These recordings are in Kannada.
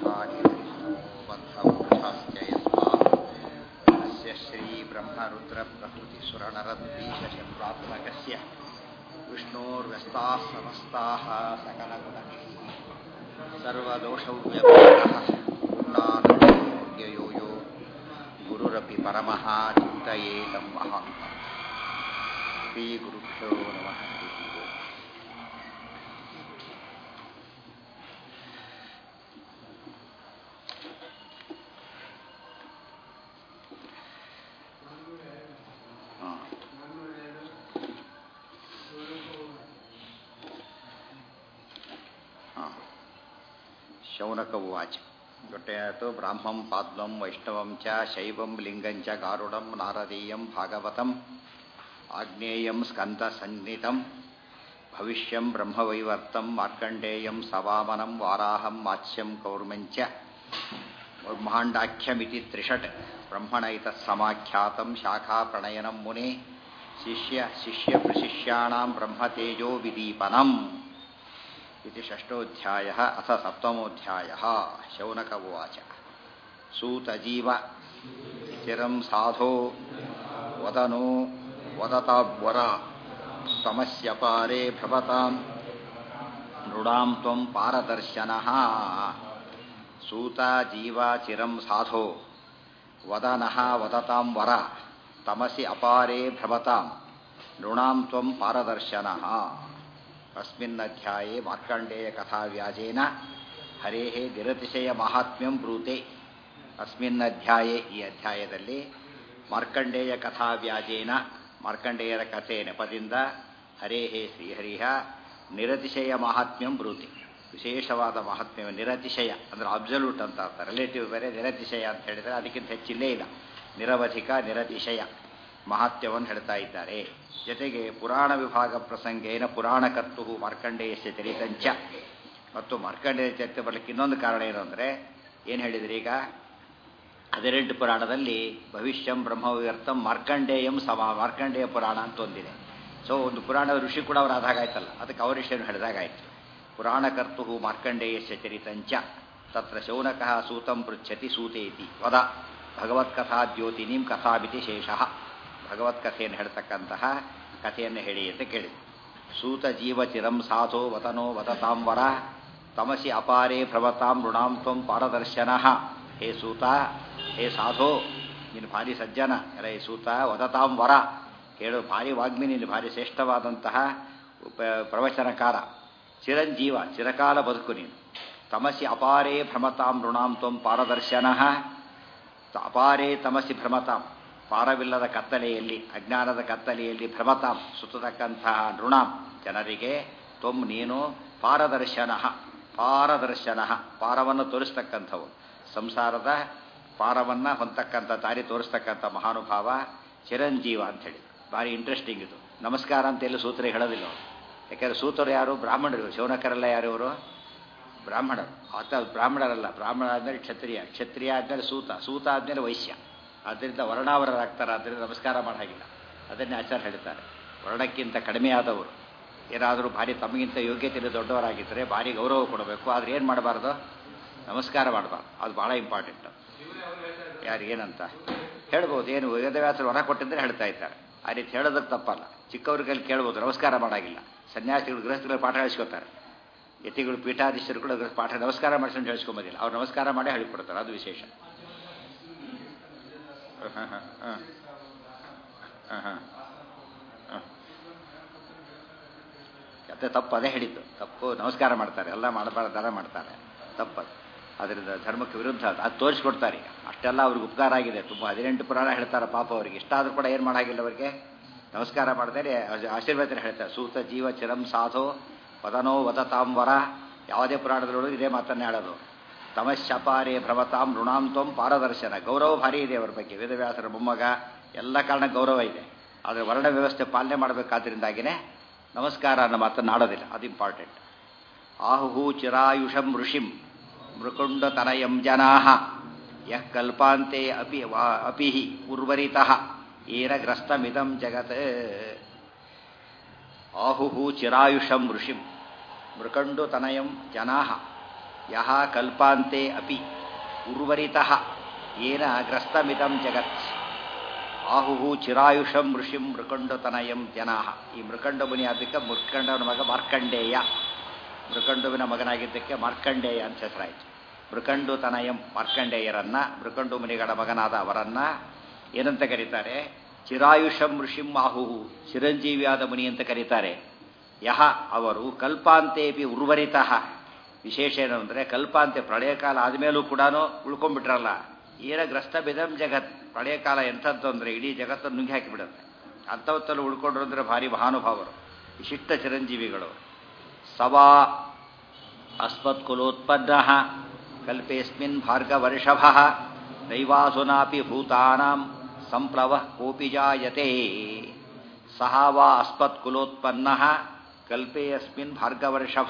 बन्धमोक्षाश्च यस्मा तस्य श्रीब्रह्मरुद्रप्रभृतिसुरनरद्वीषशत्रात्मकस्य विष्णोर्व्यस्ताः समस्ताः सकलगुणनिः सर्वदोषौ व्यपीतः पूर्णानन्दयोग्ययो यो गुरुरपि परमः चिन्तयेतं महान्तम् श्रीगुरुभ्यो नमः हरिः ओम् ಹಾಂ ಹಾಂ ಶೌನಕ ಉವಾಚ ಜೊಟ್ಟೆಯಾಯಿತು ಬ್ರಾಹ್ಮಂ ಪಾದ್ಮಂ ವೈಷ್ಣವಂ ಚ ಶೈವಂ ಲಿಂಗಂ ಚ ಗಾರುಡಂ ನಾರದೀಯಂ ಭಾಗವತಂ ಆಗ್ನೇಯಂ ಸ್ಕಂದ ಸನ್ನಿಧಂ ಭವಿಷ್ಯಂ ಬ್ರಹ್ಮವೈವರ್ತಂ ಮಾರ್ಕಂಡೇಯಂ ಸವಾಮನಂ ವಾರಾಹಂ ಮಾತ್ಸ್ಯಂ ಕೌರ್ಮಂಚ ಬ್ರಹ್ಮಾಂಡಾಖ್ಯಮಿತಿ ತ್ರಿಷಟ್ ಬ್ರಹ್ಮಣೈತತ್ಸಮಾಖ್ಯಾತಂ ಶಾಖಾ ಪ್ರಣಯನಂ ಮುನೆ ಶಿಷ್ಯ ಶಿಷ್ಯ ಪ್ರಶಿಷ್ಯಾಣಾಂ ಬ್ರಹ್ಮತೇಜೋ ವಿದೀಪನಂ इति षष्ठोऽध्यायः अथ सप्तमोऽध्यायः शौनक उवाच सूतजीव चिरं साधो वदनो वदताब्वर तमस्य पारे भवतां नृणां त्वं पारदर्शनः सूता जीवा चिरं साधो वदनः वदतां वर तमसि अपारे भ्रमतां नृणां त्वं पारदर्शनः अस्मिन्नध्याये मार्कण्डेयकथाव्याजेन ಹರೇಹೇ ನಿರತಿಶಯ ಮಹಾತ್ಮ್ಯಂ ಬ್ರೂತೆ ಅಸ್ಮಿನ್ನಧ್ಯಾಯೇ ಈ ಅಧ್ಯಾಯದಲ್ಲಿ ಮಾರ್ಕಂಡೇಯ ಕಥಾವ್ಯಾಜೇನ ಮಾರ್ಕಂಡೇಯರ ಕಥೆ ನೆಪದಿಂದ ಹರೇಹೇ ಶ್ರೀಹರಿಹ ನಿರತಿಶಯ ಮಹಾತ್ಮ್ಯಂ ಬ್ರೂತೆ ವಿಶೇಷವಾದ ಮಹಾತ್ಮ್ಯ ನಿರತಿಶಯ ಅಂದರೆ ಅಬ್ಸಲ್ಯೂಟ್ ಅಂತ ಅರ್ಥ ರಿಲೇಟಿವ್ ಬೇರೆ ನಿರತಿಶಯ ಅಂತ ಹೇಳಿದರೆ ಅದಕ್ಕಿಂತ ಹೆಚ್ಚಿಲ್ಲೇ ಇಲ್ಲ ನಿರವಧಿಕ ನಿರತಿಶಯ ಮಹಾತ್ಮ್ಯವನ್ನು ಹೇಳ್ತಾ ಇದ್ದಾರೆ ಜೊತೆಗೆ ಪುರಾಣ ವಿಭಾಗ ಪ್ರಸಂಗೇನ ಪುರಾಣ ಕರ್ತು ಮಾರ್ಕಂಡೇಯಸ್ಯ ಚರಿತಂಚ ಮತ್ತು ಮಾರ್ಕಂಡೇಯ ಚರಿತ್ರೆ ಬರಲಿಕ್ಕೆ ಇನ್ನೊಂದು ಕಾರಣ ಏನು ಅಂದರೆ ಏನು ಹೇಳಿದ್ರಿ ಈಗ ಹದಿನೆಂಟು ಪುರಾಣದಲ್ಲಿ ಭವಿಷ್ಯಂ ಬ್ರಹ್ಮವ್ಯರ್ಥಂ ಮಾರ್ಕಂಡೇಯಂ ಸಮ ಮಾರ್ಕಂಡೇಯ ಪುರಾಣ ಅಂತ ಒಂದಿದೆ ಸೊ ಒಂದು ಪುರಾಣ ಋಷಿ ಕೂಡ ಅವರು ಆದಾಗಾಯ್ತಲ್ಲ ಅದಕ್ಕೆ ಅವರ ವಿಷಯವನ್ನು ಹೇಳಿದಾಗಾಯ್ತು ಪುರಾಣ ಕರ್ತು ಮಾರ್ಕಂಡೇಯಸ್ಯ ಚರಿತಂಚ ತತ್ರ ಶೌನಕಃ ಸೂತಂ ಪೃಚ್ಛತಿ ಸೂತೇತಿ ವದ ಭಗವತ್ಕಥಾ ದ್ಯೋತಿನೀಂ ಕಥಾಮಿತಿ ಶೇಷಃ ಭಗವತ್ಕಥೆಯನ್ನು ಹೇಳ್ತಕ್ಕಂತಹ ಕಥೆಯನ್ನು ಹೇಳಿ ಅಂತ ಕೇಳಿ ಸೂತ ಜೀವ ಚಿರಂ ಸಾಧೋ ವತನೋ ವತತಾಂ ವರ ತಮಸಿ ಅಪಾರೇ ಭ್ರಮತಾಂ ಋಣಾಂ ತ್ವಂ ಪಾರದರ್ಶನ ಹೇ ಸೂತ ಹೇ ಸಾಧೋ ನೀನು ಭಾರಿ ಸಜ್ಜನ ರೇ ಸೂತ ವದತಾಂ ವರ ಕೇಳು ಭಾರಿ ವಾಗ್ಮಿ ನೀನು ಭಾರಿ ಶ್ರೇಷ್ಠವಾದಂತಹ ಪ್ರವಚನಕಾರ ಚಿರಂಜೀವ ಚಿರಕಾಲ ಬದುಕು ನೀನು ತಮಸಿ ಅಪಾರೇ ಭ್ರಮತಾಂ ಋಣಾಂ ತ್ವಂ ಪಾರದರ್ಶನ ಅಪಾರೇ ತಮಸಿ ಭ್ರಮತಾಂ ಪಾರವಿಲ್ಲದ ಕತ್ತಲೆಯಲ್ಲಿ ಅಜ್ಞಾನದ ಕತ್ತಲೆಯಲ್ಲಿ ಭ್ರಮತಾಂ ಸುತ್ತತಕ್ಕಂತಹ ನೃಣಾಂ ಜನರಿಗೆ ತ್ವಂ ನೀನು ಪಾರದರ್ಶನ ಪಾರದರ್ಶನ ಪಾರವನ್ನು ತೋರಿಸ್ತಕ್ಕಂಥವು ಸಂಸಾರದ ಪಾರವನ್ನು ಹೊಂದತಕ್ಕಂಥ ದಾರಿ ತೋರಿಸ್ತಕ್ಕಂಥ ಮಹಾನುಭಾವ ಚಿರಂಜೀವ ಅಂಥೇಳಿ ಭಾರಿ ಇಂಟ್ರೆಸ್ಟಿಂಗ್ ಇದು ನಮಸ್ಕಾರ ಅಂತ ಎಲ್ಲಿ ಸೂತ್ರ ಹೇಳೋದಿಲ್ಲ ಅವರು ಯಾಕೆಂದರೆ ಸೂತರು ಯಾರು ಬ್ರಾಹ್ಮಣರು ಶೌನಕರೆಲ್ಲ ಯಾರು ಇವರು ಬ್ರಾಹ್ಮಣರು ಆತ ಬ್ರಾಹ್ಮಣರಲ್ಲ ಬ್ರಾಹ್ಮಣ ಆದಮೇಲೆ ಕ್ಷತ್ರಿಯ ಕ್ಷತ್ರಿಯ ಆದಮೇಲೆ ಸೂತ ಸೂತ ಆದಮೇಲೆ ವೈಶ್ಯ ಆದ್ದರಿಂದ ವರ್ಣಾವರರಾಗ್ತಾರೆ ಆದ್ದರಿಂದ ನಮಸ್ಕಾರ ಮಾಡಾಗಿಲ್ಲ ಅದನ್ನೇ ಆಚಾರ ಹೇಳ್ತಾರೆ ವರ್ಣಕ್ಕಿಂತ ಕಡಿಮೆಯಾದವರು ಏನಾದರೂ ಭಾರಿ ತಮಗಿಂತ ಯೋಗ್ಯತೆಯಲ್ಲಿ ದೊಡ್ಡವರಾಗಿದ್ದರೆ ಭಾರಿ ಗೌರವ ಕೊಡಬೇಕು ಆದರೆ ಏನು ಮಾಡಬಾರ್ದು ನಮಸ್ಕಾರ ಮಾಡಬಾರ್ದು ಅದು ಭಾಳ ಇಂಪಾರ್ಟೆಂಟ್ ಯಾರು ಏನಂತ ಹೇಳ್ಬೋದು ಏನು ವೇದವ್ಯಾಸರು ಹೊರ ಕೊಟ್ಟಿದ್ದರೆ ಹೇಳ್ತಾ ಇದ್ದಾರೆ ಆ ರೀತಿ ಹೇಳೋದಕ್ಕೆ ತಪ್ಪಲ್ಲ ಚಿಕ್ಕವ್ರಿಗೆ ಕೇಳ್ಬೋದು ನಮಸ್ಕಾರ ಮಾಡಾಗಿಲ್ಲ ಸನ್ಯಾಸಿಗಳು ಗೃಹಸ್ಥಗಳು ಪಾಠ ಹೇಳಿಸ್ಕೊತಾರೆ ಯತಿಗಳು ಪೀಠಾಧೀಶರುಗಳು ಪಾಠ ನಮಸ್ಕಾರ ಮಾಡಿಸ್ಕೊಂಡು ಹೇಳಿಸ್ಕೊಂಬೋದಿಲ್ಲ ಅವ್ರು ನಮಸ್ಕಾರ ಮಾಡೇ ಹೇಳಿಕೊಡ್ತಾರೆ ಅದು ವಿಶೇಷ ಹಾಂ ಹಾಂ ಹಾಂ ಹಾಂ ಹಾಂ ಹಾಂ ಮತ್ತೆ ತಪ್ಪು ಅದೇ ಹೇಳಿದ್ದು ತಪ್ಪು ನಮಸ್ಕಾರ ಮಾಡ್ತಾರೆ ಎಲ್ಲ ಮಾಡಬಾರ್ದಾರ ಮಾಡ್ತಾರೆ ತಪ್ಪದು ಅದರಿಂದ ಧರ್ಮಕ್ಕೆ ವಿರುದ್ಧ ಅದು ಅದು ತೋರಿಸ್ಕೊಡ್ತಾರೆ ಈಗ ಅಷ್ಟೆಲ್ಲ ಅವ್ರಿಗೆ ಉಪಕಾರ ಆಗಿದೆ ತುಂಬ ಹದಿನೆಂಟು ಪುರಾಣ ಹೇಳ್ತಾರೆ ಪಾಪ ಅವರಿಗೆ ಇಷ್ಟಾದರೂ ಕೂಡ ಏನು ಮಾಡಾಗಿಲ್ಲ ಅವರಿಗೆ ನಮಸ್ಕಾರ ಮಾಡಿದರೆ ಆಶೀರ್ವಾದ ಹೇಳ್ತಾರೆ ಸೂತ ಜೀವ ಚಿರಂ ಸಾಧೋ ವದನೋ ವದತಾಂ ವರ ಯಾವುದೇ ಪುರಾಣದಲ್ಲೂ ಇದೇ ಮಾತನ್ನೇ ಹೇಳೋದು ತಮಶಪಾರೇ ಭ್ರಮತಾಂ ಋಣಾಂ ತ್ವಂ ಪಾರದರ್ಶನ ಗೌರವ ಭಾರಿ ಇದೆ ಅವರ ಬಗ್ಗೆ ವೇದವ್ಯಾಸರ ಮೊಮ್ಮಗ ಎಲ್ಲ ಕಾರಣ ಗೌರವ ಇದೆ ಆದರೆ ವರ್ಣ ವ್ಯವಸ್ಥೆ ಪಾಲನೆ ಮಾಡಬೇಕಾದ್ರಿಂದಾಗಿನೇ ನಮಸ್ಕಾರ ಅನ್ನೋ ಮಾತನ್ನು ಆಡೋದಿಲ್ಲ ಅದು ಇಂಪಾರ್ಟೆಂಟ್ ಆಹುಹು ಚಿರಾಯುಷಂ ಋಷಿಂ ಮೃಕುಂಡತನಯಂ ಜನಾ ಯಃ ಕಲ್ಪಾಂತೆ ಅಪಿ ಅಪಿ ಉರ್ವರಿತಃ ಏನ ಗ್ರಸ್ತಮಿದಂ ಜಗತ್ ಆಹುಹು ಚಿರಾಯುಷಂ ಋಷಿಂ ಮೃಕಂಡು ತನಯಂ ಜನಾ ಯಹ ಕಲ್ಪಾಂತೆ ಅಪಿ ಉರ್ವರಿತಃ ಏನ ಗ್ರಸ್ತಮಿದಂ ಜಗತ್ ಆಹುಹು ಚಿರಾಯುಷಂ ಋಷಿಂ ಮೃಕಂಡತನಯಂ ಜನಾಹ ಈ ಮೃಕಂಡ ಮುನಿ ಅದಕ್ಕೆ ಮೃಕಂಡವನ ಮಗ ಮಾರ್ಕಂಡೇಯ ಮೃಕಂಡುವಿನ ಮಗನಾಗಿದ್ದಕ್ಕೆ ಮಾರ್ಕಂಡೇಯ ಅಂತ ಹೆಸರಾಯಿತು ಮೃಕಂಡು ತನಯಂ ಮಾರ್ಕಂಡೇಯರನ್ನ ಮೃಕಂಡು ಮುನಿಗಳ ಮಗನಾದ ಅವರನ್ನ ಏನಂತ ಕರೀತಾರೆ ಚಿರಾಯುಷಂ ಋಷಿಂ ಆಹುಹು ಚಿರಂಜೀವಿಯಾದ ಮುನಿ ಅಂತ ಕರೀತಾರೆ ಯಹ ಅವರು ಕಲ್ಪಾಂತೇಪಿ ಉರ್ವರಿತಃ ವಿಶೇಷ ಏನು ಅಂದರೆ ಕಲ್ಪಾಂತೆ ಪ್ರಳಯ ಕಾಲ ಆದಮೇಲೂ ಕೂಡ ಉಳ್ಕೊಂಡ್ಬಿಟ್ರಲ್ಲ ಏನ ಗ್ರಸ್ತ ಬಿದಂ ಜಗತ್ ಪ್ರಳಯ ಕಾಲ ಎಂಥದ್ದು ಅಂದರೆ ಇಡೀ ಜಗತ್ತನ್ನು ನುಂಗಿ ಹಾಕಿಬಿಡುತ್ತೆ ಅಂಥವತ್ತಲ್ಲಿ ಉಳ್ಕೊಂಡ್ರು ಅಂದರೆ ಭಾರಿ ಮಹಾನುಭಾವರು ವಿಶಿಷ್ಟ ಚಿರಂಜೀವಿಗಳು ಸವಾ ಅಸ್ಮತ್ಕುಲೋತ್ಪನ್ನ ಕಲ್ಪೇಸ್ಮಿನ್ ಭಾರ್ಗವರ್ಷಭ ದೈವಾಸುನಾಪಿ ಭೂತಾನಾಂ ಸಂಪ್ಲವ ಕೋಪಿ ಜಾಯತೆ ಸಹ ವಾ ಅಸ್ಮತ್ಕುಲೋತ್ಪನ್ನ ಕಲ್ಪೇಯಸ್ಮಿನ್ ಭಾರ್ಗವರ್ಷಭ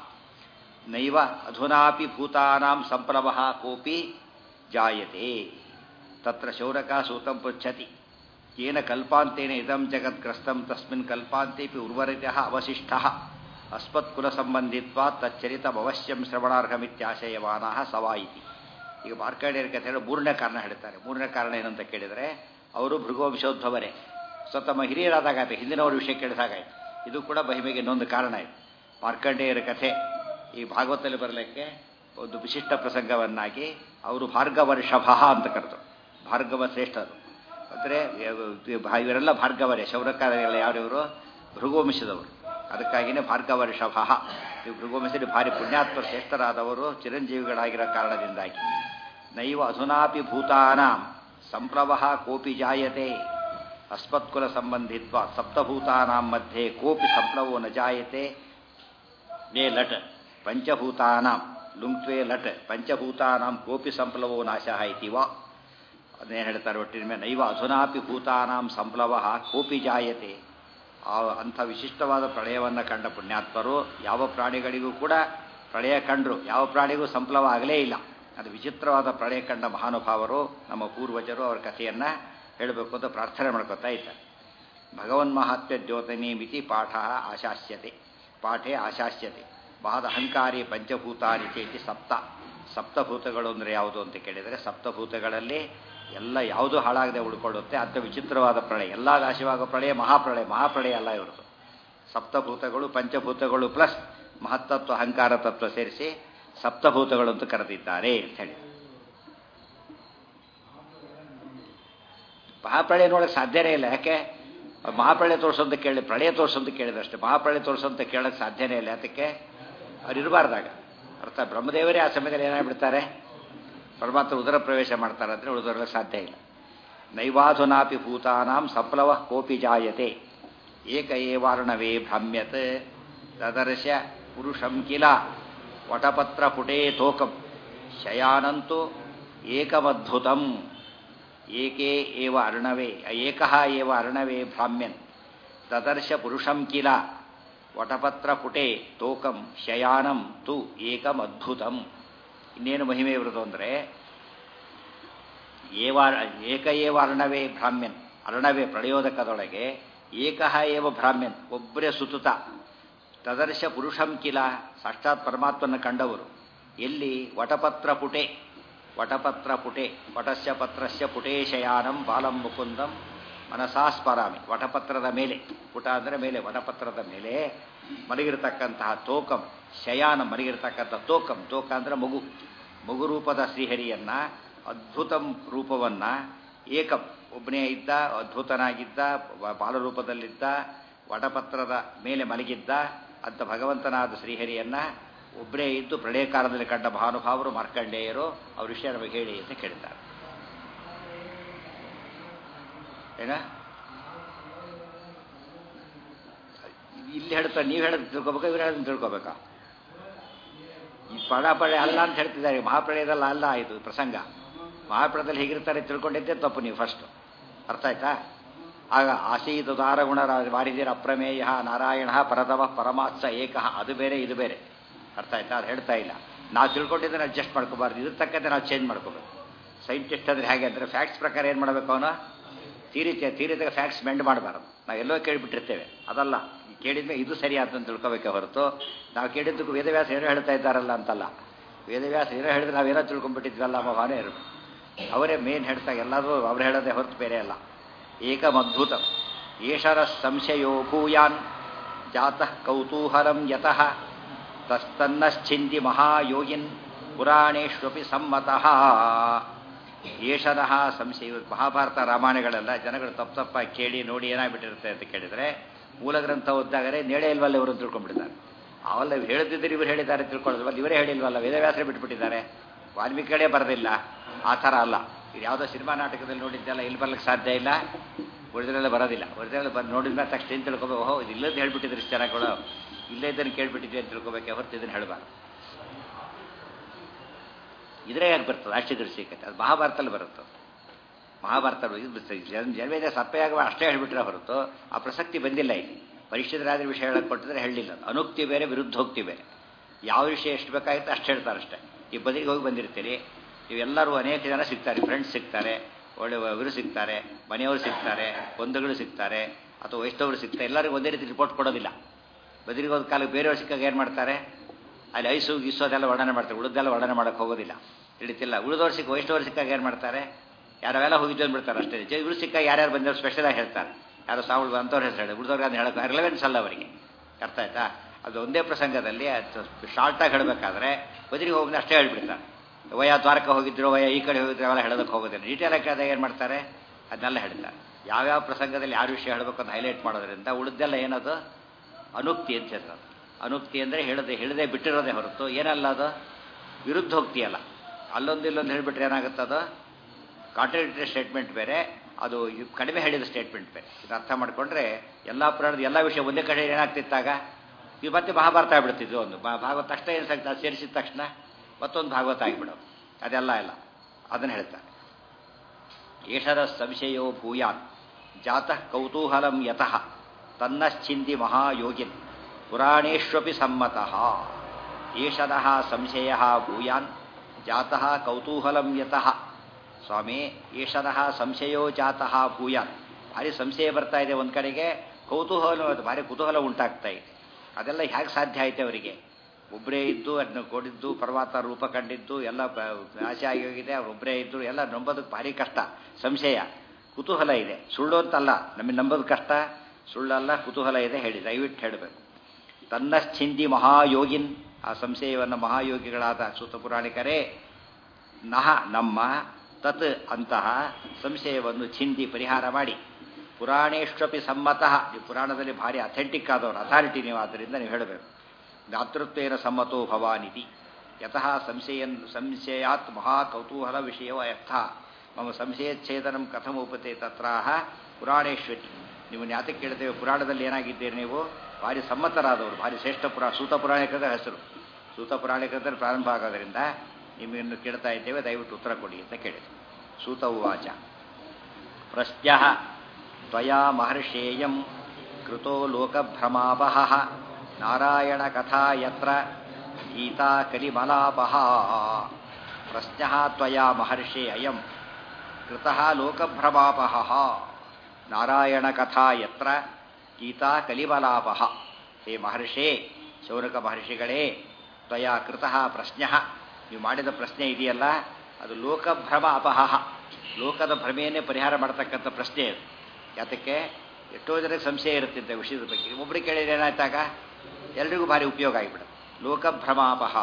ನೈವ ಅಧುನಾಪಿ ಭೂತಾನಾಂ ಸಂಪ್ಲವ ಕೋಪಿ ಜಾಯತೆ ತತ್ರ ಶೌರಕ ಸೂತಂ ಪೃಚ್ಛತಿ येन कल्पान्तेन इदं जगद्ग्रस्तं तस्मिन् कल्पान्तेऽपि उर्वरितः ಅವಶಿಷ್ಟः ಅಸ್ಮತ್ಕುಲಸಂಬಂಧಿತ್ವಾತ್ ತಚ್ಚರಿತಮವಶ್ಯಂ ಶ್ರವಣಾರ್ಹಮಿತ್ಯಾಶಯವಾನಃ ಸವಾ ಇತಿ ಈಗ ಮಾರ್ಕಂಡೇಯರ ಕಥೆ ಹೇಳಿ ಮೂರನೇ ಕಾರಣ ಹೇಳ್ತಾರೆ ಮೂರನೇ ಕಾರಣ ಏನಂತ ಕೇಳಿದರೆ ಅವರು ಭೃಗೋವಂಶೋದ್ಭವರೇ ಸೊ ತಮ್ಮ ಹಿರಿಯರಾದಾಗಾಯ್ತು ಹಿಂದಿನವರ ವಿಷಯ ಕೇಳಿದಾಗಾಯ್ತು ಇದು ಕೂಡ ಮಹಿಮೆಗೆ ಇನ್ನೊಂದು ಕಾರಣ ಇದೆ ಮಾರ್ಕಂಡೇಯರ ಕಥೆ ಈ ಭಾಗವತದಲ್ಲಿ ಬರಲಿಕ್ಕೆ ಒಂದು ವಿಶಿಷ್ಟ ಪ್ರಸಂಗವನ್ನಾಗಿ ಅವರು ಭಾರ್ಗವರ್ಷಭ ಅಂತ ಕರೆದರು ಭಾರ್ಗವ ಶ್ರೇಷ್ಠರು ಅಂದರೆ ಇವರೆಲ್ಲ ಭಾರ್ಗವರೇ ಶೌರಕಾರರೆಲ್ಲ ಯಾರಿವರು ಭೃಗೋವಂಶದವರು ಅದಕ್ಕಾಗಿಯೇ ಭಾರ್ಗವರ್ಷಭ ಈ ಭೃಗೋವಂಶದಲ್ಲಿ ಭಾರಿ ಪುಣ್ಯಾತ್ಮ ಶ್ರೇಷ್ಠರಾದವರು ಚಿರಂಜೀವಿಗಳಾಗಿರೋ ಕಾರಣದಿಂದಾಗಿ ನೈವ ಅಧುನಾಪಿ ಭೂತಾನಾಂ ಸಂಪ್ಲವ ಕೋಪಿ ಜಾಯತೆ ಅಸ್ಮತ್ಕುಲ ಸಂಬಂಧಿತ್ವ ಸಪ್ತಭೂತಾನಾಂ ಮಧ್ಯೆ ಕೋಪಿ ಸಂಪ್ಲವೋ ನ ಜಾಯತೆ ನೇ ಲಟ್ ಪಂಚಭೂತಾನಾಂ ಲುಂಕ್ತ್ವೇ ಲಟ್ ಪಂಚಭೂತಾನಾಂ ಕೋಪಿ ಸಂಪ್ಲವೋ ನಾಶಃ ಇತಿ ವಾ ಅದನ್ನೇನು ಹೇಳ್ತಾರೆ ಒಟ್ಟಿನ ಮೇಲೆ ನೈವ ಅಧುನಾಪಿ ಭೂತಾನಾಂ ಸಂಪ್ಲವ ಕೋಪಿ ಜಾಯತೆ ಆ ಅಂಥ ವಿಶಿಷ್ಟವಾದ ಪ್ರಳಯವನ್ನು ಕಂಡ ಪುಣ್ಯಾತ್ಮರು ಯಾವ ಪ್ರಾಣಿಗಳಿಗೂ ಕೂಡ ಪ್ರಳಯ ಕಂಡರು ಯಾವ ಪ್ರಾಣಿಗೂ ಸಂಪ್ಲವ ಆಗಲೇ ಇಲ್ಲ ಅದು ವಿಚಿತ್ರವಾದ ಪ್ರಳಯ ಕಂಡ ಮಹಾನುಭಾವರು ನಮ್ಮ ಪೂರ್ವಜರು ಅವರ ಕಥೆಯನ್ನು ಹೇಳಬೇಕು ಅಂತ ಪ್ರಾರ್ಥನೆ ಮಾಡ್ಕೊತಾ ಇದ್ದಾರೆ ಭಗವನ್ ಮಹಾತ್ಮ್ಯ ದ್ಯೋತನಿ ಮಿತಿ ಪಾಠ ಆಶಾಸ್ಯತೆ ಪಾಠೆ ಆಶಾಸ್ಯತೆ ಮಹದ ಅಹಂಕಾರಿ ಪಂಚಭೂತಾನಿ ಚೇತಿ ಸಪ್ತ ಸಪ್ತಭೂತಗಳು ಅಂದರೆ ಯಾವುದು ಅಂತ ಕೇಳಿದರೆ ಸಪ್ತಭೂತಗಳಲ್ಲಿ ಎಲ್ಲ ಯಾವುದು ಹಾಳಾಗದೆ ಉಳ್ಕೊಳ್ಳುತ್ತೆ ಅಂಥ ವಿಚಿತ್ರವಾದ ಪ್ರಳಯ ಎಲ್ಲ ನಾಶವಾಗೋ ಪ್ರಳಯ ಮಹಾಪ್ರಳಯ ಮಹಾಪ್ರಳಯ ಅಲ್ಲ ಇವ್ರದ್ದು ಸಪ್ತಭೂತಗಳು ಪಂಚಭೂತಗಳು ಪ್ಲಸ್ ಮಹತ್ತತ್ವ ಅಹಂಕಾರ ತತ್ವ ಸೇರಿಸಿ ಸಪ್ತಭೂತಗಳು ಅಂತ ಕರೆದಿದ್ದಾರೆ ಅಂತ ಹೇಳಿ ಮಹಾಪ್ರಳಯ ನೋಡಕ್ಕೆ ಸಾಧ್ಯನೇ ಇಲ್ಲ ಯಾಕೆ ಮಹಾಪ್ರಳಯ ತೋರಿಸೋಂತ ಕೇಳಿ ಪ್ರಳಯ ತೋರಿಸೋಂತ ಕೇಳಿದಷ್ಟೇ ಮಹಾಪ್ರಳಯ ತೋರಿಸೋಂತ ಕೇಳಕ್ಕೆ ಸಾಧ್ಯನೇ ಇಲ್ಲ ಅದಕ್ಕೆ ಅವ್ರು ಇರಬಾರ್ದಾಗ ಅರ್ಥ ಬ್ರಹ್ಮದೇವರೇ ಆ ಸಮಯದಲ್ಲಿ ಏನಾಗ್ಬಿಡ್ತಾರೆ ಪರಮಾತ್ಮ ಉದರ ಪ್ರವೇಶ ಮಾಡ್ತಾರೆ ಅಂದರೆ ಉಳಿದವರಿಗೆ ಸಾಧ್ಯ ಇಲ್ಲ ನೈವಾಧುನಾಪಿ ಭೂತಾನಾಂ ಸಪ್ಲವ ಕೋಪಿ ಜಾಯತೆ ಏಕ ಏವಾರ್ಣವೇ ಭ್ರಮ್ಯತ್ ತದರ್ಶ ಪುರುಷಂ ಕಿಲ ವಟಪತ್ರ ಪುಟೇ ತೋಕಂ ಶಯಾನಂತು ಏಕಮದ್ಭುತಂ ಏಕೆ ಏವ ಅರ್ಣವೇ ಏಕಃ ಏವ ಅರ್ಣವೇ ಭ್ರಾಮ್ಯನ್ ತದರ್ಶ ಪುರುಷಂ ಕಿಲ ವಟಪತ್ರ ಪುಟೆ ತೋಕಂ ಶಯಾನಂ ತು ಏಕಮದ್ಭುತಂ ಇನ್ನೇನು ಮಹಿಮೆ ಇರೋದು ಅಂದರೆ ಏವ ಏಕ ಏವ ಅರ್ಣವೇ ಭ್ರಾಮ್ಯನ್ ಅರ್ಣವೇ ಪ್ರಳಯೋದಕದೊಳಗೆ ಏಕಃ ಏವ ಭ್ರಾಮ್ಯನ್ ಒಬ್ಬರೇ ಸುತುತ ತದರ್ಶ ಪುರುಷಂ ಕಿಲ ಸಾಕ್ಷಾತ್ ಪರಮಾತ್ಮನ ಕಂಡವರು ಎಲ್ಲಿ ವಟಪತ್ರ ಪುಟೆ ವಟಪತ್ರ ಪುಟೆ ವಟಸ್ಯ ಪತ್ರಸ್ಯ ಪುಟೇ ಶಯಾನಂ ಬಾಲಂ ಮುಕುಂದಂ ಮನಸಾ ಸ್ಮರಾಮಿ ವಟಪತ್ರದ ಮೇಲೆ ಪುಟ ಅಂದರೆ ಮೇಲೆ ವಟಪತ್ರದ ಮೇಲೆ ಮಲಗಿರತಕ್ಕಂತಹ ತೋಕಂ ಶಯಾನ ಮಲಗಿರತಕ್ಕಂಥ ತೋಕಂ ತೋಕ ಅಂದರೆ ಮಗು ಮಗು ರೂಪದ ಶ್ರೀಹರಿಯನ್ನ ಅದ್ಭುತಂ ರೂಪವನ್ನ ಏಕಂ ಒಬ್ಬನೇ ಇದ್ದ ಅದ್ಭುತನಾಗಿದ್ದ ಬಾಲರೂಪದಲ್ಲಿದ್ದ ವಟಪತ್ರದ ಮೇಲೆ ಮಲಗಿದ್ದ ಅಂತ ಭಗವಂತನಾದ ಶ್ರೀಹರಿಯನ್ನ ಒಬ್ಬರೇ ಇದ್ದು ಪ್ರಳಯ ಕಾಲದಲ್ಲಿ ಕಂಡ ಮಹಾನುಭಾವರು ಮಾರ್ಕಂಡೇಯರು ಅವ್ರ ವಿಷಯ ನಮಗೆ ಹೇಳಿ ಅಂತ ಕೇಳಿದ್ದಾರೆ ಏನ ಇಲ್ಲಿ ಹೇಳ್ತಾರೆ ನೀವು ಹೇಳೋದು ತಿಳ್ಕೊಬೇಕಾ ಇವ್ರು ಹೇಳೋದನ್ನ ತಿಳ್ಕೊಬೇಕಾ ಈ ಪಡ ಪಡೆ ಅಲ್ಲ ಅಂತ ಹೇಳ್ತಿದ್ದಾರೆ ಮಹಾಪ್ರಳಯದಲ್ಲ ಅಲ್ಲ ಇದು ಪ್ರಸಂಗ ಮಹಾಪ್ರಳಯದಲ್ಲಿ ಹೇಗಿರ್ತಾರೆ ತಿಳ್ಕೊಂಡಿದ್ದೆ ತಪ್ಪು ನೀವು ಫಸ್ಟ್ ಅರ್ಥ ಆಯ್ತಾ ಆಗ ಆಸೀತ ದಾರಗುಣ ವಾರಿದಿರ ಅಪ್ರಮೇಯ ನಾರಾಯಣ ಪರತವ ಪರಮಾತ್ಸ ಏಕಃ ಅದು ಬೇರೆ ಇದು ಬೇರೆ ಅರ್ಥ ಆಯ್ತಾ ಅದು ಹೇಳ್ತಾ ಇಲ್ಲ ನಾವು ತಿಳ್ಕೊಂಡಿದ್ದನ್ನು ಅಡ್ಜಸ್ಟ್ ಮಾಡ್ಕೋಬಾರ್ದು ಇದ್ರ ತಕ್ಕಂತೆ ನಾವು ಚೇಂಜ್ ಮಾಡ್ಕೋಬೇಕು ಸೈಂಟಿಸ್ಟ್ ಅಂದರೆ ಹೇಗೆ ಅಂದರೆ ಫ್ಯಾಕ್ಟ್ಸ್ ಪ್ರಕಾರ ಏನು ಮಾಡಬೇಕು ಅವನು ತೀರಿ ತೀರಿದಾಗ ಫ್ಯಾಕ್ಟ್ಸ್ ಮೆಂಡ್ ಮಾಡಬಾರ್ದು ನಾವು ಎಲ್ಲೋ ಕೇಳಿಬಿಟ್ಟಿರ್ತೇವೆ ಅದಲ್ಲ ಕೇಳಿದ್ಮೇಲೆ ಇದು ಸರಿ ಅಂತ ತಿಳ್ಕೊಬೇಕೆ ಹೊರತು ನಾವು ಕೇಳಿದ್ದಕ್ಕೂ ವೇದವ್ಯಾಸ ಏನು ಹೇಳ್ತಾ ಇದ್ದಾರಲ್ಲ ಅಂತಲ್ಲ ವೇದವ್ಯಾಸ ಏನೋ ಹೇಳಿದ್ರೆ ನಾವೇನೋ ತಿಳ್ಕೊಂಡ್ಬಿಟ್ಟಿದ್ವಲ್ಲ ಅನ್ನೋ ಭಾವನೆ ಇರಬೇಕು ಅವರೇ ಮೇನ್ ಹೇಳ್ತಾ ಎಲ್ಲರೂ ಅವ್ರು ಹೇಳೋದೇ ಹೊರತು ಬೇರೆ ಅಲ್ಲ ಏಕಮದ್ಭುತ ಏಷರ ಸಂಶಯೋ ಭೂಯಾನ್ ಜಾತಃ ಕೌತೂಹಲಂ ಯತಃ ತಸ್ತನ್ನಶ್ಚಿಂದಿ ಮಹಾಯೋಗಿನ್ ಪುರಾಣೇಶ್ವಪಿ ಸಮ್ಮತಃ ಏಷರಃ ಸಂಶಯ ಮಹಾಭಾರತ ರಾಮಾಯಣಗಳೆಲ್ಲ ಜನಗಳು ತಪ್ಪು ತಪ್ಪಾಗಿ ಕೇಳಿ ನೋಡಿ ಏನಾಗ್ಬಿಟ್ಟಿರುತ್ತೆ ಅಂತ ಕೇಳಿದರೆ ಮೂಲ ಗ್ರಂಥ ಓದ್ದಾಗರೆ ನೇಳೆ ಇಲ್ವಲ್ಲ ಇವರು ತಿಳ್ಕೊಂಡ್ಬಿಟ್ಟಿದ್ದಾರೆ ಅವೆಲ್ಲ ಹೇಳ್ತಿದ್ರೆ ಇವರು ಹೇಳಿದ್ದಾರೆ ತಿಳ್ಕೊಳ್ಳೋದು ಇವರೇ ಹೇಳಿಲ್ವಲ್ಲ ವೇದವ್ಯಾಸರೇ ಬಿಟ್ಬಿಟ್ಟಿದ್ದಾರೆ ವಾಲ್ಮೀಕಿಗಳೇ ಬರೋದಿಲ್ಲ ಆ ಥರ ಅಲ್ಲ ಇದು ಯಾವುದೋ ಸಿನಿಮಾ ನಾಟಕದಲ್ಲಿ ನೋಡಿದ್ದೆಲ್ಲ ಇಲ್ಲಿ ಬರ್ಲಿಕ್ಕೆ ಸಾಧ್ಯ ಇಲ್ಲ ಒರಿಜಿನಲ್ ಬರೋದಿಲ್ಲ ಒರಿಜಿನಲ್ ಬಂದು ನೋಡಿದ ಮೇಲೆ ತಕ್ಷಣ ಏನು ತಿಳ್ಕೊಬೇಕು ಓಹೋ ಇದು ಇಲ್ಲದ ಹೇಳ್ಬಿಟ್ಟಿದ್ರು ಇಷ್ಟು ಜನಗಳು ಇಲ್ಲೇ ಇದನ್ನು ಕೇಳ್ಬಿಟ್ಟಿದ್ವಿ ಅಂತ ತಿಳ್ಕೊಬೇಕೆ ಹೊರತು ಇದನ್ನು ಹೇಳಬಾರ್ದು ಇದ್ರೆ ಯಾಕೆ ಬರ್ತದೆ ಅಷ್ಟಿದ್ರ ಸಿಕ್ಕತ್ತೆ ಅದು ಮಹಾಭಾರತದಲ್ಲಿ ಬರುತ್ತೆ ಮಹಾಭಾರತ ಜನವೇದ ಸಪ್ಪೆಯಾಗುವ ಅಷ್ಟೇ ಹೇಳ್ಬಿಟ್ರೆ ಹೊರತು ಆ ಪ್ರಸಕ್ತಿ ಬಂದಿಲ್ಲ ಇಲ್ಲಿ ಪರಿಶುದ್ಧರಾದ ವಿಷಯ ಹೇಳಕ್ಕೆ ಕೊಟ್ಟಿದ್ರೆ ಹೇಳಿಲ್ಲ ಅನುಕ್ತಿ ಬೇರೆ ವಿರುದ್ಧೋಕ್ತಿ ಬೇರೆ ಯಾವ ವಿಷಯ ಎಷ್ಟು ಬೇಕಾಗಿತ್ತು ಅಷ್ಟು ಹೇಳ್ತಾರೆ ಅಷ್ಟೇ ಈ ಬದಿಗೆ ಹೋಗಿ ಬಂದಿರ್ತೀರಿ ಇವೆಲ್ಲರೂ ಅನೇಕ ಜನ ಸಿಗ್ತಾರೆ ಫ್ರೆಂಡ್ಸ್ ಸಿಗ್ತಾರೆ ಒಳ್ಳೆ ಇವರು ಸಿಗ್ತಾರೆ ಮನೆಯವರು ಸಿಗ್ತಾರೆ ಬಂಧುಗಳು ಸಿಗ್ತಾರೆ ಅಥವಾ ವಯಸ್ಸವರು ಸಿಗ್ತಾರೆ ಎಲ್ಲರಿಗೂ ಒಂದೇ ರೀತಿ ರಿಪೋರ್ಟ್ ಕೊಡೋದಿಲ್ಲ ಬದಿರಿಗೆ ಹೋದ ಕಾಲಕ್ಕೆ ಬೇರೆಯವ್ರು ಸಿಕ್ಕಾಗ ಏನು ಮಾಡ್ತಾರೆ ಅಲ್ಲಿ ಐಸು ಗೀಸು ಅದೆಲ್ಲ ವರ್ಣನೆ ಮಾಡ್ತಾರೆ ಉಳಿದೆಲ್ಲ ವರ್ಣನೆ ಮಾಡೋಕ್ಕೆ ಹೋಗೋದಿಲ್ಲ ತಿಳಿತಿಲ್ಲ ಉಳಿದವ್ರು ಸಿಕ್ಕ ವಯಸ್ಸವ್ರು ಸಿಕ್ಕಾಗ ಏನು ಮಾಡ್ತಾರೆ ಯಾರೆಲ್ಲ ಹೋಗಿದ್ದು ಅಂದ್ಬಿಡ್ತಾರೆ ಅಷ್ಟೇ ಜ ಇವರು ಸಿಕ್ಕಾಗ ಯಾರ್ಯಾರು ಬಂದವ್ರು ಸ್ಪೆಷಲಾಗಿ ಹೇಳ್ತಾರೆ ಯಾರು ಸಾವಳು ಅಂಥವ್ರು ಹೆಸರು ಹೇಳಿ ಉಳಿದವ್ರಿಗೆ ಅದನ್ನ ಹೇಳೋಕೆ ರಿಲೆವೆನ್ಸ್ ಅಲ್ಲ ಅವರಿಗೆ ಅರ್ಥ ಆಯ್ತಾ ಅದು ಒಂದೇ ಪ್ರಸಂಗದಲ್ಲಿ ಶಾರ್ಟಾಗಿ ಹೇಳಬೇಕಾದ್ರೆ ಬದಿರಿಗೆ ಹೋಗಿ ಅಷ್ಟೇ ಹೇಳ್ಬಿಡ್ತಾರೆ ವಯ ದ್ವಾರಕ ಹೋಗಿದ್ರು ವಯ ಈ ಕಡೆ ಹೋಗಿದ್ರು ಅವೆಲ್ಲ ಹೇಳೋದಕ್ಕೆ ಹೋಗೋದಿಲ್ಲ ಡೀಟೇಲ್ ಆಗಿ ಕೇಳಿದಾಗ ಏನು ಮಾಡ್ತಾರೆ ಅದನ್ನೆಲ್ಲ ಹೇಳ್ತಾರೆ ಯಾವ್ಯಾವ ಪ್ರಸಂಗದಲ್ಲಿ ಯಾರು ವಿಷಯ ಹೇಳಬೇಕು ಅಂತ ಹೈಲೈಟ್ ಮಾಡೋದ್ರಿಂದ ಉಳಿದೆಲ್ಲ ಏನದು ಅನುಕ್ತಿ ಅಂತ ಹೇಳ್ತಾರೆ ಅನುಕ್ತಿ ಅಂದರೆ ಹೇಳದೆ ಹೇಳದೆ ಬಿಟ್ಟಿರೋದೇ ಹೊರತು ಏನಲ್ಲ ಅದು ವಿರುದ್ಧೋಕ್ತಿ ಅಲ್ಲ ಅಲ್ಲೊಂದು ಇಲ್ಲೊಂದು ಹೇಳಿಬಿಟ್ರೆ ಏನಾಗುತ್ತೆ ಅದು ಕಾಂಟ್ರಡಿಕ್ಟರಿ ಸ್ಟೇಟ್ಮೆಂಟ್ ಬೇರೆ ಅದು ಕಡಿಮೆ ಹೇಳಿದ ಸ್ಟೇಟ್ಮೆಂಟ್ ಬೇರೆ ಇದು ಅರ್ಥ ಮಾಡಿಕೊಂಡ್ರೆ ಎಲ್ಲ ಪುರಾಣದ ಎಲ್ಲ ವಿಷಯ ಒಂದೇ ಕಡೆ ಏನಾಗ್ತಿತ್ತಾಗ ಇದು ಮತ್ತೆ ಮಹಾಭಾರತ ಆಗ್ಬಿಡ್ತಿದ್ವು ಒಂದು ಭಾಗವತ ತಕ್ಷಣ ಏನು ಸಾಕ್ತಾ ಸೇರಿಸಿದ ತಕ್ಷಣ ಮತ್ತೊಂದು ಭಾಗವತ ಆಗಿಬಿಡೋದು ಅದೆಲ್ಲ ಇಲ್ಲ ಅದನ್ನು ಹೇಳ್ತಾರೆ ಏಷರ ಸಂಶಯೋ ಭೂಯಾನ್ ಜಾತಃ ಕೌತೂಹಲಂ ಯತಃ ತನ್ನಶ್ಚಿಂದಿ ಮಹಾಯೋಗಿನ್ ಪುರಾಣೇಶ್ವಪಿ ಸಮ್ಮತಃ ಏಷದಃ ಸಂಶಯ ಭೂಯಾನ್ ಜಾತಃ ಕೌತೂಹಲಂ ಯತಃ ಸ್ವಾಮಿ ಏಷದಃ ಸಂಶಯೋ ಜಾತಃ ಭೂಯಾನ್ ಭಾರಿ ಸಂಶಯ ಬರ್ತಾ ಇದೆ ಒಂದು ಕಡೆಗೆ ಕೌತೂಹಲ ಭಾರಿ ಕುತೂಹಲ ಉಂಟಾಗ್ತಾ ಇದೆ ಅದೆಲ್ಲ ಹೇಗೆ ಸಾಧ್ಯ ಆಯ್ತು ಅವರಿಗೆ ಒಬ್ಬರೇ ಇದ್ದು ಅದನ್ನ ಕೊಡಿದ್ದು ಪರ್ವತ ರೂಪ ಕಂಡಿದ್ದು ಎಲ್ಲ ಆಸೆ ಆಗಿ ಹೋಗಿದೆ ಒಬ್ಬರೇ ಇದ್ದು ಎಲ್ಲ ನಂಬೋದಕ್ಕೆ ಭಾರಿ ಕಷ್ಟ ಸಂಶಯ ಕುತೂಹಲ ಇದೆ ಸುಳ್ಳು ಅಂತಲ್ಲ ನಮಗೆ ನಂಬೋದು ಕಷ್ಟ ಸುಳ್ಳಲ್ಲ ಕುತೂಹಲ ಇದೆ ಹೇಳಿ ದಯವಿಟ್ಟು ಹೇಳಬೇಕು ತನ್ನಶ್ಚಿಂದಿ ಮಹಾಯೋಗಿನ್ ಆ ಸಂಶಯವನ್ನು ಮಹಾಯೋಗಿಗಳಾದ ಸೂತ ಪುರಾಣಿಕರೇ ನಹ ನಮ್ಮ ತತ್ ಅಂತಹ ಸಂಶಯವನ್ನು ಚಿಂದಿ ಪರಿಹಾರ ಮಾಡಿ ಪುರಾಣೇಶ್ವಪಿ ಸಮ್ಮತಃ ನೀವು ಪುರಾಣದಲ್ಲಿ ಭಾರಿ ಅಥೆಂಟಿಕ್ ಆದವರು ಅಥಾರಿಟಿ ನೀವು ಆದ್ದರಿಂದ ನೀವು ಹೇಳಬೇಕು ದಾತೃತ್ವೇನ ಸಮ್ಮತೋ ಭವಾನಿತಿ ಯತಃ ಸಂಶಯನ್ ಸಂಶಯಾತ್ ಮಹಾ ಕೌತೂಹಲ ವಿಷಯವ ಯಥ ಮಮ ಸಂಶಯಚ್ಛೇದನಂ ಕಥಮೋಪತೆ ತತ್ರಾಹ ಪುರಾಣೇಶ್ವರಿ ನೀವು ಯಾತಕ್ಕೆ ಕೇಳ್ತೇವೆ ಪುರಾಣದಲ್ಲಿ ಏನಾಗಿದ್ದೀರಿ ನೀವು ಭಾರಿ ಸಮ್ಮತರಾದವರು ಭಾರಿ ಶ್ರೇಷ್ಠ ಪುರಾ ಸೂತ ಪುರಾಣಿಕದ ಹೆಸರು ಸೂತ ಪುರಾಣಿಕದಲ್ಲಿ ಪ್ರಾರಂಭ ಆಗೋದ್ರಿಂದ ನಿಮ್ಮನ್ನು ಕೇಳ್ತಾ ಇದ್ದೇವೆ ದಯವಿಟ್ಟು ಉತ್ತರ ಕೊಡಿ ಅಂತ ಕೇಳಿದೆ ಸೂತ ಉವಾಚ ಪ್ರಶ್ನ ತ್ವಯಾ ಮಹರ್ಷೇಯಂ ಕೃತೋ ಲೋಕಭ್ರಮಾಪಹ ನಾರಾಯಣ ಕಥಾ ಯತ್ರ ಗೀತಾ ಕಲಿಮಲಾಪಹ ಪ್ರಶ್ನ ತ್ವಯಾ ಮಹರ್ಷಿ ಅಯಂ ಕೃತಃ ಲೋಕಭ್ರಮಾಪಹ ನಾರಾಯಣ ಕಥಾ ಯತ್ರ ಗೀತಾ ಕಲಿಮಲಾಪಹ ಹೇ ಮಹರ್ಷೇ ಶೌನಕ ಮಹರ್ಷಿಗಳೇ ತ್ವಯಾ ಕೃತಃ ಪ್ರಶ್ನ ನೀವು ಮಾಡಿದ ಪ್ರಶ್ನೆ ಇದೆಯಲ್ಲ ಅದು ಲೋಕಭ್ರಮ ಅಪಹ ಲೋಕದ ಭ್ರಮೆಯನ್ನೇ ಪರಿಹಾರ ಮಾಡತಕ್ಕಂಥ ಪ್ರಶ್ನೆ ಅದು ಯಾತಕ್ಕೆ ಎಷ್ಟೋ ಜನಕ್ಕೆ ಸಂಶಯ ಇರುತ್ತಿದ್ದ ವಿಷಯದ ಬಗ್ಗೆ ಒಬ್ಬರಿಗೆ ಕೇಳಿದ್ರೆ ಏನಾಯ್ತಾಗ ಎಲ್ರಿಗೂ ಭಾರಿ ಉಪಯೋಗ ಆಗಿಬಿಡುತ್ತೆ ಲೋಕಭ್ರಮಾಪಹ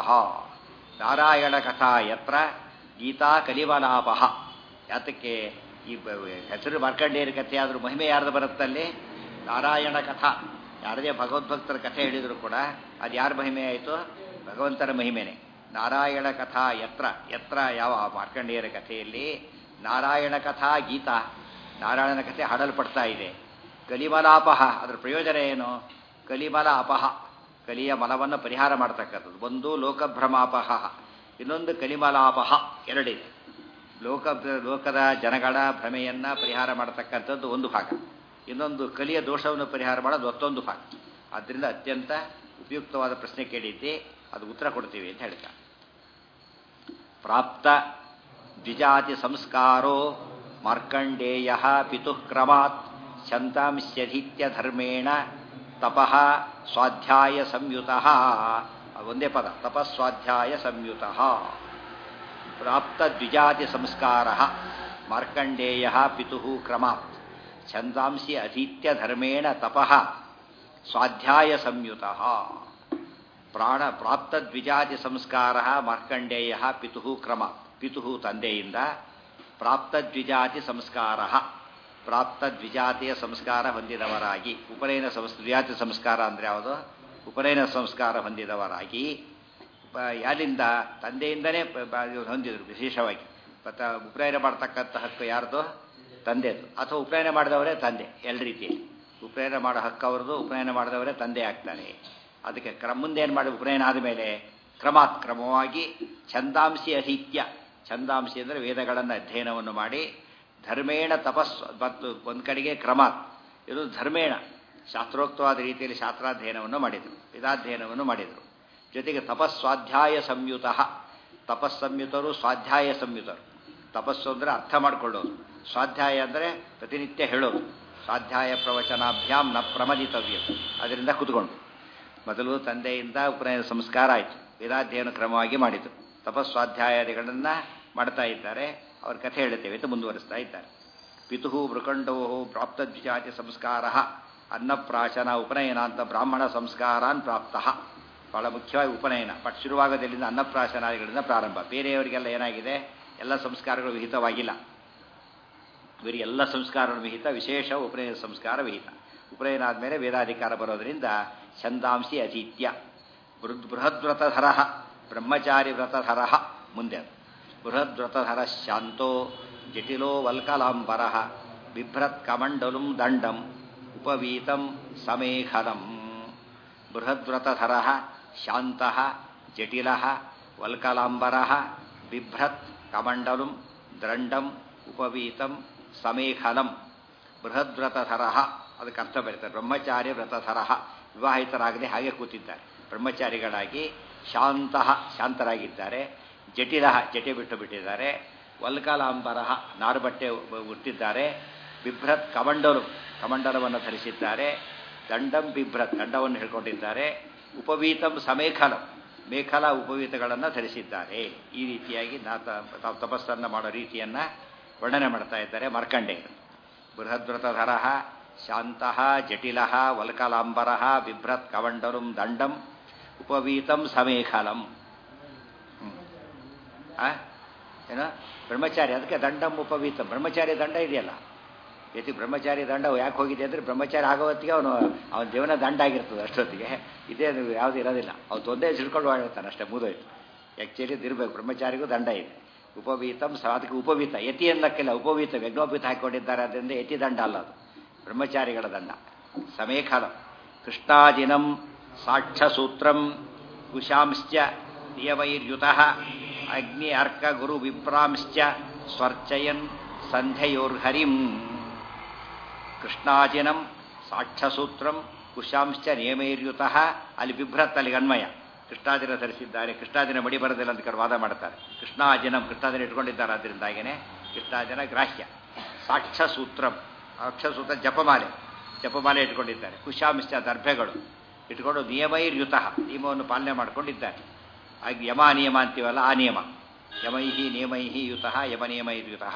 ನಾರಾಯಣ ಕಥಾ ಯತ್ರ ಗೀತಾ ಕಲಿಬಲಾಪಹ ಯಾತಕ್ಕೆ ಈ ಹೆಸರು ಮಾರ್ಕಂಡೇಯರ ಕಥೆ ಆದರೂ ಮಹಿಮೆ ಯಾರ್ದು ಬರುತ್ತಲ್ಲಿ ನಾರಾಯಣ ಕಥಾ ಯಾರದೇ ಭಗವದ್ಭಕ್ತರ ಕಥೆ ಹೇಳಿದ್ರು ಕೂಡ ಅದು ಯಾರ ಮಹಿಮೆ ಆಯಿತು ಭಗವಂತನ ಮಹಿಮೆನೆ ನಾರಾಯಣ ಕಥಾ ಯತ್ರ ಯತ್ರ ಯಾವ ಮಾರ್ಕಂಡೇಯರ ಕಥೆಯಲ್ಲಿ ನಾರಾಯಣ ಕಥಾ ಗೀತಾ ನಾರಾಯಣನ ಕಥೆ ಹಾಡಲ್ಪಡ್ತಾ ಇದೆ ಕಲಿಮಲಾಪಹ ಅದರ ಪ್ರಯೋಜನ ಏನು ಕಲಿಮಲ ಅಪಹ ಕಲಿಯ ಮಲವನ್ನು ಪರಿಹಾರ ಮಾಡ್ತಕ್ಕಂಥದ್ದು ಒಂದು ಲೋಕಭ್ರಮಾಪಹ ಇನ್ನೊಂದು ಕಲಿಮಲಾಪಹ ಎರಡಿದೆ ಲೋಕ ಲೋಕದ ಜನಗಳ ಭ್ರಮೆಯನ್ನು ಪರಿಹಾರ ಮಾಡತಕ್ಕಂಥದ್ದು ಒಂದು ಭಾಗ ಇನ್ನೊಂದು ಕಲಿಯ ದೋಷವನ್ನು ಪರಿಹಾರ ಮಾಡೋದು ಮತ್ತೊಂದು ಭಾಗ ಆದ್ದರಿಂದ ಅತ್ಯಂತ ಉಪಯುಕ್ತವಾದ ಪ್ರಶ್ನೆ ಕೇಳಿದ್ದೆ ಅದು ಉತ್ತರ ಕೊಡ್ತೀವಿ ಅಂತ ಹೇಳ್ತಾ ಪ್ರಾಪ್ತ ದ್ವಿಜಾತಿ ಸಂಸ್ಕಾರೋ ಮಾರ್ಕಂಡೇಯ ಪಿತುಃಕ್ರಮಾತ್ ಶಂತಾಂಶ್ಯಧೀತ್ಯ ಧರ್ಮೇಣ ತಪಃ ಸ್ವಾಧ್ಯಾಯ ಸಂಯುತ ಒಂದೇ ಪದ ತಪಸ್ವಾಧ್ಯಾಯ ಸಂಯುತ ಪ್ರಾಪ್ತ ದ್ವಿಜಾತಿ ಸಂಸ್ಕಾರ ಮಾರ್ಕಂಡೇಯ ಪಿತು ಕ್ರಮಾತ್ ಛಂದಾಂಸಿ ಅಧೀತ್ಯ ಧರ್ಮೇಣ ತಪಃ ಸ್ವಾಧ್ಯಾಯ ಸಂಯುತ ಪ್ರಾಣ ಪ್ರಾಪ್ತ ದ್ವಿಜಾತಿ ಸಂಸ್ಕಾರ ಮಾರ್ಕಂಡೇಯ ಪಿತು ಕ್ರಮ ಪಿತು ತಂದೆಯಿಂದ ಪ್ರಾಪ್ತ ದ್ವಿಜಾತಿ ಸಂಸ್ಕಾರ ಪ್ರಾಪ್ತ ದ್ವಿಜಾತಿಯ ಸಂಸ್ಕಾರ ಹೊಂದಿದವರಾಗಿ ಉಪನಯನ ಸಂಸ್ ದ್ವಿಜಾತಿ ಸಂಸ್ಕಾರ ಅಂದರೆ ಯಾವುದು ಉಪನಯನ ಸಂಸ್ಕಾರ ಹೊಂದಿದವರಾಗಿ ಯಾರಿಂದ ತಂದೆಯಿಂದನೇ ಹೊಂದಿದ್ರು ವಿಶೇಷವಾಗಿ ಮತ್ತು ಉಪನಯನ ಮಾಡ್ತಕ್ಕಂಥ ಹಕ್ಕು ಯಾರ್ದು ತಂದೆದು ಅಥವಾ ಉಪನಯನ ಮಾಡಿದವರೇ ತಂದೆ ಎಲ್ಲ ರೀತಿಯಲ್ಲಿ ಉಪನಯನ ಮಾಡೋ ಹಕ್ಕು ಅವ್ರದ್ದು ಉಪನಯನ ಮಾಡಿದವರೇ ತಂದೆ ಆಗ್ತಾರೆ ಅದಕ್ಕೆ ಕ್ರಮ ಮುಂದೆ ಏನು ಮಾಡಿ ಉಪನಯನ ಆದಮೇಲೆ ಕ್ರಮಾತ್ ಕ್ರಮವಾಗಿ ಛಂದಾಂಸಿ ಅಹಿತ್ಯ ಛಂದಾಂಸಿ ಅಂದರೆ ವೇದಗಳನ್ನು ಅಧ್ಯಯನವನ್ನು ಮಾಡಿ ಧರ್ಮೇಣ ತಪಸ್ ಮತ್ತು ಒಂದು ಕಡೆಗೆ ಕ್ರಮಾತ್ ಇದು ಧರ್ಮೇಣ ಶಾಸ್ತ್ರೋಕ್ತವಾದ ರೀತಿಯಲ್ಲಿ ಶಾಸ್ತ್ರಾಧ್ಯಯನವನ್ನು ಮಾಡಿದರು ವೇದಾಧ್ಯಯನವನ್ನು ಮಾಡಿದರು ಜೊತೆಗೆ ತಪಸ್ವಾಧ್ಯಾಯ ಸಂಯುತ ತಪಸ್ಸಂಯುತರು ಸ್ವಾಧ್ಯಾಯ ಸಂಯುತರು ತಪಸ್ಸು ಅಂದರೆ ಅರ್ಥ ಮಾಡಿಕೊಳ್ಳೋದು ಸ್ವಾಧ್ಯಾಯ ಅಂದರೆ ಪ್ರತಿನಿತ್ಯ ಹೇಳೋದು ಸ್ವಾಧ್ಯಾಯ ಪ್ರವಚನಾಭ್ಯಾಂ ನ ಪ್ರಮದಿತವ್ಯ ಅದರಿಂದ ಕುತ್ಕೊಂಡು ಮೊದಲು ತಂದೆಯಿಂದ ಉಪನಯನ ಸಂಸ್ಕಾರ ಆಯಿತು ವೇದಾಧ್ಯಯನ ಕ್ರಮವಾಗಿ ಮಾಡಿತು ತಪಸ್ವಾಧ್ಯಾಯಾದಿಗಳನ್ನು ಮಾಡ್ತಾ ಇದ್ದಾರೆ ಅವ್ರ ಕಥೆ ಹೇಳುತ್ತೇವೆ ಅಂತ ಮುಂದುವರಿಸ್ತಾ ಇದ್ದಾರೆ ಪಿತು ಮೃಕಂಡೋ ಪ್ರಾಪ್ತ ದ್ವಿಜಾತಿ ಸಂಸ್ಕಾರ ಅನ್ನಪ್ರಾಶನ ಉಪನಯನ ಅಂತ ಬ್ರಾಹ್ಮಣ ಸಂಸ್ಕಾರಾನ್ ಪ್ರಾಪ್ತ ಬಹಳ ಮುಖ್ಯವಾಗಿ ಉಪನಯನ ಬಟ್ ಶುರುವಾಗೋದಲ್ಲಿಂದ ಅನ್ನಪ್ರಾಶನಾದಿಗಳಿಂದ ಪ್ರಾರಂಭ ಬೇರೆಯವರಿಗೆಲ್ಲ ಏನಾಗಿದೆ ಎಲ್ಲ ಸಂಸ್ಕಾರಗಳು ವಿಹಿತವಾಗಿಲ್ಲ ಇವರಿಗೆ ಎಲ್ಲ ಸಂಸ್ಕಾರಗಳು ವಿಹಿತ ವಿಶೇಷ ಉಪನಯನ ಸಂಸ್ಕಾರ ವಿಹಿತ ಉಪನಯನ ಆದಮೇಲೆ ವೇದಾಧಿಕಾರ ಬರೋದರಿಂದ ಛಂದಾಂಸಿ ಅತೀತ್ಯ ಬೃಹದ್ ಬೃಹದ್ವ್ರತಧರ ಬ್ರಹ್ಮಚಾರಿ ವ್ರತಧರ ಮುಂದೆ ಬೃಹದ್ವ್ರತಧರ ಶಾಂತೋ ಜಟಿಲೋ ವಲ್ಕಲಾಂಬರ ಬಿಭ್ರತ್ ಕಮಂಡಲುಂ ದಂಡಂ ಉಪವೀತಂ ಸಮೇಖಲಂ ಬೃಹದ್ವ್ರತಧರ ಶಾಂತ ಜಟಿಲ ವಲ್ಕಲಾಂಬರ ಬಿಭ್ರತ್ ಕಮಂಡಲುಂ ದಂಡಂ ಉಪವೀತಂ ಸಮೇಖಲಂ ಬೃಹದ್ವ್ರತಧರ ಅದಕ್ಕೆ ಅರ್ಥ ಬರೀತಾರೆ ಬ್ರಹ್ಮಚಾರ್ಯ ವ್ರತಧರ ವಿವಾಹಿತರಾಗದೆ ಹಾಗೆ ಕೂತಿದ್ದಾರೆ ಬ್ರಹ್ಮಚಾರಿಗಳಾಗಿ ಶಾಂತ ಶಾಂತರಾಗಿದ್ದಾರೆ ಜಟಿಲ ಜಟೆ ಬಿಟ್ಟು ಬಿಟ್ಟಿದ್ದಾರೆ ವಲ್ಕಲಾಂಬರ ನಾರು ಬಟ್ಟೆ ಉಟ್ಟಿದ್ದಾರೆ ಬಿಭ್ರತ್ ಕಮಂಡಲು ಕಮಂಡಲವನ್ನು ಧರಿಸಿದ್ದಾರೆ ದಂಡಂ ಬಿಭ್ರತ್ ದಂಡವನ್ನು ಹಿಡ್ಕೊಂಡಿದ್ದಾರೆ ಉಪವೀತಂ ಸಮೇಖಲಂ ಮೇಖಲ ಉಪವೀತಗಳನ್ನು ಧರಿಸಿದ್ದಾರೆ ಈ ರೀತಿಯಾಗಿ ತಾವು ತಪಸ್ಸನ್ನು ಮಾಡೋ ರೀತಿಯನ್ನು ವರ್ಣನೆ ಮಾಡ್ತಾ ಇದ್ದಾರೆ ಮಾರ್ಕಂಡೇಯರು ಬೃಹದ್ವ್ರತಧರ ಶಾಂತ ಜಟಿಲ ವಲ್ಕಲಾಂಬರ ಬಿಭ್ರತ್ ಕವಂಡಲಂ ದಂಡಂ ಉಪವೀತಂ ಸಮೇಖಲಂ ಏನು ಬ್ರಹ್ಮಚಾರಿ ಅದಕ್ಕೆ ದಂಡಂ ಉಪವೀತಂ ಬ್ರಹ್ಮಚಾರಿ ದಂಡ ಇದೆಯಲ್ಲ ಯತಿ ಬ್ರಹ್ಮಚಾರಿ ದಂಡ ಯಾಕೆ ಹೋಗಿದೆ ಅಂದರೆ ಬ್ರಹ್ಮಚಾರಿ ಆಗೋ ಹೊತ್ತಿಗೆ ಅವನು ಅವನ ಜೀವನ ದಂಡ ಆಗಿರ್ತದೆ ಅಷ್ಟೊತ್ತಿಗೆ ಇದೇ ಯಾವುದು ಇರೋದಿಲ್ಲ ಅವ್ನು ತೊಂದರೆ ಸಿಡ್ಕೊಂಡು ಮಾಡಿರ್ತಾನೆ ಅಷ್ಟೇ ಮುದೋಯ್ತು ಆ್ಯಕ್ಚುಲಿ ಇದಿರ್ಬೇಕು ಬ್ರಹ್ಮಚಾರಿಗೂ ದಂಡ ಇದೆ ಉಪವೀತಂ ಸ ಅದಕ್ಕೆ ಉಪವೀತ ಯತಿ ಅನ್ನಕ್ಕೆಲ್ಲ ಉಪವೀತ ಯಜ್ಞೋಪೀತ ಹಾಕಿಕೊಂಡಿದ್ದಾರೆ ಅದರಿಂದ ಯತಿ ದಂಡ ಅಲ್ಲ ಅದು ಬ್ರಹ್ಮಚಾರಿಗಳ ದಂಡ ಸಮೇಖಲ ಕೃಷ್ಣಾಜಿನಂ ಸಾಕ್ಷ್ಯಸೂತ್ರಂ ಕುಶಾಂಶ್ಚ ನಿಯವೈರ್ಯುತ ಅಗ್ನಿ ಅರ್ಕ ಗುರು ವಿಪ್ರಾಂಶ್ಚ ಸ್ವರ್ಚಯನ್ ಸಂಧ್ಯಯೋರ್ಹರಿಂ ಕೃಷ್ಣಾಜಿನಂ ಸಾಕ್ಷ್ಯಸೂತ್ರಂ ಕುಶಾಂಶ್ಚ ನಿಯಮೈರ್ಯುತ ಅಲ್ಲಿ ಬಿಭ್ರತ್ ಅಲ್ಲಿಗೆ ಅನ್ವಯ ಕೃಷ್ಣಾಜಿನ ಧರಿಸಿದ್ದಾರೆ ಕೃಷ್ಣಾಜಿನ ಮಡಿ ಬರೋದಿಲ್ಲ ಅಂತ ವಾದ ಮಾಡ್ತಾರೆ ಕೃಷ್ಣಾಜಿನಂ ಕೃಷ್ಣಾಜಿನ ಇಟ್ಕೊಂಡಿದ್ದಾರೆ ಅದರಿಂದಾಗೇನೆ ಕೃಷ್ಣಾಜಿನ ಗ್ರಾಹ್ಯ ಸಾಕ್ಷ್ಯಸೂತ್ರಂ ಅಕ್ಷಸೂತ್ರ ಜಪಮಾಲೆ ಜಪಮಾಲೆ ಇಟ್ಕೊಂಡಿದ್ದಾರೆ ಕುಶಾಂಶ ದರ್ಭೆಗಳು ಇಟ್ಕೊಂಡು ನಿಯಮೈರ್ಯುತ ನಿಯಮವನ್ನು ಪಾಲನೆ ಮಾಡಿಕೊಂಡಿದ್ದಾರೆ ಹಾಗೆ ಯಮ ನಿಯಮ ಅಂತೀವಲ್ಲ ಆ ನಿಯಮ ಯಮೈಹಿ ನಿಯಮೈಹಿ ಯುತಃ ಯಮ ನಿಯಮೈರ್ಯುತಃ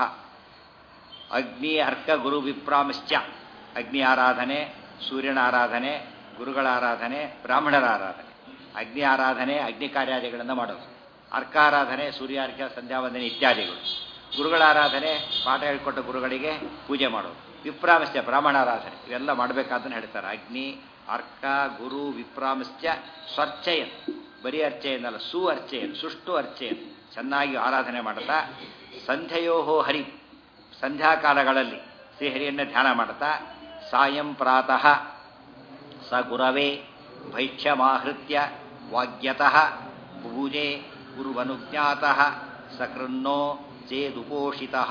ಅಗ್ನಿ ಅರ್ಕ ಗುರು ವಿಪ್ರಾಂಶ್ಚ ಅಗ್ನಿ ಆರಾಧನೆ ಸೂರ್ಯನ ಆರಾಧನೆ ಗುರುಗಳ ಆರಾಧನೆ ಬ್ರಾಹ್ಮಣರ ಆರಾಧನೆ ಅಗ್ನಿ ಆರಾಧನೆ ಅಗ್ನಿ ಕಾರ್ಯಾದಿಗಳನ್ನು ಮಾಡೋದು ಅರ್ಕಾರಾಧನೆ ಸೂರ್ಯಾರ್ಕ ಸಂಧ್ಯಾವಂದನೆ ಇತ್ಯಾದಿಗಳು ಗುರುಗಳ ಆರಾಧನೆ ಪಾಠ ಹೇಳಿಕೊಟ್ಟ ಗುರುಗಳಿಗೆ ಪೂಜೆ ಮಾಡೋದು ವಿಪ್ರಾಂಶ್ಚ ಬ್ರಾಹ್ಮಣ ಆರಾಧನೆ ಇವೆಲ್ಲ ಮಾಡಬೇಕಾದನ್ನು ಹೇಳ್ತಾರೆ ಅಗ್ನಿ ಅರ್ಕ ಗುರು ವಿಪ್ರಾಂಶ್ಚ ಸ್ವರ್ಚಯನ್ ಬರೀ ಅರ್ಚೆಯನ್ನಲ್ಲ ಸು ಅರ್ಚೆಯನ್ ಸುಷ್ಟು ಅರ್ಚೆಯನ್ ಚೆನ್ನಾಗಿ ಆರಾಧನೆ ಮಾಡುತ್ತಾ ಸಂಧ್ಯೆಯೋ ಹರಿ ಸಂಧ್ಯಾಕಾಲಗಳಲ್ಲಿ ಶ್ರೀಹರಿಯನ್ನು ಧ್ಯಾನ ಮಾಡುತ್ತಾ ಸಾಯಂ ಪ್ರಾತಃ ಸ ಗುರವೇ ಭೈಕ್ಷ್ಯಮಾಹೃತ್ಯ ವಾಗ್ಯತಃ ಪೂಜೆ ಗುರುವನುಜ್ಞಾತಃ ಸಕೃನ್ನೋ ಚೇದುಪೋಷಿತಃ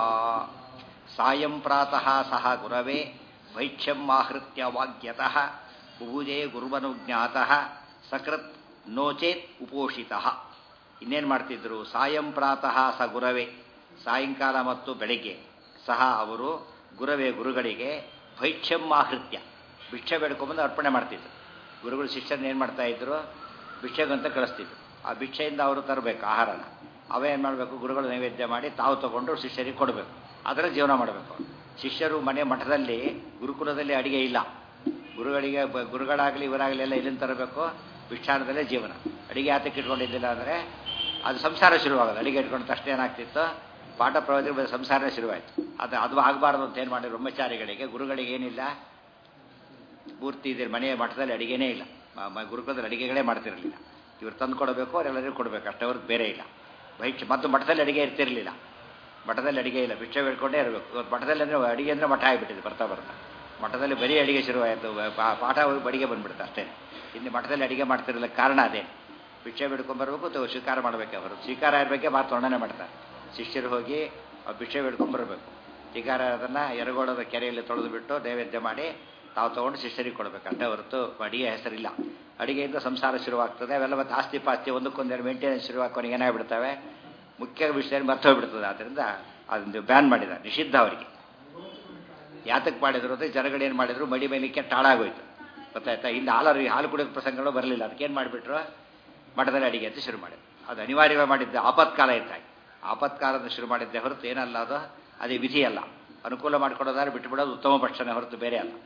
ಸಾಯಂ ಪ್ರಾತಃ ಸಹ ಗುರವೇ ಭೈಕ್ಷ್ಯಂ ಆಹೃತ್ಯ ವಾಗ್ಯತಃ ಪೂಜೆ ಗುರುವನುಜ್ಞಾತಃ ಸಕೃತ್ ನೋಚೇತ್ ಉಪೋಷಿತಃ ಇನ್ನೇನು ಮಾಡ್ತಿದ್ರು ಸಾಯಂ ಪ್ರಾತಃ ಸ ಗುರವೇ ಸಾಯಂಕಾಲ ಮತ್ತು ಬೆಳಿಗ್ಗೆ ಸಹ ಅವರು ಗುರವೇ ಗುರುಗಳಿಗೆ ಭೈಕ್ಷ್ಯಂ ಆಹೃತ್ಯ ಭಿಕ್ಷೆ ಬೇಡ್ಕೊಂಬಂದು ಅರ್ಪಣೆ ಮಾಡ್ತಿದ್ರು ಗುರುಗಳು ಶಿಷ್ಯರನ್ನ ಏನು ಮಾಡ್ತಾ ಇದ್ರು ಭಿಕ್ಷೆಗಂತ ಕಳಿಸ್ತಿದ್ರು ಆ ಭಿಕ್ಷೆಯಿಂದ ಅವರು ತರಬೇಕು ಆಹಾರನ ಅವೇ ಏನು ಮಾಡಬೇಕು ಗುರುಗಳು ನೈವೇದ್ಯ ಮಾಡಿ ತಾವು ತಗೊಂಡು ಶಿಷ್ಯರಿಗೆ ಕೊಡಬೇಕು ಅದರಲ್ಲಿ ಜೀವನ ಮಾಡಬೇಕು ಅವರು ಶಿಷ್ಯರು ಮನೆ ಮಠದಲ್ಲಿ ಗುರುಕುಲದಲ್ಲಿ ಅಡಿಗೆ ಇಲ್ಲ ಗುರುಗಳಿಗೆ ಬ- ಗುರುಗಳಾಗಲಿ ಇವರಾಗಲಿ ಎಲ್ಲ ಎಲ್ಲಿಂದ ತರಬೇಕು ಭಿಕ್ಷಾಟದಲ್ಲೇ ಜೀವನ ಅಡಿಗೆ ಯಾತಕ್ಕೆ ಇಟ್ಕೊಂಡಿದ್ದಿಲ್ಲ ಅಂದರೆ ಅದು ಸಂಸಾರ ಶುರುವಾಗೋದು ಅಡಿಗೆ ಇಟ್ಕೊಂಡ ತಕ್ಷಣ ಏನಾಗ್ತಿತ್ತು ಪಾಠ ಪ್ರವಚನ ಸಂಸಾರನೇ ಶುರುವಾಯಿತು ಅದು ಅದು ಆಗಬಾರ್ದು ಅಂತ ಏನು ಮಾಡಿ ಬ್ರಹ್ಮಚಾರಿಗಳಿಗೆ ಗುರುಗಳಿಗೆ ಏನಿಲ್ಲ ಪೂರ್ತಿ ಇದೆ ಮನೆಯ ಮಠದಲ್ಲಿ ಅಡಿಗೆನೇ ಇಲ್ಲ ಮ- ಮ- ಗುರುಕುಲದಲ್ಲಿ ಅಡಿಗೆಗಳೇ ಮಾಡ್ತಿರಲಿಲ್ಲ ಇವ್ರು ತಂದು ಕೊಡಬೇಕು ಅವರೆಲ್ಲರಿಗೂ ಕೊಡಬೇಕು ಅಷ್ಟೇ ಅವ್ರದ್ದು ಬೇರೆ ಇಲ್ಲ ಭೈಕ್ಷ ಮತ್ತು ಮಠದಲ್ಲಿ ಅಡಿಗೆ ಇರ್ತಿರಲಿಲ್ಲ ಮಠದಲ್ಲಿ ಅಡಿಗೆ ಇಲ್ಲ ಭಿಕ್ಷೆ ಬೇಡ್ಕೊಂಡೇ ಇರಬೇಕು ಇವತ್ತು ಮಠದಲ್ಲಿ ಅಂದರೆ ಅಡಿಗೆ ಅಂದರೆ ಮಠ ಆಗಿಬಿಟ್ಟಿದೆ ಬರ್ತಾ ಬರ್ತಾ ಮಠದಲ್ಲಿ ಬರೀ ಅಡಿಗೆ ಶುರುವಾಯಿತು ಪಾ- ಪಾಠ ಹೋಗಿ ಬಡಿಗೆ ಬಂದ್ಬಿಡುತ್ತೆ ಅಷ್ಟೇ ಇನ್ನು ಮಠದಲ್ಲಿ ಅಡಿಗೆ ಮಾಡ್ತಿರಲಿಲ್ಲ ಕಾರಣ ಅದೇ ಭಿಕ್ಷೆ ಬಿಡ್ಕೊಂಬರ್ಬೇಕು ಅಥವಾ ಸ್ವೀಕಾರ ಮಾಡಬೇಕು ಅವರು ಸ್ವೀಕಾರ ಇರಬೇಕೆ ಮಾತು ವರ್ಣನೆ ಮಾಡ್ತಾರೆ ಶಿಷ್ಯರು ಹೋಗಿ ಆ ಭಿಕ್ಷೆ ಬಿಡ್ಕೊಂಬರ್ಬೇಕು ಸ್ವೀಕಾರ ಅದನ್ನು ಎರಗೋಳದ ಕೆರೆಯಲ್ಲಿ ತೊಳೆದು ಬಿಟ್ಟು ನೈವೇದ್ಯ ಮಾಡಿ ತಾವು ತೊಗೊಂಡು ಶಿಷ್ಯರಿಗೆ ಕೊಡಬೇಕು ಅಷ್ಟೇ ಹೊರತು ಅಡಿಗೆ ಹೆಸರಿಲ್ಲ ಅಡಿಗೆಯಿಂದ ಸಂಸಾರ ಶುರುವಾಗ್ತದೆ ಅವೆಲ್ಲ ಮತ್ತು ಆಸ್ತಿ ಪಾಸ್ತಿ ಒಂದಕ್ಕೊಂದೆರಡು ಮೇಂಟೆನೆನ್ಸ್ ಶುರುವಾಕೋನಿಗೆ ಏನಾಗ್ಬಿಡ್ತವೆ ಮುಖ್ಯ ವಿಷಯ ಮರ್ತೋಗ್ಬಿಡ್ತದೆ ಆದ್ದರಿಂದ ಅದನ್ನು ಬ್ಯಾನ್ ಮಾಡಿದ ನಿಷಿದ್ಧ ಅವರಿಗೆ ಯಾತಕ್ಕೆ ಮಾಡಿದ್ರು ಅಂದರೆ ಜನಗಳು ಏನು ಮಾಡಿದ್ರು ಮಡಿ ಮೇಲಿಕ್ಕೆ ಟಾಳಾಗೋಯ್ತು ಗೊತ್ತಾಯ್ತಾ ಇಲ್ಲಿ ಹಾಲರಿಗೆ ಹಾಲು ಕುಡಿಯೋ ಪ್ರಸಂಗಗಳು ಬರಲಿಲ್ಲ ಅದಕ್ಕೇನು ಮಾಡಿಬಿಟ್ರು ಮಠದಲ್ಲಿ ಅಡಿಗೆ ಅಂತ ಶುರು ಮಾಡಿದ್ರು ಅದು ಅನಿವಾರ್ಯವಾಗಿ ಮಾಡಿದ್ದೆ ಆಪತ್ಕಾಲ ಇದ್ದಾಗಿ ಆಪತ್ಕಾಲದ ಶುರು ಮಾಡಿದ್ದೆ ಹೊರತು ಏನಲ್ಲ ಅದು ಅದೇ ವಿಧಿ ಅಲ್ಲ ಅನುಕೂಲ ಮಾಡ್ಕೊಡೋದಾದ್ರೆ ಬಿಟ್ಟು ಬಿಡೋದು ಉತ್ತಮ ಪಕ್ಷನೇ ಹೊರತು ಬೇರೆ ಅಲ್ಲ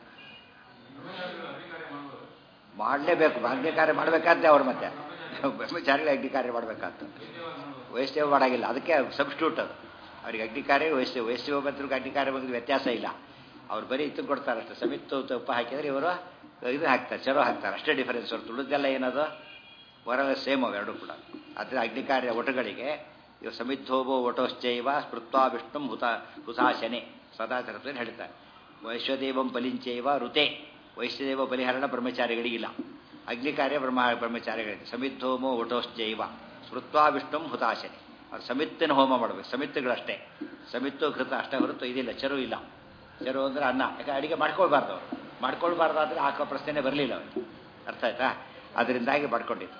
ಮಾಡಲೇಬೇಕು ಅಗ್ನಿ ಕಾರ್ಯ ಮಾಡಬೇಕಾದ್ದೆ ಅವ್ರು ಮತ್ತೆ ಬ್ರಹ್ಮಚಾರಿಗಳು ಅಗ್ನಿ ಕಾರ್ಯ ಮಾಡಬೇಕಾದ್ದು ವೈಷ್ಣವ ಮಾಡಾಗಿಲ್ಲ ಅದಕ್ಕೆ ಸಬ್ಸ್ಟ್ಯೂಟ್ ಅದು ಅವ್ರಿಗೆ ಅಗ್ನಿ ಕಾರ್ಯ ವೈಷ್ಣವ ವೈಷ್ಣವ ಬಂದ್ರಿಗೆ ಅಗ್ನಿ ಕಾರ್ಯ ಬಗ್ಗೆ ವ್ಯತ್ಯಾಸ ಇಲ್ಲ ಅವ್ರು ಬರೀ ಇತ್ತು ಕೊಡ್ತಾರೆ ಅಷ್ಟೇ ಸಮಿತ್ತು ತುಪ್ಪ ಹಾಕಿದ್ರೆ ಇವರು ಇದು ಹಾಕ್ತಾರೆ ಚಲೋ ಹಾಕ್ತಾರೆ ಅಷ್ಟೇ ಡಿಫರೆನ್ಸ್ ಹೊರತು ಉಳಿದೆಲ್ಲ ಏನದು ಹೊರಲ್ಲ ಸೇಮ್ ಅವು ಎರಡು ಕೂಡ ಆದರೆ ಅಗ್ನಿ ಕಾರ್ಯ ಒಟುಗಳಿಗೆ ಇವು ಸಮಿದ್ಧೋಬೋ ಒಟೋಶ್ಚೈವ ಸ್ಮೃತ್ವಾ ವಿಷ್ಣು ಹುತ ಹುತಾಶನೆ ಸದಾಚಾರ ಹೇಳ್ತಾರೆ ವೈಶ್ವದೇವಂ ಬಲಿಂಚೈವ ಋತೆ ವೈಶ್ವದೇವ ಬಲಿಹರಣ ಬ್ರಹ್ಮಚಾರಿಗಳಿಗಿಲ್ಲ ಅಗ್ನಿ ಕಾರ್ಯ ಬ್ರಹ್ಮ ಬ್ರಹ್ಮಚಾರಿಗಳಿಗೆ ಸಮಿದ್ಧೋಮೋ ಒಟೋಶ್ಚೈವ ಸ್ಮೃತ್ವಾ ವಿಷ್ಣು ಹುತಾಶನೆ ಅವ್ರು ಸಮಿತ್ತಿನ ಹೋಮ ಮಾಡಬೇಕು ಸಮಿತ್ತುಗಳಷ್ಟೇ ಸಮಿತ್ತು ಘೃತ ಅಷ್ಟೇ ಹೊರತು ಇದಿಲ್ಲ ಚರು ಇಲ್ಲ ಚರು ಅಂದ್ರೆ ಅನ್ನ ಯಾಕೆ ಅಡಿಗೆ ಮಾಡ್ಕೊಳ್ಬಾರ್ದು ಅವರು ಮಾಡ್ಕೊಳ್ಬಾರ್ದಾದ್ರೆ ಹಾಕೋ ಪ್ರಶ್ನೆ ಬರಲಿಲ್ಲ ಅವ್ರಿಗೆ ಅರ್ಥ ಆಯ್ತಾ ಅದರಿಂದಾಗಿ ಮಾಡ್ಕೊಂಡಿದ್ದು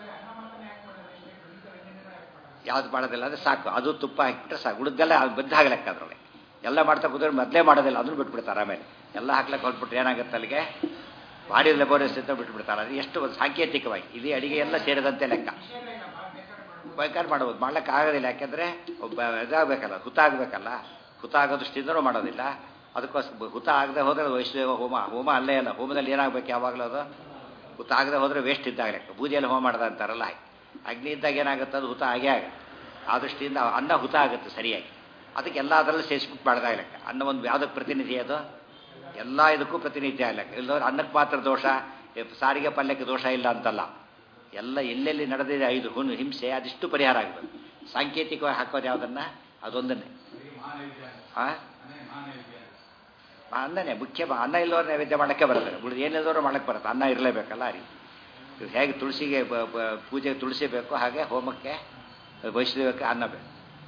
ಯಾವ್ದು ಮಾಡೋದಿಲ್ಲ ಅಂದರೆ ಸಾಕು ಅದು ತುಪ್ಪ ಹಾಕಿಬಿಟ್ರೆ ಸಾಕು ಉಳಿದೆಲ್ಲ ಅದು ಬದ್ಧ ಆಗ್ಲಕ್ಕ ಅದ್ರೊಳಗೆ ಎಲ್ಲ ಮಾಡ್ತಾ ಕೂತ್ರೆ ಮೊದಲೇ ಮಾಡೋದಿಲ್ಲ ಅದನ್ನು ಬಿಟ್ಬಿಡ್ತಾರೆ ಆಮೇಲೆ ಎಲ್ಲ ಹಾಕ್ಲಕ್ಕೆ ಹೊರಟ್ಬಿಟ್ರೆ ಏನಾಗುತ್ತೆ ಅಲ್ಲಿಗೆ ಬಾಡಿ ಲೆಬೋರೇಸ್ ಅಂತ ಬಿಟ್ಬಿಡ್ತಾರೆ ಅದು ಎಷ್ಟು ಒಂದು ಸಾಂಕೇತಿಕವಾಗಿ ಇದು ಅಡಿಗೆ ಎಲ್ಲ ಸೇರಿದಂತೆ ಲೆಕ್ಕ ಬೇಕಾದ್ರೆ ಮಾಡ್ಬೋದು ಮಾಡ್ಲಿಕ್ಕೆ ಆಗೋದಿಲ್ಲ ಯಾಕೆಂದರೆ ಒಬ್ಬ ಇದಾಗಬೇಕಲ್ಲ ಹುತ ಆಗಬೇಕಲ್ಲ ಹುತ ಆಗೋ ದೃಷ್ಟಿಯಿಂದನೂ ಮಾಡೋದಿಲ್ಲ ಅದಕ್ಕೋಸ್ಕರ ಹುತ ಆಗದೆ ಹೋದರೆ ವೈಷ್ಣವ ಹೋಮ ಹೋಮ ಅಲ್ಲೇ ಅಲ್ಲ ಹೋಮದಲ್ಲಿ ಏನಾಗಬೇಕು ಯಾವಾಗಲೂ ಅದು ಹುತ ಆಗದೆ ಹೋದರೆ ವೇಸ್ಟ್ ಇದ್ದಾಗ ಲೆಕ್ಕ ಬೂದಿಯಲ್ಲಿ ಹೋಮ ಮಾಡ್ದ ಅಂತಾರಲ್ಲ ಹಾಗೆ ಅಗ್ನಿ ಇದ್ದಾಗ ಏನಾಗುತ್ತೆ ಅದು ಹುತ ಆಗೇ ಆಗುತ್ತೆ ಆ ದೃಷ್ಟಿಯಿಂದ ಅನ್ನ ಹುತ ಆಗುತ್ತೆ ಸರಿಯಾಗಿ ಅದಕ್ಕೆ ಎಲ್ಲ ಅದರಲ್ಲಿ ಸೇರಿಸ್ಬಿಟ್ಟು ಮಾಡ್ದಾಗ ಲೆಕ್ಕ ಅನ್ನ ಒಂದು ಯಾವುದಕ್ಕೆ ಪ್ರತಿನಿಧಿ ಅದು ಎಲ್ಲ ಇದಕ್ಕೂ ಪ್ರತಿನಿತ್ಯ ಲೆಕ್ಕ ಇಲ್ಲದವ್ರು ಅನ್ನಕ್ಕೆ ಮಾತ್ರ ದೋಷ ಎ- ಸಾರಿಗೆ ಪಲ್ಯಕ್ಕೆ ದೋಷ ಇಲ್ಲ ಅಂತಲ್ಲ ಎಲ್ಲ ಎಲ್ಲೆಲ್ಲಿ ನಡೆದಿದೆ ಐದು ಹುಣ್ಣು ಹಿಂಸೆ ಅದಿಷ್ಟು ಪರಿಹಾರ ಆಗಬೇಕು ಸಾಂಕೇತಿಕವಾಗಿ ಹಾಕೋದು ಯಾವುದನ್ನ ಅದೊಂದನ್ನೇ ಆ ಅನ್ನನೇ ಮುಖ್ಯ ಬ- ಅನ್ನ ಇಲ್ಲದವ್ರು ನೈವೇದ್ಯ ಮಾಡೋಕ್ಕೆ ಬರುತ್ತೆ ಉಳಿದು ಏನಿಲ್ಲದವ್ರು ಮಾಡಕ್ಕೆ ಬರುತ್ತೆ ಅನ್ನ ಇರಲೇಬೇಕಲ್ಲ ಆ ರೀತಿ ಇದು ಹೇಗೆ ತುಳಸಿಗೆ ಬ- ಬ- ಪೂಜೆಗೆ ತುಳಸಿ ಬೇಕು ಹಾಗೆ ಹೋಮಕ್ಕೆ ವೈಷ್ಣವಕ್ಕೆ ಅನ್ನ ಬೇಕು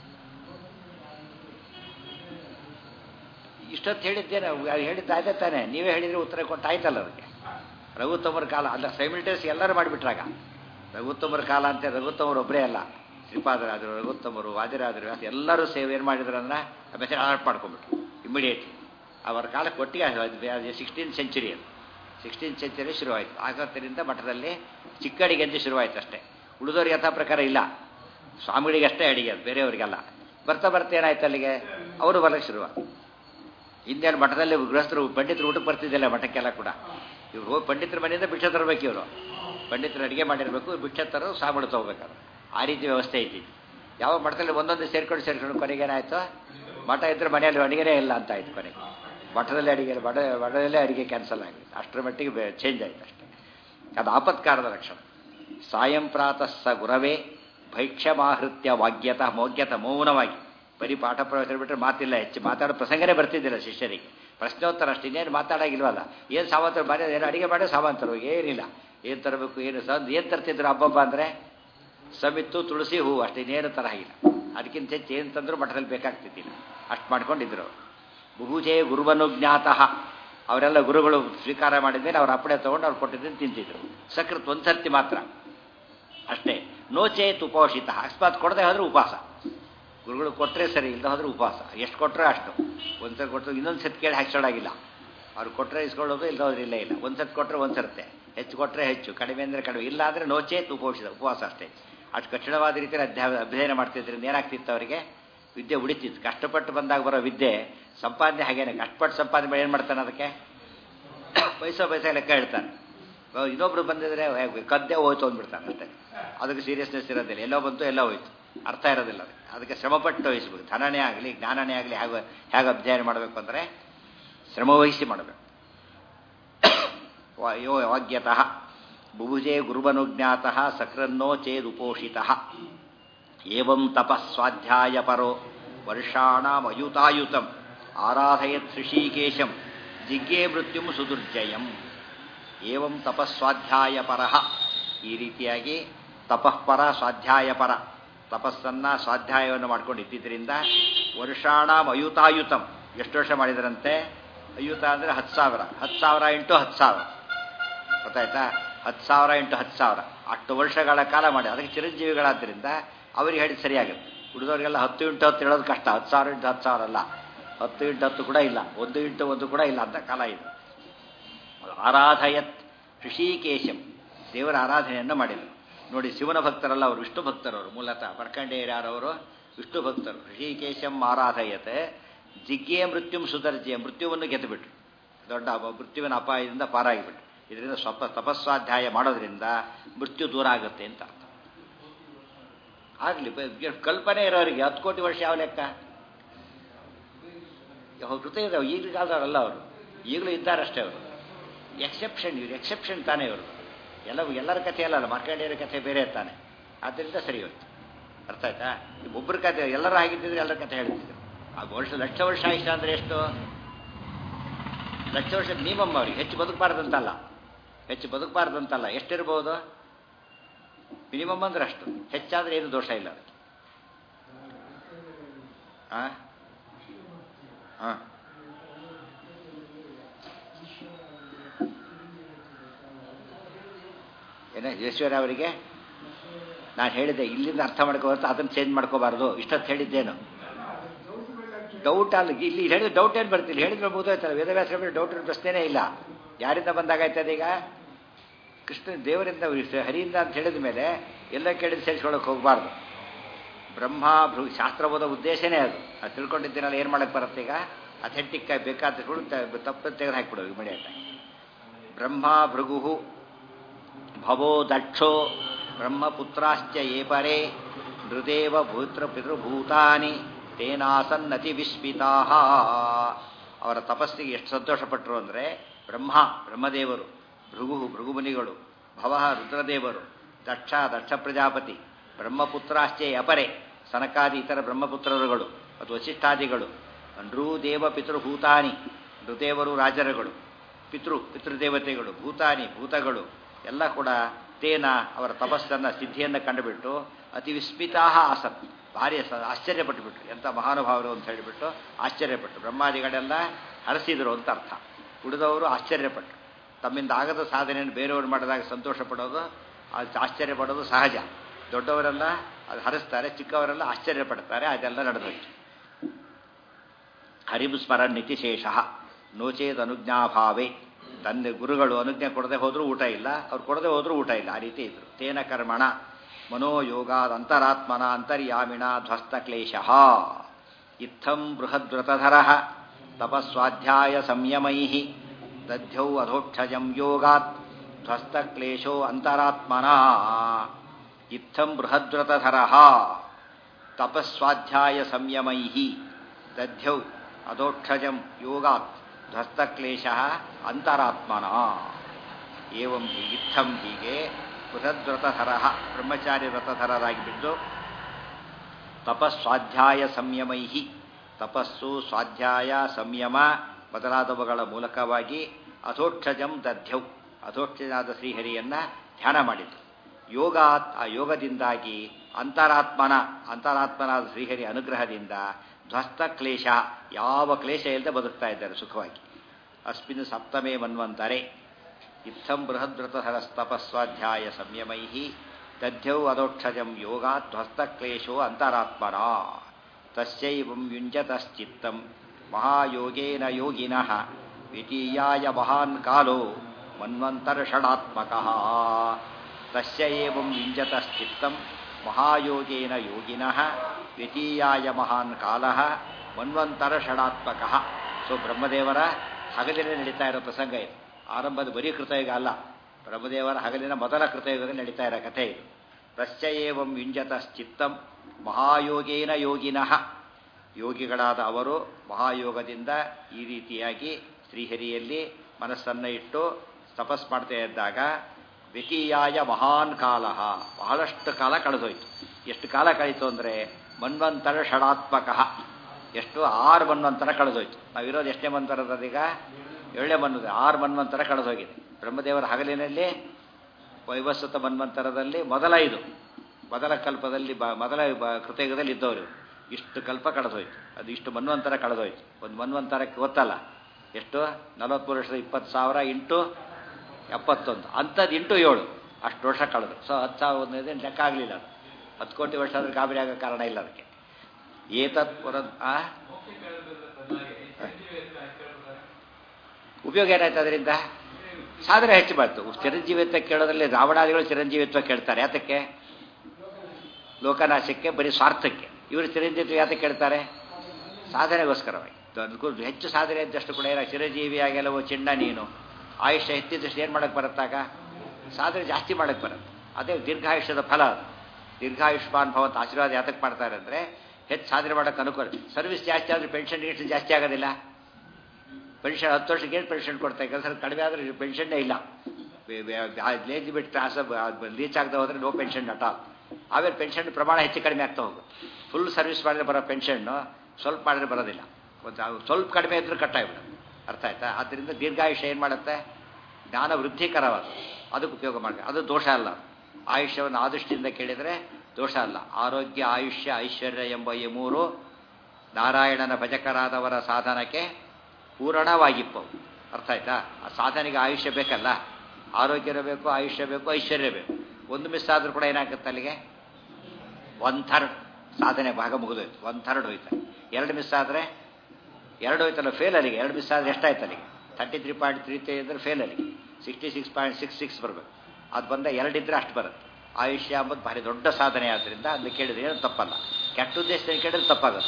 ಇಷ್ಟೊತ್ತು ಹೇಳಿದ್ದೇನೆ ಅದು ಹೇಳಿದ್ದಾಯ್ತಾ ತಾನೆ ನೀವೇ ಹೇಳಿದ್ರೆ ಉತ್ತರ ಕೊಟ್ಟಾಯ್ತಲ್ಲ ಅದಕ್ಕೆ ರಘುತ್ತಮರ ಕಾಲ ಅಲ್ಲ ಸೈಮಿಲ್ಟೇಸ್ ಎಲ್ಲರೂ ಮಾಡಿಬಿಟ್ರಾಗ ರಘುತ್ತಮರ ಕಾಲ ಅಂತ ರಘುತ್ತಮರು ಒಬ್ಬರೇ ಅಲ್ಲ ಶ್ರೀಪಾದರಾಜರು ರಘುತ್ತಮರು ವಾದಿರಾಜರು ಅದು ಎಲ್ಲರೂ ಸೇವೆ ಏನು ಮಾಡಿದ್ರು ಅಂದ್ರೆ ಮೆಸೇಜ್ ಅಲರ್ಟ್ ಮಾಡ್ಕೊಂಡ್ಬಿಟ್ರು ಇಮಿಡಿಯೇಟ್ಲಿ ಅವರ ಕಾಲಕ್ಕೆ ಒಟ್ಟಿಗೆ ಸಿಕ್ಸ್ಟೀನ್ ಸೆಂಚುರಿ ಅದು ಸಿಕ್ಸ್ಟೀನ್ ಸೆಂಚುರಿ ಶುರುವಾಯಿತು ಆಗತ್ತಿನಿಂದ ಮಠದಲ್ಲಿ ಚಿಕ್ಕ ಅಡಿಗೆ ಅಂತ ಶುರುವಾಯಿತು ಅಷ್ಟೇ ಉಳಿದವ್ರಿಗೆ ಯಥಾ ಪ್ರಕಾರ ಇಲ್ಲ ಸ್ವಾಮಿಗಳಿಗೆ ಅಷ್ಟೇ ಅಡಿಗೆ ಅದು ಬೇರೆಯವರಿಗೆಲ್ಲ ಬರ್ತಾ ಬರ್ತಾ ಏನಾಯ್ತು ಅಲ್ಲಿಗೆ ಅವರು ಬರಲಿಕ್ಕೆ ಶುರುವಾಯಿತು ಹಿಂದೇನು ಮಠದಲ್ಲಿ ಗೃಹಸ್ಥರು ಪಂಡಿತರು ಊಟಕ್ಕೆ ಬರ್ತಿದ್ದಿಲ್ಲ ಮಠಕ್ಕೆಲ್ಲ ಕೂಡ ಇವ್ರು ಹೋಗಿ ಪಂಡಿತರ ಮನೆಯಿಂದ ಭಿಕ್ಷೆ ತರಬೇಕು ಇವರು ಪಂಡಿತರು ಅಡುಗೆ ಮಾಡಿರಬೇಕು ಭಿಕ್ಷೆ ತರೋರು ಸಾಬಳು ತಗೋಬೇಕಾದ್ರು ಆ ರೀತಿ ವ್ಯವಸ್ಥೆ ಐತಿ ಯಾವ ಮಠದಲ್ಲಿ ಒಂದೊಂದು ಸೇರ್ಕೊಂಡು ಸೇರ್ಕೊಂಡು ಕೊನೆಗೆ ಏನಾಯಿತು ಮಠ ಇದ್ರೆ ಮನೆಯಲ್ಲಿ ಅಡುಗೆನೇ ಇಲ್ಲ ಅಂತ ಆಯ್ತು ಕೊನೆಗೆ ಮಠದಲ್ಲಿ ಅಡಿಗೆ ಮಠ ಮಠದಲ್ಲೇ ಅಡಿಗೆ ಕ್ಯಾನ್ಸಲ್ ಆಗಿದೆ ಅಷ್ಟರ ಮಟ್ಟಿಗೆ ಚೇಂಜ್ ಆಯ್ತು ಅಷ್ಟೇ ಅದು ಆಪತ್ಕಾರದ ಲಕ್ಷಣ ಸಾಯಂ ಪ್ರಾತಃ ಸ ಗುರವೇ ಭೈಕ್ಷಮಾಹೃತ್ಯ ವಾಗ್ಯತ ಮೌಗ್ಯತ ಮೌನವಾಗಿ ಬರೀ ಪಾಠ ಪ್ರವಚನ ಬಿಟ್ಟರೆ ಮಾತಿಲ್ಲ ಹೆಚ್ಚು ಮಾತಾಡೋ ಪ್ರಸಂಗನೇ ಬರ್ತಿದ್ದಿಲ್ಲ ಶಿಷ್ಯರಿಗೆ ಪ್ರಶ್ನೋತ್ತರ ಅಷ್ಟು ಇನ್ನೇನು ಮಾತಾಡಾಗಿಲ್ವಲ್ಲ ಏನು ಸಾವಂತರು ಬಾರಿ ಏನು ಅಡಿಗೆ ಮಾಡಿ ಸಾವಂತರು ಏನಿಲ್ಲ ಏನು ತರಬೇಕು ಏನು ಸ ಏನು ತರ್ತಿದ್ರು ಹಬ್ಬಬ್ಬ ಅಂದರೆ ಸಮಿತ್ತು ತುಳಸಿ ಹೂವು ಅಷ್ಟು ಇನ್ನೇನು ತರ ಆಗಿಲ್ಲ ಅದಕ್ಕಿಂತ ಹೆಚ್ಚು ಏನು ತಂದರೂ ಮಠದಲ್ಲಿ ಬೇಕಾಗ್ತಿದ್ದಿಲ್ಲ ಅಷ್ಟು ಮಾಡ್ಕೊಂಡಿದ್ರು ಬುಭುಜೆ ಗುರುವನು ಜ್ಞಾತಃ ಅವರೆಲ್ಲ ಗುರುಗಳು ಸ್ವೀಕಾರ ಮಾಡಿದ್ಮೇಲೆ ಅವ್ರು ಅಪ್ಪಣೆ ತೊಗೊಂಡು ಅವ್ರು ಕೊಟ್ಟಿದ್ದನ್ನು ತಿಂತಿದ್ರು ಸಕೃತ್ ಒಂದು ಸರ್ತಿ ಮಾತ್ರ ಅಷ್ಟೇ ನೋಚೇತ್ ಉಪವಸಿತ ಅಕಸ್ಮಾತ್ ಕೊಡದೆ ಹೋದ್ರೆ ಉಪವಾಸ ಗುರುಗಳು ಕೊಟ್ಟರೆ ಸರಿ ಇಲ್ಲದ ಹೋದ್ರೆ ಉಪವಾಸ ಎಷ್ಟು ಕೊಟ್ಟರೆ ಅಷ್ಟು ಒಂದು ಸತಿ ಕೊಟ್ಟರೆ ಇನ್ನೊಂದು ಸತಿ ಕೇಳಿ ಹಾಕ್ಸೋಳಾಗಿಲ್ಲ ಅವ್ರು ಕೊಟ್ಟರೆ ಇಸ್ಕೊಳ್ಳೋದು ಇಲ್ಲದ ಹೋದ್ರೆ ಇಲ್ಲೇ ಇಲ್ಲ ಒಂದು ಸತಿ ಕೊಟ್ಟರೆ ಒಂದು ಸರ್ತೆ ಹೆಚ್ಚು ಕೊಟ್ಟರೆ ಹೆಚ್ಚು ಕಡಿಮೆ ಅಂದರೆ ಕಡಿಮೆ ಇಲ್ಲ ಅಂದರೆ ನೋಚೇತ್ ಉಪೋಷಿತ ಉಪವಾಸ ಅಷ್ಟೇ ಅಷ್ಟು ಕಠಿಣವಾದ ರೀತಿಯಲ್ಲಿ ಅಧ್ಯಾಯ ಅಧ್ಯಯನ ಮಾಡ್ತಿದ್ರಿಂದ ಏನಾಗ್ತಿತ್ತು ಅವರಿಗೆ ವಿದ್ಯೆ ಉಳಿತಿತ್ತು ಕಷ್ಟಪಟ್ಟು ಬಂದಾಗ ಬರೋ ವಿದ್ಯೆ ಸಂಪಾದನೆ ಹಾಗೇನೆ ಕಷ್ಟಪಟ್ಟು ಸಂಪಾದನೆ ಮಾಡಿ ಏನು ಮಾಡ್ತಾನೆ ಅದಕ್ಕೆ ಪೈಸಾ ಪೈಸಾ ಲೆಕ್ಕ ಹೇಳ್ತಾನೆ ಇನ್ನೊಬ್ರು ಬಂದಿದ್ರೆ ಕದ್ದೆ ಹೋಯ್ತು ಅಂದ್ಬಿಡ್ತಾನೆ ಅಷ್ಟೇ ಅದಕ್ಕೆ ಸೀರಿಯಸ್ನೆಸ್ ಇರೋದಿಲ್ಲ ಎಲ್ಲೋ ಬಂತು ಎಲ್ಲೋ ಹೋಯ್ತು ಅರ್ಥ ಇರೋದಿಲ್ಲ ಅದಕ್ಕೆ ಅದಕ್ಕೆ ಶ್ರಮಪಟ್ಟು ವಹಿಸ್ಬೇಕು ಧನನೇ ಆಗಲಿ ಜ್ಞಾನನೇ ಆಗಲಿ ಹೇಗೆ ಹೇಗೆ ಅಧ್ಯಯನ ಮಾಡಬೇಕು ಅಂದರೆ ಶ್ರಮವಹಿಸಿ ಮಾಡಬೇಕು ಯೋ ವಾಗ್ಯತಃ ಬುಭುಜೆ ಗುರುವನುಜ್ಞಾತಃ ಸಕೃನ್ನೋ ಚೇದುಪೋಷಿತಃ ಏವಂ ತಪಸ್ವಾಧ್ಯಾಯ ಪರೋ ವರ್ಷಾಣಮಯುತಾಯುತಂ ಆರಾಧಯತ್ ಋಷಿಕೇಶಂ ಜಿಗ್ಗೆ ಮೃತ್ಯುಂ ಸುದುರ್ಜಯಂ ಏವಂ ತಪಸ್ವಾಧ್ಯಾಯ ಪರಃ ಈ ರೀತಿಯಾಗಿ ತಪಃಪರ ಸ್ವಾಧ್ಯಾಯ ಪರ ತಪಸ್ಸನ್ನ ಸ್ವಾಧ್ಯಾಯವನ್ನು ಮಾಡ್ಕೊಂಡಿದ್ದರಿಂದ ವರ್ಷಾಣಾಂ ಅಯುತಾಯುತಂ ಎಷ್ಟು ವರ್ಷ ಮಾಡಿದರಂತೆ ಅಯುತ ಅಂದರೆ ಹತ್ತು ಸಾವಿರ ಹತ್ತು ಸಾವಿರ ಇಂಟು ಹತ್ತು ಸಾವಿರ ಗೊತ್ತಾಯ್ತಾ ಹತ್ತು ಸಾವಿರ ಇಂಟು ಹತ್ತು ಸಾವಿರ ಅಷ್ಟು ವರ್ಷಗಳ ಕಾಲ ಮಾಡಿ ಅದಕ್ಕೆ ಚಿರಂಜೀವಿಗಳಾದ್ದರಿಂದ ಅವರಿಗೆ ಹೇಳಿದ ಸರಿಯಾಗುತ್ತೆ ಉಳಿದವರಿಗೆಲ್ಲ ಹತ್ತು ಇಂಟು ಹತ್ತು ಹೇಳೋದು ಕಷ್ಟ ಹತ್ತು ಸಾವಿರ ಇಂಟು ಹತ್ತು ಸಾವಿರ ಅಲ್ಲ ಹತ್ತು ಇಂಟು ಹತ್ತು ಕೂಡ ಇಲ್ಲ ಒಂದು ಇಂಟು ಒಂದು ಕೂಡ ಇಲ್ಲ ಅಂತ ಕಾಲ ಇದು ಆರಾಧಯತ್ ಋಷಿಕೇಶಂ ದೇವರ ಆರಾಧನೆಯನ್ನು ಮಾಡಿದರು ನೋಡಿ ಶಿವನ ಭಕ್ತರಲ್ಲ ಅವರು ವಿಷ್ಣು ಭಕ್ತರವರು ಮೂಲತಃ ಬರ್ಕಂಡೇರ್ಯಾರವರು ವಿಷ್ಣು ಭಕ್ತರು ಋಷಿಕೇಶಂ ಆರಾಧಯತೆ ಜಿಗ್ಗೆ ಮೃತ್ಯುಂ ಸುದರ್ಜಿಯ ಮೃತ್ಯುವನ್ನು ಗೆದ್ದುಬಿಟ್ರು ದೊಡ್ಡ ಮೃತ್ಯುವಿನ ಅಪಾಯದಿಂದ ಪಾರಾಗಿಬಿಟ್ರು ಇದರಿಂದ ಸ್ವಲ್ಪ ತಪಸ್ವಾಧ್ಯಾಯ ಮಾಡೋದ್ರಿಂದ ಮೃತ್ಯು ದೂರ ಆಗುತ್ತೆ ಅಂತ ಅರ್ಥ ಆಗಲಿ ಕಲ್ಪನೆ ಇರೋರಿಗೆ ಹತ್ತು ಕೋಟಿ ವರ್ಷ ಯಾವ ಲೆಕ್ಕ ಕೃತ ಇದಾವೆ ಈಗಲೂ ಕಾಲದವರಲ್ಲ ಅವರು ಈಗಲೂ ಇದ್ದಾರಷ್ಟೇ ಅವರು ಎಕ್ಸೆಪ್ಷನ್ ಇವರು ಎಕ್ಸೆಪ್ಷನ್ ತಾನೇ ಇವರು ಎಲ್ಲ ಎಲ್ಲರ ಕಥೆ ಅಲ್ಲಲ್ಲ ಮಾರ್ಕಂಡೇಯರ ಕಥೆ ಬೇರೆ ತಾನೆ ಆದ್ದರಿಂದ ಸರಿ ಹೋಯ್ತು ಅರ್ಥ ಆಯ್ತಾ ಒಬ್ಬರ ಕಥೆ ಎಲ್ಲರೂ ಆಗಿದ್ದಿದ್ರೆ ಎಲ್ಲರ ಕಥೆ ಹೇಳ್ತಿದ್ರು ಆ ವರ್ಷ ಲಕ್ಷ ವರ್ಷ ಆಯುಷ್ಯ ಅಂದರೆ ಎಷ್ಟು ಲಕ್ಷ ವರ್ಷ ಮಿನಿಮಮ್ ಅವ್ರಿಗೆ ಹೆಚ್ಚು ಬದುಕಬಾರ್ದಂತಲ್ಲ ಹೆಚ್ಚು ಬದುಕಬಾರ್ದಂತಲ್ಲ ಎಷ್ಟಿರ್ಬೋದು ಮಿನಿಮಮ್ ಅಂದ್ರೆ ಅಷ್ಟು ಹೆಚ್ಚಾದ್ರೆ ಏನು ದೋಷ ಇಲ್ಲ ಅದಕ್ಕೆ ಹಾಂ ಹಾಂ ಏನ ಈಶ್ವರ ಅವರಿಗೆ ನಾನು ಹೇಳಿದ್ದೆ ಇಲ್ಲಿಂದ ಅರ್ಥ ಮಾಡ್ಕೋಬಾರ್ದು ಅದನ್ನು ಚೇಂಜ್ ಮಾಡ್ಕೋಬಾರ್ದು ಇಷ್ಟೊತ್ತು ಹೇಳಿದ್ದೇನು ಡೌಟ್ ಅಲ್ಲ ಇಲ್ಲಿ ಹೇಳಿದ್ರೆ ಡೌಟ್ ಏನು ಬರ್ತಿಲ್ಲ ಹೇಳಿದ್ರೆ ಮುಗಿದೋಯ್ತಲ್ಲ ವೇದವ್ಯಾಸ ಡೌಟ್ ಪ್ರಶ್ನೆನೇ ಇಲ್ಲ ಯಾರಿಂದ ಬಂದಾಗಾಯ್ತದ ಈಗ ಕೃಷ್ಣ ದೇವರಿಂದ ಹರಿಯಿಂದ ಅಂತ ಹೇಳಿದ ಮೇಲೆ ಎಲ್ಲ ಕೇಳಿದ ಸೇರಿಸ್ಕೊಳ್ಳೋಕೆ ಹೋಗಬಾರ್ದು ಬ್ರಹ್ಮ ಭೃ ಶಾಸ್ತ್ರ ಓದೋ ಉದ್ದೇಶನೇ ಅದು ಅದು ತಿಳ್ಕೊಂಡಿದ್ದೀನಲ್ಲ ಏನು ಮಾಡಕ್ಕೆ ಬರುತ್ತೆ ಈಗ ಅಥೆಂಟಿಕ್ ಆಗಿ ಬೇಕಾದ ತಪ್ಪು ತೆಗೆದು ಹಾಕಿಬಿಡೋ ಇಮಿಡಿಯೇಟ್ ಬ್ರಹ್ಮ ಭೃಗು ಭವೋ ದಕ್ಷೋ ಬ್ರಹ್ಮಪುತ್ರಾಶ್ಚ ಯೇ ಪರೇ ನೃದೇವ ಭೂತ್ರ ಪಿತೃಭೂತಾನಿ ತೇನಾಸನ್ನತಿ ವಿಸ್ಮಿತಾ ಅವರ ತಪಸ್ಸಿಗೆ ಎಷ್ಟು ಸಂತೋಷಪಟ್ಟರು ಅಂದರೆ ಬ್ರಹ್ಮ ಬ್ರಹ್ಮದೇವರು ಭೃಗು ಭೃಗುಮುನಿಗಳು ಭವ ರುದ್ರದೇವರು ದಕ್ಷ ದಕ್ಷ ಪ್ರಜಾಪತಿ ಬ್ರಹ್ಮಪುತ್ರಾಶ್ಚೇ ಅಪರೆ ಸನಕಾದಿ ಇತರ ಬ್ರಹ್ಮಪುತ್ರರುಗಳು ಮತ್ತು ವಶಿಷ್ಠಾದಿಗಳು ನೃದೇವ ಪಿತೃಭೂತಾನಿ ನೃದೇವರು ರಾಜರುಗಳು ಪಿತೃ ಪಿತೃದೇವತೆಗಳು ಭೂತಾನಿ ಭೂತಗಳು ಎಲ್ಲ ಕೂಡ ತೇನ ಅವರ ತಪಸ್ಸನ್ನು ಸಿದ್ಧಿಯನ್ನು ಕಂಡುಬಿಟ್ಟು ಅತಿ ವಿಸ್ಮಿತಾ ಆಸನ್ ಭಾರಿ ಆಶ್ಚರ್ಯಪಟ್ಟುಬಿಟ್ರು ಎಂಥ ಮಹಾನುಭಾವರು ಅಂತ ಹೇಳಿಬಿಟ್ಟು ಆಶ್ಚರ್ಯಪಟ್ಟು ಬ್ರಹ್ಮಾದಿಗಳೆಲ್ಲ ಹರಸಿದರು ಅಂತ ಅರ್ಥ ಉಳಿದವರು ಆಶ್ಚರ್ಯಪಟ್ಟರು ತಮ್ಮಿಂದ ಆಗದ ಸಾಧನೆಯನ್ನು ಬೇರೆಯವರು ಮಾಡಿದಾಗ ಸಂತೋಷ ಪಡೋದು ಅದು ಆಶ್ಚರ್ಯ ಪಡೋದು ಸಹಜ ದೊಡ್ಡವರೆಲ್ಲ ಅದು ಹರಿಸ್ತಾರೆ ಚಿಕ್ಕವರೆಲ್ಲ ಆಶ್ಚರ್ಯ ಪಡ್ತಾರೆ ಅದೆಲ್ಲ ನಡೆದೋಯ್ತು ಹರಿಂ ಸ್ಮರನ್ ನಿತಿಶೇಷ ನೋಚೇದ್ ಅನುಜ್ಞಾಭಾವೇ ತನ್ನ ಗುರುಗಳು ಅನುಜ್ಞೆ ಕೊಡದೆ ಹೋದರೂ ಊಟ ಇಲ್ಲ ಅವ್ರು ಕೊಡದೆ ಹೋದರೂ ಊಟ ಇಲ್ಲ ಆ ರೀತಿ ಇದ್ರು ತೇನ ಕರ್ಮಣ ಮನೋಯೋಗಾದ ಅಂತರಾತ್ಮನ ಅಂತರ್ಯಾಮಿಣ ಧ್ವಸ್ತ ಕ್ಲೇಶ ಇತ್ತಂ ಬೃಹದ್ವ್ರತಧರ ತಪಸ್ವಾಧ್ಯಾಯ ಸಂಯಮೈ ದಧ್ಯೌ ಅಧೋಕ್ಷಜಂ ಯೋಗಾತ್ ಧ್ವಸ್ತ ಕ್ಲೇಶೋ ಅಂತರಾತ್ಮನ ಇತ್ತಂ ಬೃಹದ್ವ್ರತಧರ ತಪಸ್ವಾಧ್ಯಾಯ ಸಂಯಮೈ ದಧ್ಯೌ ಅಧೋಕ್ಷಜಂ ಯೋಗಾತ್ ಧ್ವಸ್ತಕ್ಲೇಶ ಅಂತರಾತ್ಮನ ಏವಂ ಇತ್ತಂ ಹೀಗೆ ಬೃಹದ್ವ್ರತಧರ ಬ್ರಹ್ಮಚಾರಿ ವ್ರತಧರರಾಗಿ ಬಿದ್ದು ತಪಸ್ವಾಧ್ಯಾಯ ಸಂಯಮೈ ತಪಸ್ಸು ಸ್ವಾಧ್ಯಾಯ ಸಂಯಮ ಮೊದಲಾದವುಗಳ ಮೂಲಕವಾಗಿ ಅಧೋಕ್ಷಜಂ ದಧ್ಯೌ ಅಧೋಕ್ಷಜಾದ ಶ್ರೀಹರಿಯನ್ನ ಧ್ಯಾನ ಮಾಡಿದರು ಯೋಗಾತ್ ಆ ಯೋಗದಿಂದಾಗಿ ಅಂತರಾತ್ಮನ ಅಂತರಾತ್ಮನಾದ ಶ್ರೀಹರಿ ಅನುಗ್ರಹದಿಂದ ಧ್ವಸ್ತ ಕ್ಲೇಶ ಯಾವ ಕ್ಲೇಶ ಇಲ್ಲದೆ ಬದುಕ್ತಾ ಇದ್ದಾರೆ ಸುಖವಾಗಿ ಅಸ್ಮಿನ್ ಸಪ್ತಮೇ ಮನ್ವಂತರೆ ಇತ್ತಂ ಬೃಹದ್ರತಹರಸ್ತಪಸ್ವಾಧ್ಯಾಯ ಸಂಯಮೈ ದಧ್ಯೌ ಅಧೋಕ್ಷಜಂ ಯೋಗಾತ್ ಧ್ವಸ್ತ ಕ್ಲೇಶೋ ಅಂತರಾತ್ಮನ ತಸ್ಯೈವಂ ಯುಂಜತಶ್ಚಿತ್ತಂ ಮಹಾಯೋಗೇನ ಯೋಗಿನಃ ದ್ವಿತೀಯಾಯ ಮಹಾನ್ ಕಾಲೋ ಮನ್ವಂತರ ಷಡಾತ್ಮಕ ತಸ್ಯ ಏವಂ ಯುಂಜತಶ್ಚಿತ್ತಂ ಮಹಾಯೋಗೇನ ಯೋಗಿನಃ ವ್ಯತೀಯಾಯ ಮಹಾನ್ ಕಾಲಃ ಮನ್ವಂತರ ಷಡಾತ್ಮಕ ಸೊ ಬ್ರಹ್ಮದೇವರ ಹಗಲಿನ ನಡೀತಾ ಇರೋ ಪ್ರಸಂಗ ಇದು ಆರಂಭದ ಬರೀ ಕೃತಯುಗ ಅಲ್ಲ ಬ್ರಹ್ಮದೇವರ ಹಗಲಿನ ಮೊದಲ ಕೃತಯುಗದಲ್ಲಿ ನಡೀತಾ ಇರೋ ಕಥೆ ಇದು ತಸ್ಯ ಏವಂ ಯುಂಜತಶ್ಚಿತ್ತಂ ಮಹಾಯೋಗೇನ ಯೋಗಿನಃ ಯೋಗಿಗಳಾದ ಅವರು ಮಹಾಯೋಗದಿಂದ ಈ ರೀತಿಯಾಗಿ ಶ್ರೀಹರಿಯಲ್ಲಿ ಮನಸ್ಸನ್ನು ಇಟ್ಟು ತಪಸ್ ಮಾಡ್ತಾ ಇದ್ದಾಗ ವ್ಯತೀಯಾಯ ಮಹಾನ್ ಕಾಲ ಬಹಳಷ್ಟು ಕಾಲ ಕಳೆದೋಯ್ತು ಎಷ್ಟು ಕಾಲ ಕಳೀತು ಅಂದರೆ ಮನ್ವಂತರ ಷಡಾತ್ಮಕ ಎಷ್ಟು ಆರು ಮನ್ವಂತರ ಕಳೆದೋಯ್ತು ನಾವಿರೋದು ಎಷ್ಟನೇ ಮನ್ವಂತರದೀಗ ಏಳನೇ ಮನ್ವಂತರ ಆರು ಮನ್ವಂತರ ಕಳೆದೋಗಿದೆ ಬ್ರಹ್ಮದೇವರ ಹಗಲಿನಲ್ಲಿ ವೈವಸ್ವತ ಮನ್ವಂತರದಲ್ಲಿ ಮೊದಲ ಇದು ಮೊದಲ ಕಲ್ಪದಲ್ಲಿ ಬ ಮೊದಲ ಬ- ಕೃತಯುಗದಲ್ಲಿ ಇದ್ದವರು ಇಷ್ಟು ಕಲ್ಪ ಕಳೆದೋಯ್ತು ಅದು ಇಷ್ಟು ಮನ್ವಂತರ ಕಳೆದೋಯ್ತು ಒಂದು ಮನ್ವಂತರಕ್ಕೆ ಗೊತ್ತಲ್ಲ ಎಷ್ಟು ನಲವತ್ಮೂರು ವರ್ಷದ ಇಪ್ಪತ್ತು ಸಾವಿರ ಇಂಟು ಎಪ್ಪತ್ತೊಂದು ಅಂಥದ್ದು ಇಂಟು ಏಳು ಅಷ್ಟು ವರ್ಷ ಕಳೆದು ಸೊ ಹತ್ತು ಸಾವಿರ ಒಂದೇನು ಲೆಕ್ಕ ಆಗಲಿಲ್ಲ ಅದು ಹತ್ತು ಕೋಟಿ ವರ್ಷ ಆದ್ರೆ ಗಾಬರಿ ಆಗೋ ಕಾರಣ ಇಲ್ಲ ಅದಕ್ಕೆ ಏತತ್ ಪುರ ಆ? ಉಪಯೋಗ ಏನಾಯ್ತು ಅದರಿಂದ ಸಾಧನೆ ಹೆಚ್ಚು ಮಾಡ್ತು ಚಿರಂಜೀವಿತ್ವ ಕೇಳೋದ್ರಲ್ಲಿ ರಾವಣಾದಿಗಳು ಚಿರಂಜೀವಿತ್ವ ಕೇಳ್ತಾರೆ ಯಾತಕ್ಕೆ ಲೋಕನಾಶಕ್ಕೆ ಬರೀ ಸ್ವಾರ್ಥಕ್ಕೆ ಇವರು ಚಿರಂಜೀವಿತ್ವ ಯಾತಕ್ಕೆ ಕೇಳ್ತಾರೆ ಸಾಧನೆಗೋಸ್ಕರವಾಗಿ ಅದಕ್ಕೂ ಹೆಚ್ಚು ಸಾಧನೆ ಇದ್ದಷ್ಟು ಕೂಡ ಏನ ಚಿರಂಜೀವಿ ಆಗೆಲ್ಲವೋ ಚಿಣ್ಣ ನೀನು ಆಯುಷ್ಯ ಎತ್ತಿದ್ದಷ್ಟು ಏನು ಮಾಡಕ್ಕೆ ಬರುತ್ತಾಗ ಸಾಧನೆ ಜಾಸ್ತಿ ಮಾಡಕ್ಕೆ ಬರುತ್ತೆ ಅದೇ ದೀರ್ಘಾಯುಷ್ಯದ ಫಲ ಅದು ದೀರ್ಘಾಯುಷ್ಮಾನ್ ಭವಂತ ಆಶೀರ್ವಾದ ಯಾತಕ್ಕೆ ಮಾಡ್ತಾರೆ ಅಂದರೆ ಹೆಚ್ಚು ಸಾಧನೆ ಮಾಡೋಕ್ಕೆ ಅನುಕೂಲ ಸರ್ವಿಸ್ ಜಾಸ್ತಿ ಆದರೆ ಪೆನ್ಷನ್ ಗಿನ್ಷನ್ ಜಾಸ್ತಿ ಆಗೋದಿಲ್ಲ ಪೆನ್ಷನ್ ಹತ್ತು ವರ್ಷಕ್ಕೆ ಏನು ಪೆನ್ಷನ್ ಕೊಡ್ತಾರೆ ಕೆಲಸ ಕಡಿಮೆ ಆದರೆ ಪೆನ್ಷನ್ನೇ ಇಲ್ಲ ಲೇಜ್ ಬಿಟ್ಟು ಕ್ಲಾಸ್ ರೀಚ್ ಆಗದೆ ಹೋದರೆ ನೋ ಪೆನ್ಷನ್ ಅಟ ಆಮೇಲೆ ಪೆನ್ಷನ್ ಪ್ರಮಾಣ ಹೆಚ್ಚು ಕಡಿಮೆ ಆಗ್ತಾ ಹೋಗುತ್ತೆ ಫುಲ್ ಸರ್ವಿಸ್ ಮಾಡಿದ್ರೆ ಬರೋ ಪೆನ್ಷನ್ನು ಸ್ವಲ್ಪ ಮಾಡಿದ್ರೆ ಬರೋದಿಲ್ಲ ಒಂದು ಅದು ಸ್ವಲ್ಪ ಕಡಿಮೆ ಇದ್ರೂ ಕಟ್ಟಾಗ್ಬಿಡುತ್ತೆ ಅರ್ಥ ಆಯ್ತಾ ಆದ್ದರಿಂದ ದೀರ್ಘಾಯುಷ್ಯ ಏನು ಮಾಡುತ್ತೆ ಜ್ಞಾನ ವೃದ್ಧಿಕರವಾದ ಅದಕ್ಕೆ ಉಪಯೋಗ ಮಾಡಿ ಅದು ದೋಷ ಅಲ್ಲ ಆಯುಷ್ಯವನ್ನು ಆದೃಷ್ಟಿಯಿಂದ ಕೇಳಿದರೆ ದೋಷ ಅಲ್ಲ ಆರೋಗ್ಯ ಆಯುಷ್ಯ ಐಶ್ವರ್ಯ ಎಂಬ ಈ ಮೂರು ನಾರಾಯಣನ ಭಜಕರಾದವರ ಸಾಧನಕ್ಕೆ ಪೂರಣವಾಗಿಪ್ಪವು ಅರ್ಥ ಆಯ್ತಾ ಆ ಸಾಧನೆಗೆ ಆಯುಷ್ಯ ಬೇಕಲ್ಲ ಆರೋಗ್ಯನೂ ಬೇಕು ಆಯುಷ್ಯ ಬೇಕು ಐಶ್ವರ್ಯ ಬೇಕು ಒಂದು ಮಿಸ್ ಆದರೂ ಕೂಡ ಏನಾಗುತ್ತೆ ಅಲ್ಲಿಗೆ ಒನ್ ಥರ್ಡ್ ಸಾಧನೆ ಭಾಗ ಮುಗಿದೋಯ್ತು ಒನ್ ಥರ್ಡ್ ಹೋಯ್ತು ಎರಡು ಮಿಸ್ ಆದರೆ ಎರಡು ಹೋಯ್ತಲ್ಲ ಫೇಲ್ ಅಲ್ಲಿಗೆ ಎರಡು ಮಿಸ್ ಆದರೆ ಎಷ್ಟಾಯ್ತು ಅಲ್ಲಿಗೆ thirty three point three three ಇದ್ರೆ ಫೇಲ್ ಅಲ್ಲಿಗೆ sixty six point six six ಬರಬೇಕು ಅದು ಬಂದ ಎರಡಿದ್ರೆ ಅಷ್ಟು ಬರುತ್ತೆ ಆಯುಷ್ಯ ಅಂಬುದು ಭಾರಿ ದೊಡ್ಡ ಸಾಧನೆ ಆದ್ದರಿಂದ ಅಲ್ಲಿ ಕೇಳಿದ್ರೆ ಏನು ತಪ್ಪಲ್ಲ ಕೆಟ್ಟ ಉದ್ದೇಶದಲ್ಲಿ ಕೇಳಿದ್ರೆ ತಪ್ಪಾಗುತ್ತೆ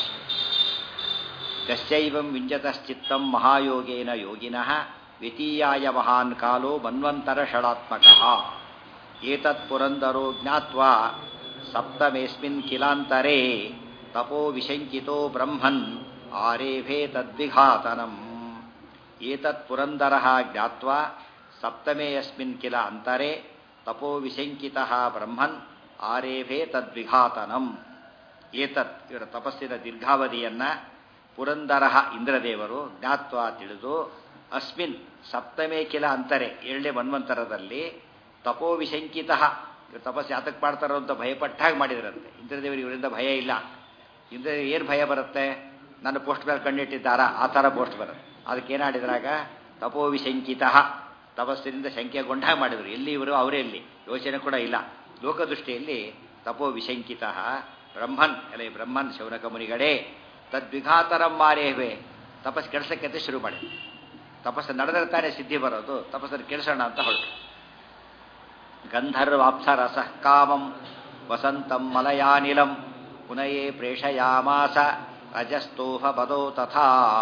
ಯಶ್ಚೈವಂ ವಿಂಜತಶ್ಚಿತ್ತಂ ಮಹಾಯೋಗೇನ ಯೋಗಿನಃ ವ್ಯತೀಯಾಯ ಮಹಾನ್ ಕಾಲೋ ಮನ್ವಂತರ ಷಡಾತ್ಮಕಃ ಏತತ್ ಪುರಂದರೋ ಜ್ಞಾತ್ವಾ ಸಪ್ತಮೇಸ್ಮಿನ್ ಕಿಲಾಂತರೇ ತಪೋ ವಿಶಂಕಿತೋ ಬ್ರಹ್ಮನ್ ಆರೇಭೇ ತದ್ವಿಘಾತನಂ ಏತತ್ ಪುರಂದರಃ ಜ್ಞಾತ್ವಾ ಸಪ್ತಮೇ ಯಸ್ಮಿನ್ ಕಿಲ ಅಂತರೆ ತಪೋ ವಿಶಂಕಿತಃ ಬ್ರಹ್ಮನ್ ಆರೇಭೇ ತದ್ವಿಘಾತನಂ ಏತತ್ ಇವರ ತಪಸ್ಸಿನ ದೀರ್ಘಾವಧಿಯನ್ನ ಪುರಂದರ ಇಂದ್ರದೇವರು ಜ್ಞಾತ್ವ ತಿಳಿದು ಅಸ್ಮಿನ್ ಸಪ್ತಮೇ ಕಿಲ ಅಂತರೆ ಏಳನೇ ಮನ್ವಂತರದಲ್ಲಿ ತಪೋ ವಿಶಂಕಿತ ತಪಸ್ಸು ಯಾತಕ್ಕೆ ಮಾಡ್ತಾರೋ ಅಂತ ಭಯಪಟ್ಟಾಗ ಮಾಡಿದ್ರಂತೆ ಇಂದ್ರದೇವರು ಇವರಿಂದ ಭಯ ಇಲ್ಲ ಇಂದ್ರ ಏನು ಭಯ ಬರುತ್ತೆ ನನ್ನ ಪೋಸ್ಟ್ ಮೇಲೆ ಕಣ್ಣಿಟ್ಟಿದ್ದಾರಾ ಆ ಥರ ಪೋಸ್ಟ್ ಬರುತ್ತೆ ಅದಕ್ಕೆ ಏನಾಡಿದ್ರಾಗ ತಪೋ ವಿಶಂಕಿತ ತಪಸ್ಸಿನಿಂದ ಶಂಕೆಗೊಂಡಾಗ ಮಾಡಿದರು ಎಲ್ಲಿ ಇವರು ಅವರೇ ಇಲ್ಲಿ ಯೋಚನೆ ಕೂಡ ಇಲ್ಲ ಲೋಕದೃಷ್ಟಿಯಲ್ಲಿ ತಪೋ ವಿಶಂಕಿತ ಬ್ರಹ್ಮನ್ ಎಲ್ಲ ಬ್ರಹ್ಮನ್ ಶೌನಕ ಮುನಿಗಳೇ ತದ್ವಿಘಾತರಂ ಮಾರೇವೆ ತಪಸ್ಸು ಕೆಡ್ಸಕ್ಕೆ ಶುರು ಮಾಡಿ ತಪಸ್ಸು ನಡೆದ್ರೆ ತಾನೇ ಸಿದ್ಧಿ ಬರೋದು ತಪಸ್ಸನ್ನು ಕೆಡಿಸೋಣ ಅಂತ ಹೊರಟು ಗಂಧರ್ವಾಪ್ಸರಸ ಕಾಮಂ ವಸಂತಂ ಮಲಯಾನಿಲಂ ಪುನಯೇ ಪ್ರೇಷಯಾಮಾಸ ಅಜಸ್ತೋಹ ಪದೋ ತಥಾ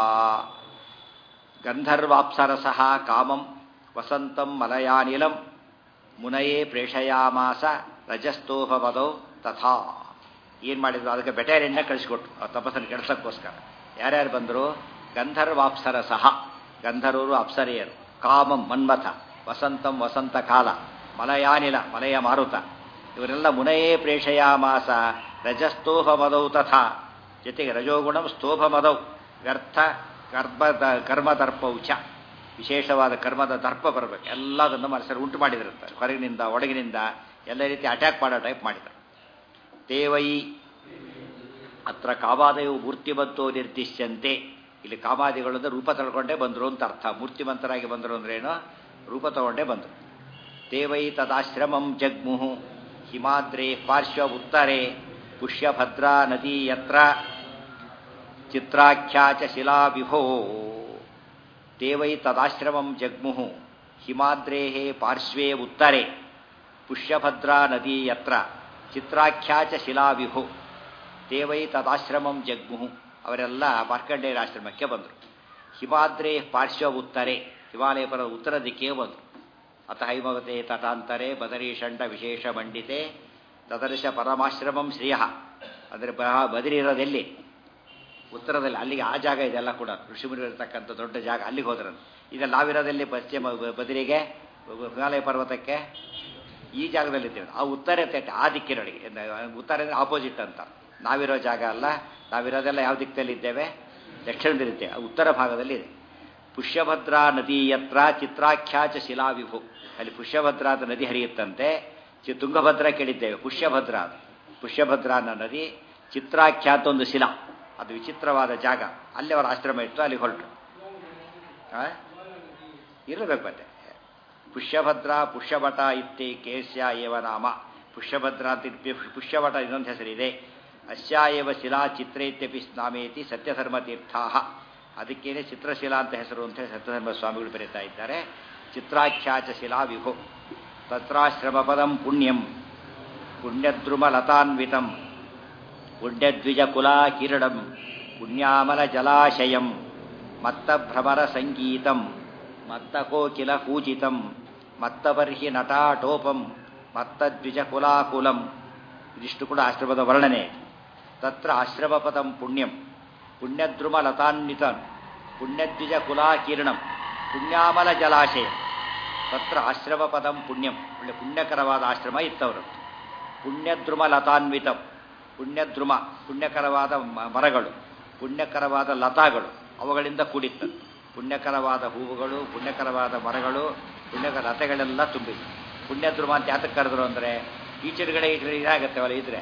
ಗಂಧರ್ವಾಪ್ಸರಸ ಕಾಮಂ ವಸಂತಂ ಮಲಯಾನಿಲಂ ಮುನಯೇ ಪ್ರೇಷಯಾಮಾಸ ರಜಸ್ತೋಹ ಪದೋ ತಥಾ ಏನು ಮಾಡಿದ್ರು ಅದಕ್ಕೆ ಬೆಟೇರಿಯನ್ನ ಕಳಿಸ್ಕೊಟ್ರು ಆ ತಪಸ್ಸನ್ನು ಕೆಡ್ಸೋಕ್ಕೋಸ್ಕರ ಯಾರ್ಯಾರು ಬಂದರು ಗಂಧರ್ವಾಪ್ಸರ ಸಹ ಗಂಧರ್ವರು ಅಪ್ಸರೆಯರು ಕಾಮಂ ಮನ್ಮಥ ವಸಂತಂ ವಸಂತ ಕಾಲ ಮಲಯಾನಿಲ ಮಲಯ ಮಾರುತ ಇವರೆಲ್ಲ ಮುನಯೇ ಪ್ರೇಷಯಾಮಾಸ ರಜಸ್ತೋಹ ಮದೌ ತಥಾ ಜೊತೆಗೆ ರಜೋಗುಣಂ ಸ್ತೋಭ ಮದೌ ವ್ಯರ್ಥ ಕರ್ಮದ ಕರ್ಮದರ್ಪೌ ಚ ವಿಶೇಷವಾದ ಕರ್ಮದ ದರ್ಪ ಬರಬೇಕು ಎಲ್ಲದನ್ನು ಮನಸ್ಸಲ್ಲಿ ಉಂಟು ಮಾಡಿದಿರುತ್ತಾರೆ ಹೊರಗಿನಿಂದ ಒಳಗಿನಿಂದ ಎಲ್ಲ ರೀತಿ ಅಟ್ಯಾಕ್ ಮಾಡೋ ಟೈಪ್ ಮಾಡಿದ್ದಾರೆ ತೇವೈ ಅತ್ರ ಕಾಮಾದಯವು ಮೂರ್ತಿಮಂತೋ ನಿರ್ದಿಶ್ಯಂತೆ ಇಲ್ಲಿ ಕಾಮಾದಿಗಳಿಂದ ರೂಪ ತಳ್ಕೊಂಡೇ ಬಂದರು ಅಂತ ಅರ್ಥ ಮೂರ್ತಿಮಂತರಾಗಿ ಬಂದರು ಅಂದ್ರೇನು ರೂಪ ತಗೊಂಡೇ ಬಂದರು ತೇವೈ ತದಾಶ್ರಮಂ ಜಗ್ಮುಹು ಹಿಮಾದ್ರೇ ಪಾರ್ಶ್ವ ಉತ್ತರೆ ಪುಷ್ಯಭದ್ರಾ ನದಿ ಯತ್ರ ಚಿತ್ರಾಖ್ಯಾ ಚ ಶಿಲಾವಿಭೋ ತೇವೈ ತದಾಶ್ರಮಂ ಜಗ್ಮುಹು ಹಿಮಾದ್ರೇ ಪಾರ್ಶ್ವೇ ಉತ್ತರೆ ಪುಷ್ಯಭದ್ರಾ ನದಿ ಯತ್ರ ಚಿತ್ರಾಖ್ಯಾಚ ಶಿಲಾವಿಭು ದೇವೈ ತದಾಶ್ರಮಂ ಜಗ್ಮುಹು ಅವರೆಲ್ಲ ಮಾರ್ಕಂಡೇಯರ ಆಶ್ರಮಕ್ಕೆ ಬಂದರು ಹಿಮಾದ್ರೇ ಪಾರ್ಶ್ವ ಉತ್ತರೆ ಹಿಮಾಲಯ ಪರ್ವತ ಉತ್ತರ ದಿಕ್ಕೇ ಬಂದರು ಅತ ಹೈಮವತೆ ತಟಾಂತರೆ ಬದರೀಷಂಡ ವಿಶೇಷ ಮಂಡಿತೆ ತದರ್ಶ ಪರಮಾಶ್ರಮಂ ಶ್ರೇಯ ಅಂದರೆ ಬದರಿ ಇರೋದೆಲ್ಲಿ ಉತ್ತರದಲ್ಲಿ ಅಲ್ಲಿಗೆ ಆ ಜಾಗ ಇದೆಲ್ಲ ಕೂಡ ಋಷಿಮುನಿಗಳು ಇರತಕ್ಕಂಥ ದೊಡ್ಡ ಜಾಗ ಅಲ್ಲಿಗೆ ಹೋದ್ರಂತ ಈಗ ನಾವಿರೋದಲ್ಲಿ ಪಶ್ಚಿಮ ಬದರಿಗೆ ಹಿಮಾಲಯ ಪರ್ವತಕ್ಕೆ ಈ ಜಾಗದಲ್ಲಿದ್ದೇವೆ ಆ ಉತ್ತರ ತೆಟ್ಟ ಆ ದಿಕ್ಕಿನೊಳಗೆ ಉತ್ತರ ಅಂದರೆ ಆಪೋಸಿಟ್ ಅಂತ ನಾವಿರೋ ಜಾಗ ಅಲ್ಲ ನಾವಿರೋದೆಲ್ಲ ಯಾವ ದಿಕ್ಕದಲ್ಲಿದ್ದೇವೆ ದಕ್ಷಿಣದಲ್ಲಿದ್ದೇವೆ ಆ ಉತ್ತರ ಭಾಗದಲ್ಲಿ ಇದೆ ಪುಷ್ಯಭದ್ರಾ ನದಿ ಯತ್ರ ಚಿತ್ರಾಖ್ಯಾಚ ಶಿಲಾವಿಭು ಅಲ್ಲಿ ಪುಷ್ಯಭದ್ರಾ ಅಂತ ನದಿ ಹರಿಯುತ್ತಂತೆ ಚಿ ತುಂಗಭದ್ರಾ ಕೇಳಿದ್ದೇವೆ ಪುಷ್ಯಭದ್ರಾ ಅದು ಪುಷ್ಯಭದ್ರಾ ಅನ್ನೋ ನದಿ ಚಿತ್ರಾಖ್ಯಾತ ಒಂದು ಶಿಲಾ ಅದು ವಿಚಿತ್ರವಾದ ಜಾಗ ಅಲ್ಲಿ ಅವರ ಆಶ್ರಮ ಇತ್ತು ಅಲ್ಲಿಗೆ ಹೊರಟರು ಇರಬೇಕು ಮತ್ತೆ ಪುಷ್ಯಭದ್ರಾ ಪುಷ್ಯಭಟ ಇತ್ತಿ ಕೇಸ್ಯ ಏವ ನಾಮ ಪುಷ್ಯಭದ್ರಾ ಅಂತ ಪುಷ್ಯಭಟ ಇನ್ನೊಂದು ಹೆಸರಿದೆ ಅಸ್ಯಾಯವ ಶಿಲಾ ಚಿತ್ರೈತ್ಯಪಿ ನಾಮೇತಿ ಸತ್ಯಧರ್ಮತೀರ್ಥಾ ಅದಕ್ಕೇನೆ ಚಿತ್ರಶಿಲಾ ಅಂತ ಹೆಸರು ಅಂತ ಸತ್ಯಧರ್ಮ ಸ್ವಾಮಿಗಳು ಬರೀತಾ ಇದ್ದಾರೆ ಚಿತ್ರಾಖ್ಯಾಚ ಶಿಲಾ ವಿಭು ತತ್ರಾಶ್ರಮ ಪದಂ ಪುಣ್ಯಂ ಪುಣ್ಯದ್ರುಮಲತಾನ್ವಿತಂ ಪುಣ್ಯದ್ವಿಜಕುಲಾ ಕಿರಣಂ ಪುಣ್ಯಾಮಲ ಜಲಾಶಯಂ ಮತ್ತ ಭ್ರಮರ ಸಂಗೀತಂ ಮತ್ತ ಕೋಕಿಲ ಕೂಜಿತಂ ಮತ್ತ ಬರ್ಹಿ ನಟಾಟೋಪಂ ಮತ್ತ ದ್ವಿಜಕುಲಾಕುಲಂ ಇದಿಷ್ಟು ಕೂಡ ಆಶ್ರಮದ ವರ್ಣನೆ ತತ್ರ ಆಶ್ರಮಪದಂ ಪುಣ್ಯಂ ಪುಣ್ಯದ್ರುಮ ಲತಾನ್ವಿತನ್ ಪುಣ್ಯದ್ವಿಜ ಕುಲಾಕೀರ್ಣಂ ಪುಣ್ಯಾಮಲ ಜಲಾಶಯ ತತ್ರ ಆಶ್ರಮ ಪದಂ ಪುಣ್ಯಂ ಒಳ್ಳೆ ಪುಣ್ಯಕರವಾದ ಆಶ್ರಮ ಇತ್ತವರು ಪುಣ್ಯದ್ರುಮ ಲತಾನ್ವಿತಂ ಪುಣ್ಯದ್ರುಮ ಪುಣ್ಯಕರವಾದ ಮರಗಳು ಪುಣ್ಯಕರವಾದ ಲತಾಗಳು ಅವುಗಳಿಂದ ಕೂಡಿತ್ತು ಪುಣ್ಯಕರವಾದ ಹೂವುಗಳು ಪುಣ್ಯಕರವಾದ ಮರಗಳು ಪುಣ್ಯಕರ ಲತೆಗಳೆಲ್ಲ ತುಂಬಿದೆ ಪುಣ್ಯದ್ರುಮ ಅಂತ ಯಾತಕ್ಕೆ ಕರೆದ್ರು ಅಂದರೆ ಈಚೆರುಗಡೆ ಈಚೆಡೆ ಇದಾಗತ್ತೆ ಅವೆಲ್ಲ ಇದ್ರೆ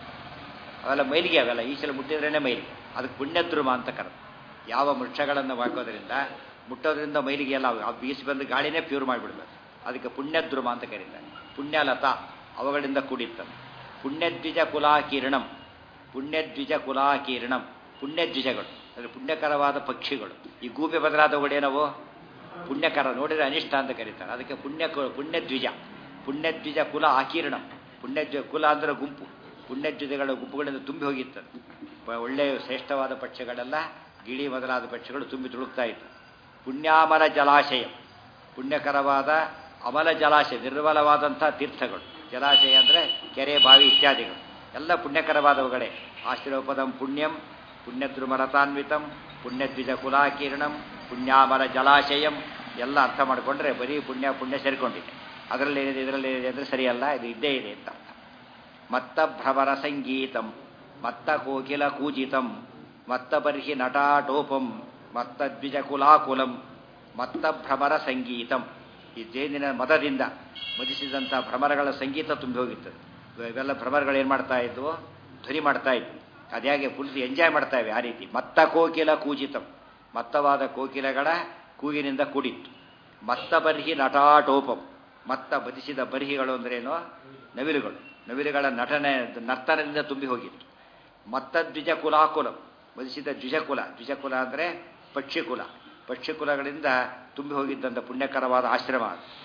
ಅವೆಲ್ಲ ಮೈಲಿಗೆ ಅವೆಲ್ಲ ಈಚಲು ಮುಟ್ಟಿದ್ರೇ ಮೈಲಿಗೆ ಅದಕ್ಕೆ ಪುಣ್ಯದ್ರುಮ ಅಂತ ಕರೆದು ಯಾವ ವೃಕ್ಷಗಳನ್ನು ಹಾಕೋದ್ರಿಂದ ಮುಟ್ಟೋದ್ರಿಂದ ಮೈಲಿಗೆ ಎಲ್ಲ ಆ ಬೀಸಿ ಬಂದು ಗಾಳಿನೇ ಪ್ಯೂರ್ ಮಾಡಿಬಿಡ್ಬೇಕು ಅದಕ್ಕೆ ಪುಣ್ಯದ್ರುಮ ಅಂತ ಕರೀತಾರೆ ಪುಣ್ಯಲತಾ ಅವುಗಳಿಂದ ಕೂಡಿತ್ತು ಪುಣ್ಯದ್ವಿಜ ಕುಲಾಕೀರ್ಣಂ ಪುಣ್ಯದ್ವಿಜ ಕುಲಾಕೀರ್ಣಂ ಪುಣ್ಯದ್ವಿಜಗಳು ಅಂದರೆ ಪುಣ್ಯಕರವಾದ ಪಕ್ಷಿಗಳು ಈ ಗೂಬೆ ಬದಲಾದವುಗಳೇನವು ಪುಣ್ಯಕರ ನೋಡಿದರೆ ಅನಿಷ್ಟ ಅಂತ ಕರೀತಾರೆ ಅದಕ್ಕೆ ಪುಣ್ಯ ಪುಣ್ಯದ್ವಿಜ ಪುಣ್ಯದ್ವಿಜ ಕುಲ ಆಕೀರ್ಣಂ ಪುಣ್ಯದ್ವಿಜ ಕುಲ ಅಂದರೆ ಗುಂಪು ಪುಣ್ಯದ್ವಿಜಗಳ ಗುಂಪುಗಳಿಂದ ತುಂಬಿ ಹೋಗಿತ್ತು ಒಳ್ಳೆಯ ಶ್ರೇಷ್ಠವಾದ ಪಕ್ಷಿಗಳೆಲ್ಲ ಗಿಳಿ ಮೊದಲಾದ ಪಕ್ಷಿಗಳು ತುಂಬಿ ತುಳುಕ್ತಾ ಇತ್ತು ಪುಣ್ಯಾಮಲ ಜಲಾಶಯ ಪುಣ್ಯಕರವಾದ ಅಮಲ ಜಲಾಶಯ ನಿರ್ಮಲವಾದಂಥ ತೀರ್ಥಗಳು ಜಲಾಶಯ ಅಂದರೆ ಕೆರೆ ಬಾವಿ ಇತ್ಯಾದಿಗಳು ಎಲ್ಲ ಪುಣ್ಯಕರವಾದವುಗಳೇ ಆಶ್ರಮಪದಂ ಪುಣ್ಯಂ ಪುಣ್ಯದ್ರುಮರತಾನ್ವಿತಂ ಪುಣ್ಯದ್ವಿಜ ಕುಲಾಕೀರ್ಣಂ ಪುಣ್ಯಾಮಲ ಜಲಾಶಯಂ ಎಲ್ಲ ಅರ್ಥ ಮಾಡಿಕೊಂಡ್ರೆ ಬರೀ ಪುಣ್ಯ ಪುಣ್ಯ ಸೇರಿಕೊಂಡಿದೆ ಅದರಲ್ಲಿ ಏನಿದೆ ಇದರಲ್ಲಿ ಏನಿದೆ ಅಂದರೆ ಸರಿಯಲ್ಲ ಇದು ಇದ್ದೇ ಇದೆ ಅಂತ ಅರ್ಥ ಮತ್ತ ಭ್ರಮರ ಸಂಗೀತಂ ಮತ್ತ ಕೋಕಿಲ ಕೂಜಿತಂ ಮತ್ತ ಬರ್ಹಿ ನಟಾಟೋಪಂ ಮತ್ತ ದ್ವಿಜ ಕುಲಾಕುಲಂ ಮತ್ತ ಭ್ರಮರ ಸಂಗೀತಂ ಈ ಜೇನಿನ ಮದದಿಂದ ಮದಿಸಿದಂಥ ಭ್ರಮರಗಳ ಸಂಗೀತ ತುಂಬಿ ಹೋಗಿತ್ತು ಇವೆಲ್ಲ ಭ್ರಮರಗಳು ಏನು ಮಾಡ್ತಾ ಇದ್ವು ಧ್ವನಿ ಮಾಡ್ತಾ ಇದ್ವು ಅದ್ಯಾಗೆ ಫುಲ್ ಎಂಜಾಯ್ ಮಾಡ್ತಾ ಇವೆ ಆ ರೀತಿ ಮತ್ತ ಕೋಕಿಲ ಕೂಜಿತಂ ಮತ್ತವಾದ ಕೋಕಿಲಗಳ ಕೂಗಿನಿಂದ ಕೂಡಿತ್ತು ಮತ್ತ ಬರ್ಹಿ ನಟಾಟೋಪಂ ಮತ್ತ ಬದಿಸಿದ ಬರ್ಹಿಗಳು ಅಂದ್ರೇನು ನವಿಲುಗಳು ನವಿಲುಗಳ ನಟನೆ ನರ್ತನದಿಂದ ತುಂಬಿ ಹೋಗಿತ್ತು ಮತ್ತ ದ್ವಿಜ ಕುಲಾಕುಲಂ ಬದಿಸಿದ ದ್ವಿಜಕುಲ ದ್ವಿಜಕುಲ ಅಂದರೆ ಪಕ್ಷಿಕುಲ ಪಕ್ಷಿಕುಲಗಳಿಂದ ತುಂಬಿ ಹೋಗಿದ್ದಂಥ ಪುಣ್ಯಕರವಾದ ಆಶ್ರಮ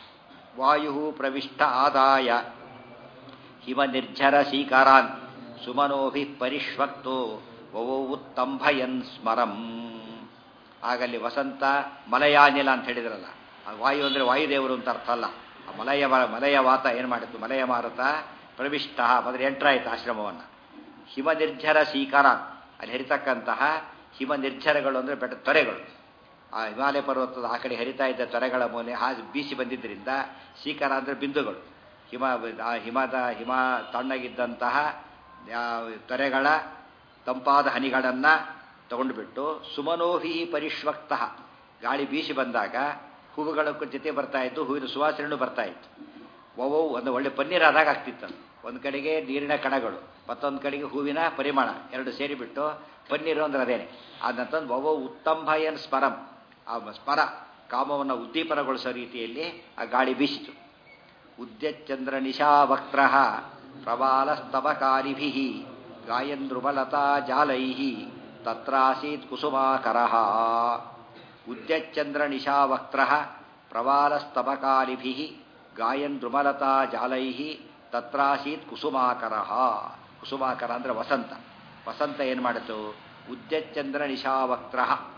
ವಾಯು ಪ್ರವಿಷ್ಟ ಆದಾಯ ಹಿಮ ನಿರ್ಜರ ಶೀಕರಾನ್ ಸುಮನೋಭಿ ಪರಿಷ್ವಕ್ತೋ ಉತ್ತಂಭಯನ್ ಸ್ಮರಂ ಆಗಲ್ಲಿ ವಸಂತ ಮಲಯಾನಿಲ ಅಂತ ಹೇಳಿದ್ರಲ್ಲ ಆ ವಾಯು ಅಂದರೆ ವಾಯುದೇವರು ಅಂತ ಅರ್ಥ ಅಲ್ಲ ಆ ಮಲಯ ಮಲಯ ವಾತ ಏನು ಮಾಡಿತ್ತು ಮಲಯ ಮಾರುತ ಪ್ರವಿಷ್ಟ ಮೊದಲು ಎಂಟ್ರಾಯ್ತು ಆಶ್ರಮವನ್ನು ಹಿಮ ನಿರ್ಜರ ಶೀಕರ ಅಲ್ಲಿ ಹರಿತಕ್ಕಂತಹ ಹಿಮ ನಿರ್ಜರಗಳು ಅಂದರೆ ಬೆಟ್ಟ ತೊರೆಗಳು ಆ ಹಿಮಾಲಯ ಪರ್ವತದ ಆ ಕಡೆ ಹರಿತಾ ಇದ್ದ ತೊರೆಗಳ ಮೂಲೆ ಹಾ ಬೀಸಿ ಬಂದಿದ್ದರಿಂದ ಶೀಕರ ಅಂದರೆ ಬಿಂದುಗಳು ಹಿಮ ಆ ಹಿಮದ ಹಿಮ ತಣ್ಣಗಿದ್ದಂತಹ ತೊರೆಗಳ ತಂಪಾದ ಹನಿಗಳನ್ನು ತಗೊಂಡುಬಿಟ್ಟು ಸುಮನೋಹಿ ಪರಿಷ್ವಕ್ತ ಗಾಳಿ ಬೀಸಿ ಬಂದಾಗ ಹೂವುಗಳ ಜೊತೆ ಬರ್ತಾ ಇತ್ತು ಹೂವಿನ ಸುವಾಸನೆಯೂ ಬರ್ತಾ ಇತ್ತು ಒವೋ ಒಂದು ಒಳ್ಳೆ ಪನ್ನೀರ್ ಆದಾಗ ಆಗ್ತಿತ್ತು ಒಂದು ಕಡೆಗೆ ನೀರಿನ ಕಣಗಳು ಮತ್ತೊಂದು ಕಡೆಗೆ ಹೂವಿನ ಪರಿಮಾಣ ಎರಡು ಸೇರಿಬಿಟ್ಟು ಪನ್ನೀರು ಅಂದ್ರೆ ಅದೇನೆ ಅದಂತಂದು ಒವೋ ಉತ್ತಂಭಯನ್ ಸ್ಮರಂ ಆ ಸ್ಮರ ಕಾಮವನ್ನು ಉದ್ದೀಪನಗೊಳಿಸೋ ರೀತಿಯಲ್ಲಿ ಆ ಗಾಳಿ ಬೀಸಿತು ಉದ್ಯಚಂದ್ರ ನಿಶಾವಕ್ತ್ರ ಪ್ರಬಾಲಸ್ತವಕಾರಿಭಿ ಗಾಯಂದ್ರುಬಲತಾ ಜಾಲೈ ತತ್ರಾಸೀತ್ ಕುಸುಮಾಕರ ಉದ್ಯಚಂದ್ರ ನಿಶಾವಕ್ತ್ರ ಪ್ರವಾಲಸ್ತಬಕಾಲಿಭಿ ಗಾಯನ್ ದ್ರುಮಲತಾ ಜಾಲೈ ತತ್ರಾಸೀತ್ ಕುಸುಮಾಕರ ಕುಸುಮಾಕರ ಅಂದರೆ ವಸಂತ ವಸಂತ ಏನು ಮಾಡಿತು ಉದ್ಯಚ್ಚಂದ್ರ ನಿಶಾವಕ್ತ್ರ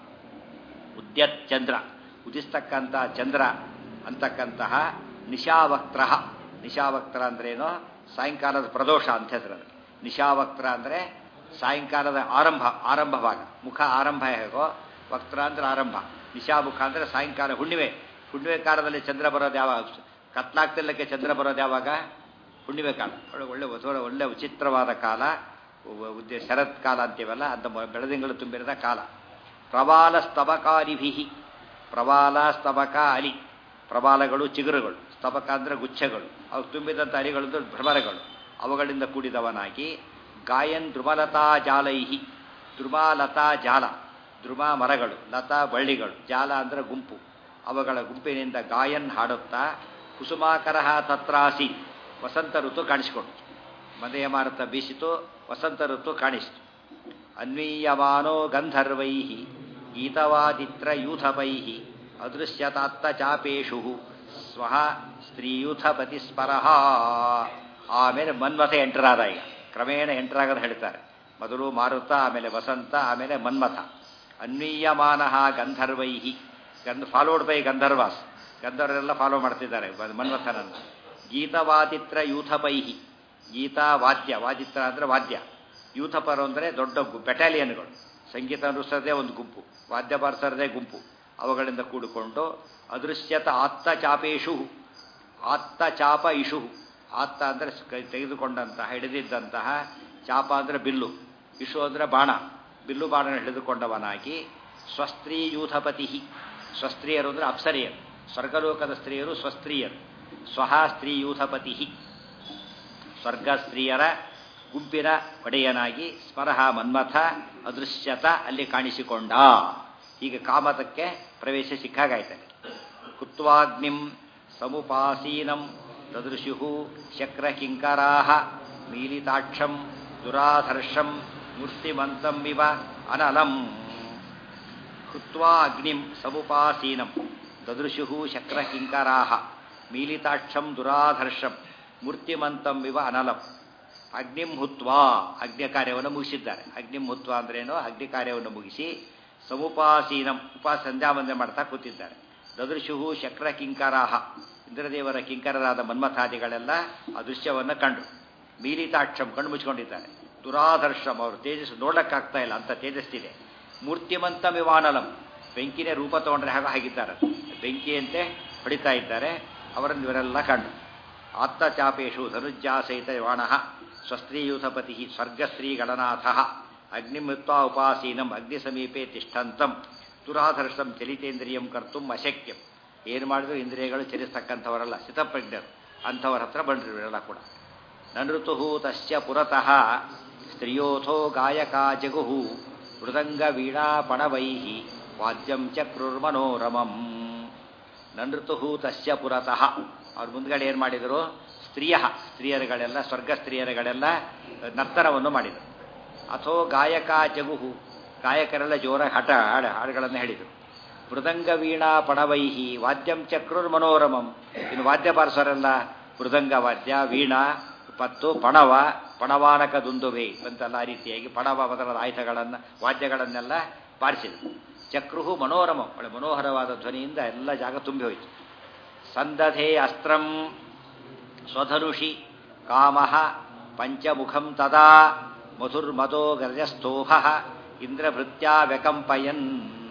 ಉದ್ಯತ್ ಚಂದ್ರ ಉದಿಸ್ತಕ್ಕಂಥ ಚಂದ್ರ ಅಂತಕ್ಕಂತಹ ನಿಶಾವಕ್ತ್ರ ನಿಶಾವಕ್ತ್ರ ಅಂದ್ರೇನು ಸಾಯಂಕಾಲದ ಪ್ರದೋಷ ಅಂತ ಹೆಸರು ಅದಕ್ಕೆ ನಿಶಾವಕ್ತ್ರ ಅಂದರೆ ಸಾಯಂಕಾಲದ ಆರಂಭ ಆರಂಭ ಭಾಗ ಮುಖ ಆರಂಭ ಹೇಗೋ ವಕ್ತ್ರ ಅಂದ್ರೆ ಆರಂಭ ನಿಶಾಮುಖ ಅಂದರೆ ಸಾಯಂಕಾಲ ಹುಣ್ಣಿಮೆ ಹುಣ್ಣಿಮೆ ಕಾಲದಲ್ಲಿ ಚಂದ್ರ ಬರೋದು ಯಾವಾಗ ಕತ್ಲಾಗ್ತಿಲ್ಲಕ್ಕೆ ಚಂದ್ರ ಬರೋದು ಯಾವಾಗ ಹುಣ್ಣಿಮೆ ಕಾಲ ಒಳ್ಳೆ ಒಳ್ಳೆ ಒಳ್ಳೆ ಒಳ್ಳೆ ವಿಚಿತ್ರವಾದ ಕಾಲ ಉದ್ಯ ಶರತ್ ಕಾಲ ಅಂತೀವಲ್ಲ ಅಂತ ಬೆಳದಿಂಗಳು ತುಂಬಿರದ ಕಾಲ ಪ್ರವಾಲ ಸ್ತಬಕಾರಿಭಿ ಪ್ರವಾಲ ಸ್ತಬಕ ಅಲಿ ಪ್ರವಾಲಗಳು ಚಿಗುರುಗಳು ಸ್ತಬಕ ಅಂದರೆ ಗುಚ್ಛಗಳು ಅವು ತುಂಬಿದಂಥ ಅಲಿಗಳು ಭ್ರಮರಗಳು ಅವುಗಳಿಂದ ಕೂಡಿದವನಾಗಿ ಗಾಯನ್ ಧ್ರುಮಲತಾ ಜಾಲೈಹಿ ಧ್ರುಮಾಲತಾ ಜಾಲ ಧ್ರುವ ಮರಗಳು ಲತಾ ಬಳ್ಳಿಗಳು ಜಾಲ ಅಂದರೆ ಗುಂಪು ಅವುಗಳ ಗುಂಪಿನಿಂದ ಗಾಯನ್ ಹಾಡುತ್ತಾ ಕುಸುಮಾಕರ ತತ್ರಾಸಿ ವಸಂತ ಋತು ಕಾಣಿಸಿಕೊಡ್ತು ಮದೆಯ ಮಾರುತ ಬೀಸಿತು ವಸಂತ ಋತು ಕಾಣಿಸಿತು ಅನ್ವೀಯಮಾನೋ ಗಂಧರ್ವೈ ಗೀತವಾದಿತ್ರ ಯೂಥಪೈ ಅದೃಶ್ಯತಾತ್ತ ಚಾಪೇಶು ಸ್ವಹ ಸ್ತ್ರೀಯೂಥಪತಿ ಸ್ಮರಹ ಆಮೇಲೆ ಮನ್ಮಥ ಎಂಟರಾದ ಈಗ ಕ್ರಮೇಣ ಎಂಟರಾಗದ ಹೇಳ್ತಾರೆ ಮೊದಲು ಮಾರುತ ಆಮೇಲೆ ವಸಂತ ಆಮೇಲೆ ಮನ್ಮಥ ಅನ್ವೀಯಮಾನ ಗಂಧರ್ವೈ ಗಂಧ ಫಾಲೋಡ್ ಬೈ ಗಂಧರ್ವಾಸ್ ಗಂಧರ್ವರೆಲ್ಲ ಫಾಲೋ ಮಾಡ್ತಿದ್ದಾರೆ ಮನ್ಮಥನನ್ನು ಗೀತವಾದಿತ್ರ ಯೂಥಪೈಹಿ ಗೀತಾ ವಾದ್ಯ ವಾದಿತ್ರ ಅಂದರೆ ವಾದ್ಯ ಯೂಥಪರು ಅಂದರೆ ದೊಡ್ಡ ಬೆಟಾಲಿಯನ್ಗಳು ಸಂಗೀತ ನುಡಿಸೋದೇ ಒಂದು ಗುಂಪು ವಾದ್ಯ ಬಾರಿಸೋದೇ ಗುಂಪು ಅವುಗಳಿಂದ ಕೂಡಿಕೊಂಡು ಅದೃಶ್ಯತ ಆತ್ತ ಚಾಪೇಶು ಆತ್ತ ಚಾಪ ಇಶು ಆತ್ತ ಅಂದರೆ ತೆಗೆದುಕೊಂಡಂತಹ ಹಿಡಿದಿದ್ದಂತಹ ಚಾಪ ಅಂದರೆ ಬಿಲ್ಲು ಇಶು ಅಂದರೆ ಬಾಣ ಬಿಲ್ಲು ಬಾಣನ ಹಿಡಿದುಕೊಂಡವನಾಗಿ ಸ್ವಸ್ತ್ರೀ ಯೂಥಪತಿ ಸ್ವಸ್ತ್ರೀಯರು ಅಂದರೆ ಅಪ್ಸರಿಯರು ಸ್ವರ್ಗಲೋಕದ ಸ್ತ್ರೀಯರು ಸ್ವಸ್ತ್ರೀಯರು ಸ್ವಹ ಸ್ತ್ರೀ ಯೂಥಪತಿ ಸ್ವರ್ಗ ಸ್ತ್ರೀಯರ ಗುಂಪಿನ ಒಡೆಯನಾಗಿ ಸ್ಮರಹ ಮನ್ಮಥ ಅದೃಶ್ಯತ ಅಲ್ಲಿ ಕಾಣಿಸಿಕೊಂಡ ಹೀಗೆ ಕಾಮತಕ್ಕೆ ಪ್ರವೇಶ ಸಿಕ್ಕಾಗಾಯ್ತಾನೆ ಕುತ್ವಾಗ್ನಿಂ ಸಮುಪಾಸೀನಂ ತದೃಶು ಶಕ್ರಕಿಂಕರಾ ಮೀಲಿತಾಕ್ಷಂ ದುರಾಧರ್ಷಂ ಮೂರ್ತಿಮಂತಂ ಇವ ಅನಲಂ ಹುತ್ವಾ ಅಗ್ನಿಂ ಸಮುಪಾಸೀನಂ ದದೃಶು ಶಕ್ರಕಿಂಕರಾ ಮೀಲಿತಾಕ್ಷಂ ದುರಾಧರ್ಷಂ ಮೂರ್ತಿಮಂತಂ ಇವ ಅನಲಂ ಅಗ್ನಿಂ ಹುತ್ವಾ ಅಗ್ನಿ ಕಾರ್ಯವನ್ನು ಮುಗಿಸಿದ್ದಾರೆ ಅಗ್ನಿಂ ಹುತ್ವಾ ಅಂದ್ರೇನು ಅಗ್ನಿ ಕಾರ್ಯವನ್ನು ಮುಗಿಸಿ ಸಮುಪಾಸೀನಂ ಉಪಾಸ ಸಂಧ್ಯಾವಂದನೆ ಮಾಡ್ತಾ ಕೂತಿದ್ದಾರೆ ದದೃಶು ಶಕ್ರ ಕಿಂಕರಾಹ ಇಂದ್ರದೇವರ ಕಿಂಕರರಾದ ಮನ್ಮಥಾದಿಗಳೆಲ್ಲ ಆ ದೃಶ್ಯವನ್ನು ಕಂಡು ಮೀಲಿತಾಕ್ಷಂ ಕಣ್ಣು ಮುಚ್ಕೊಂಡಿದ್ದಾರೆ ದುರಾದರ್ಶಂ ಅವರು ತೇಜಸ್ಸು ನೋಡಕ್ಕಾಗ್ತಾ ಇಲ್ಲ ಅಂತ ತೇಜಸ್ಸಿದೆ ಮೂರ್ತಿಮಂತ ವಿವಾನಲಂ ಬೆಂಕಿನೇ ರೂಪ ತಗೊಂಡ್ರೆ ಹಾಗೆ ಹಾಗಿದ್ದಾರೆ ಬೆಂಕಿಯಂತೆ ಹೊಡಿತಾ ಇದ್ದಾರೆ ಅವರನ್ನು ಇವರೆಲ್ಲ ಕಂಡು ಆತ್ತಚಾಪೇಶು ಧನುಜ್ಜಾಸಹಿತ ವಾಣ ಸ್ವಸ್ತ್ರೀಯೂಥಪತಿ ಸ್ವರ್ಗಸ್ತ್ರೀಗಣನಾಥ ಅಗ್ನಿಮೃತ್ವಾ ಉಪಾಸೀನಂ ಅಗ್ನಿ ಸಮೀಪೆ ತಿಷ್ಠಂತಂ ದುರಾಧರ್ಷಂ ಚಲಿತೇಂದ್ರಿಯಂ ಕರ್ತುಂ ಅಶಕ್ಯಂ ಏನು ಮಾಡಿದ್ರು ಇಂದ್ರಿಯಗಳು ಚಲಿಸ್ತಕ್ಕಂಥವರಲ್ಲ ಸ್ಥಿತಪ್ರಜ್ಞರು ಅಂಥವರ ಹತ್ರ ಬಂದರು ಇವರೆಲ್ಲ ಕೂಡ ನನೃತು ತಸ್ಯ ಪುರತಃ ಸ್ತ್ರಿಯೋಥೋ ಗಾಯಕಾ ಜಗುಹು ಮೃದಂಗ ವೀಣಾ ಪಣವೈ ವಾದ್ಯಂ ಚಕ್ರುರ್ಮನೋರಮಂ ನನೃತು ತಸ್ಯ ಪುರತಃ ಅವ್ರ ಮುಂದ್ಗಡೆ ಏನು ಮಾಡಿದರು ಸ್ತ್ರೀಯ ಸ್ತ್ರೀಯರುಗಳೆಲ್ಲ ಸ್ವರ್ಗ ಸ್ತ್ರೀಯರುಗಳೆಲ್ಲ ನರ್ತನವನ್ನು ಮಾಡಿದರು ಅಥೋ ಗಾಯಕ ಜಗುಹು ಗಾಯಕರೆಲ್ಲ ಜೋರ ಹಠ ಹಾಡ ಹಾಡುಗಳನ್ನು ಹೇಳಿದರು ಮೃದಂಗ ವೀಣಾ ಪಣವೈಹಿ ವಾದ್ಯಂ ಚಕ್ರುರ್ ಮನೋರಮಂ ಇನ್ನು ವಾದ್ಯ ಬಾರಿಸೋರೆಲ್ಲ ಮೃದಂಗ ವಾದ್ಯ ವೀಣಾ ಮತ್ತು ಪಣವ ಪಣವಾನಕ ದುಂದುವೆ ಅಂತೆಲ್ಲ ಆ ರೀತಿಯಾಗಿ ಪಣವ ಮೊದಲಾದ ಆಯುಧಗಳನ್ನು ವಾದ್ಯಗಳನ್ನೆಲ್ಲ ಬಾರಿಸಿದರು ಚಕ್ರುಹು ಮನೋರಮಂ ಒಳ್ಳೆ ಮನೋಹರವಾದ ಧ್ವನಿಯಿಂದ ಎಲ್ಲ ಜಾಗ ತುಂಬಿ ಹೋಯಿತು ಸಂದಧೆ ಅಸ್ತ್ರಂ ಸ್ವಧನುಷಿ ಕಾಮ ಪಂಚಮುಖಂ ತದಾ ಮಧುರ್ಮದೋ ಗರ್ಜಸ್ತೋಹ ಇಂದ್ರಭೃತ್ಯಾ ವ್ಯಕಂಪಯನ್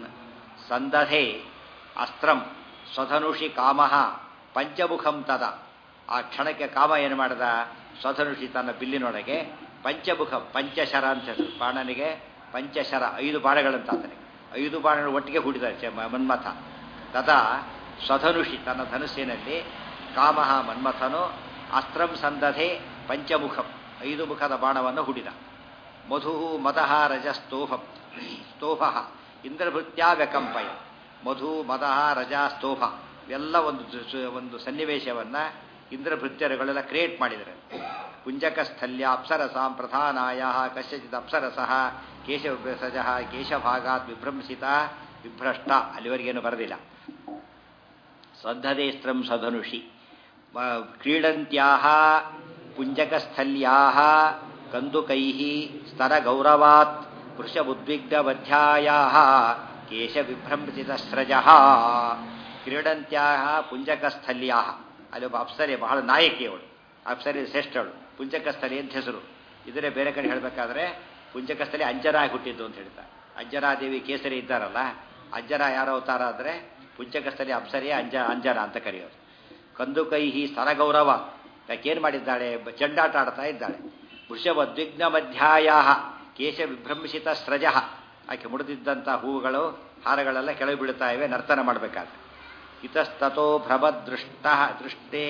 ಸಂದಧೆ ಅಸ್ತ್ರಂ ಸ್ವಧನುಷಿ ಕಾಮ ಪಂಚಮುಖಂ ತದ ಆ ಕ್ಷಣಕ್ಕೆ ಕಾಮ ಏನು ಮಾಡಿದ ಸ್ವಧನುಷಿ ತನ್ನ ಬಿಲ್ಲಿನೊಳಗೆ ಪಂಚಮುಖ ಪಂಚಶರ ಅಂತ ಹೆಸರು ಬಾಣನಿಗೆ ಪಂಚಶರ ಐದು ಬಾಣಗಳಂತ ಆತನಿಗೆ ಐದು ಬಾಣಗಳು ಒಟ್ಟಿಗೆ ಹೂಡಿದ ಮನ್ಮಥ ತದಾ ಸ್ವಧನುಷಿ ತನ್ನ ಧನುಸ್ಸಿನಲ್ಲಿ ಕಾಮ ಮನ್ಮಥನು ಅಸ್ತ್ರಂ ಸಂದಧೆ ಪಂಚಮುಖಂ ಐದು ಮುಖದ ಬಾಣವನ್ನು ಹುಡಿದ ಮಧು ಮದಃ ರಜ ಸ್ತೋಹ ಸ್ತೋಹ ಇಂದ್ರಭೃತ್ಯಾ ವ್ಯಕಂಪಯ ಮಧು ಮದಃ ರಜ ಸ್ತೋಹ ಇವೆಲ್ಲ ಒಂದು ಒಂದು ಸನ್ನಿವೇಶವನ್ನು ಇಂದ್ರಭೃತ್ಯರುಗಳೆಲ್ಲ ಕ್ರಿಯೇಟ್ ಮಾಡಿದ್ದಾರೆ ಕುಂಜಕ ಸ್ಥಲ್ಯ ಅಪ್ಸರಸಾಂ ಪ್ರಧಾನಾಯ ಕಸ್ಯಚಿತ್ ಅಪ್ಸರಸಃ ಕೇಶಸಜ ಕೇಶಭಾಗಾತ್ ವಿಭ್ರಂಸಿತ ವಿಭ್ರಷ್ಟ ಅಲ್ಲಿವರೆಗೇನು ಬರೆದಿಲ್ಲ ಸದ್ಧದೇಸ್ತ್ರಂ ಸಧನುಷಿ ಕ್ರೀಡಂತ್ಯಾ ಪುಂಜಕಸ್ಥಲ್ಯಾ ಕಂದುಕೈ ಸ್ತರಗೌರವಾತ್ ವೃಷಬುದ್ವಿಗ್ಧವಧ್ಯಾಯಾ ಕೇಶವಿಭ್ರಂಸಿತಸ್ರಜ ಕ್ರೀಡಂತ್ಯಾ ಪುಂಜಕಸ್ಥಲ್ಯಾ ಅಲ್ಲೊಬ್ಬ ಅಪ್ಸರೆ ಬಹಳ ನಾಯಕಿ ಅವಳು ಅಪ್ಸರೆ ಶ್ರೇಷ್ಠಳು ಪುಂಜಕಸ್ಥಲಿ ಅಂತ ಹೆಸರು ಇದನ್ನೇ ಬೇರೆ ಕಡೆ ಹೇಳಬೇಕಾದ್ರೆ ಪುಂಜಕಸ್ಥಲಿ ಅಂಜರ ಹುಟ್ಟಿದ್ದು ಅಂತ ಹೇಳ್ತಾರೆ ಅಂಜರಾದೇವಿ ಕೇಸರಿ ಇದ್ದಾರಲ್ಲ ಅಂಜರ ಯಾರ ಅವತಾರ ಅಂದರೆ ಪುಂಜಕಸ್ಥಲಿ ಅಪ್ಸರೆಯೇ ಅಂಜ ಅಂಜನ ಅಂತ ಕರೆಯೋದು ಕಂದುಕೈಹಿ ಸ್ತರಗೌರವ ಯಾಕೇನು ಮಾಡಿದ್ದಾಳೆ ಚೆಂಡಾಟ ಆಡ್ತಾ ಇದ್ದಾಳೆ ವೃಷಭದ್ವಿಗ್ನ ಮಧ್ಯಾಯ ಕೇಶ ವಿಭ್ರಂಸಿತ ಸ್ರಜ ಆಕೆ ಮುಡಿದಿದ್ದಂಥ ಹೂವುಗಳು ಹಾರಗಳೆಲ್ಲ ಕೆಳಗೆ ಬೀಳ್ತಾ ಇವೆ ನರ್ತನ ಮಾಡಬೇಕಾದ್ರೆ ಇತಸ್ತೋ ಭ್ರಮದೃಷ್ಟ ದೃಷ್ಟೇ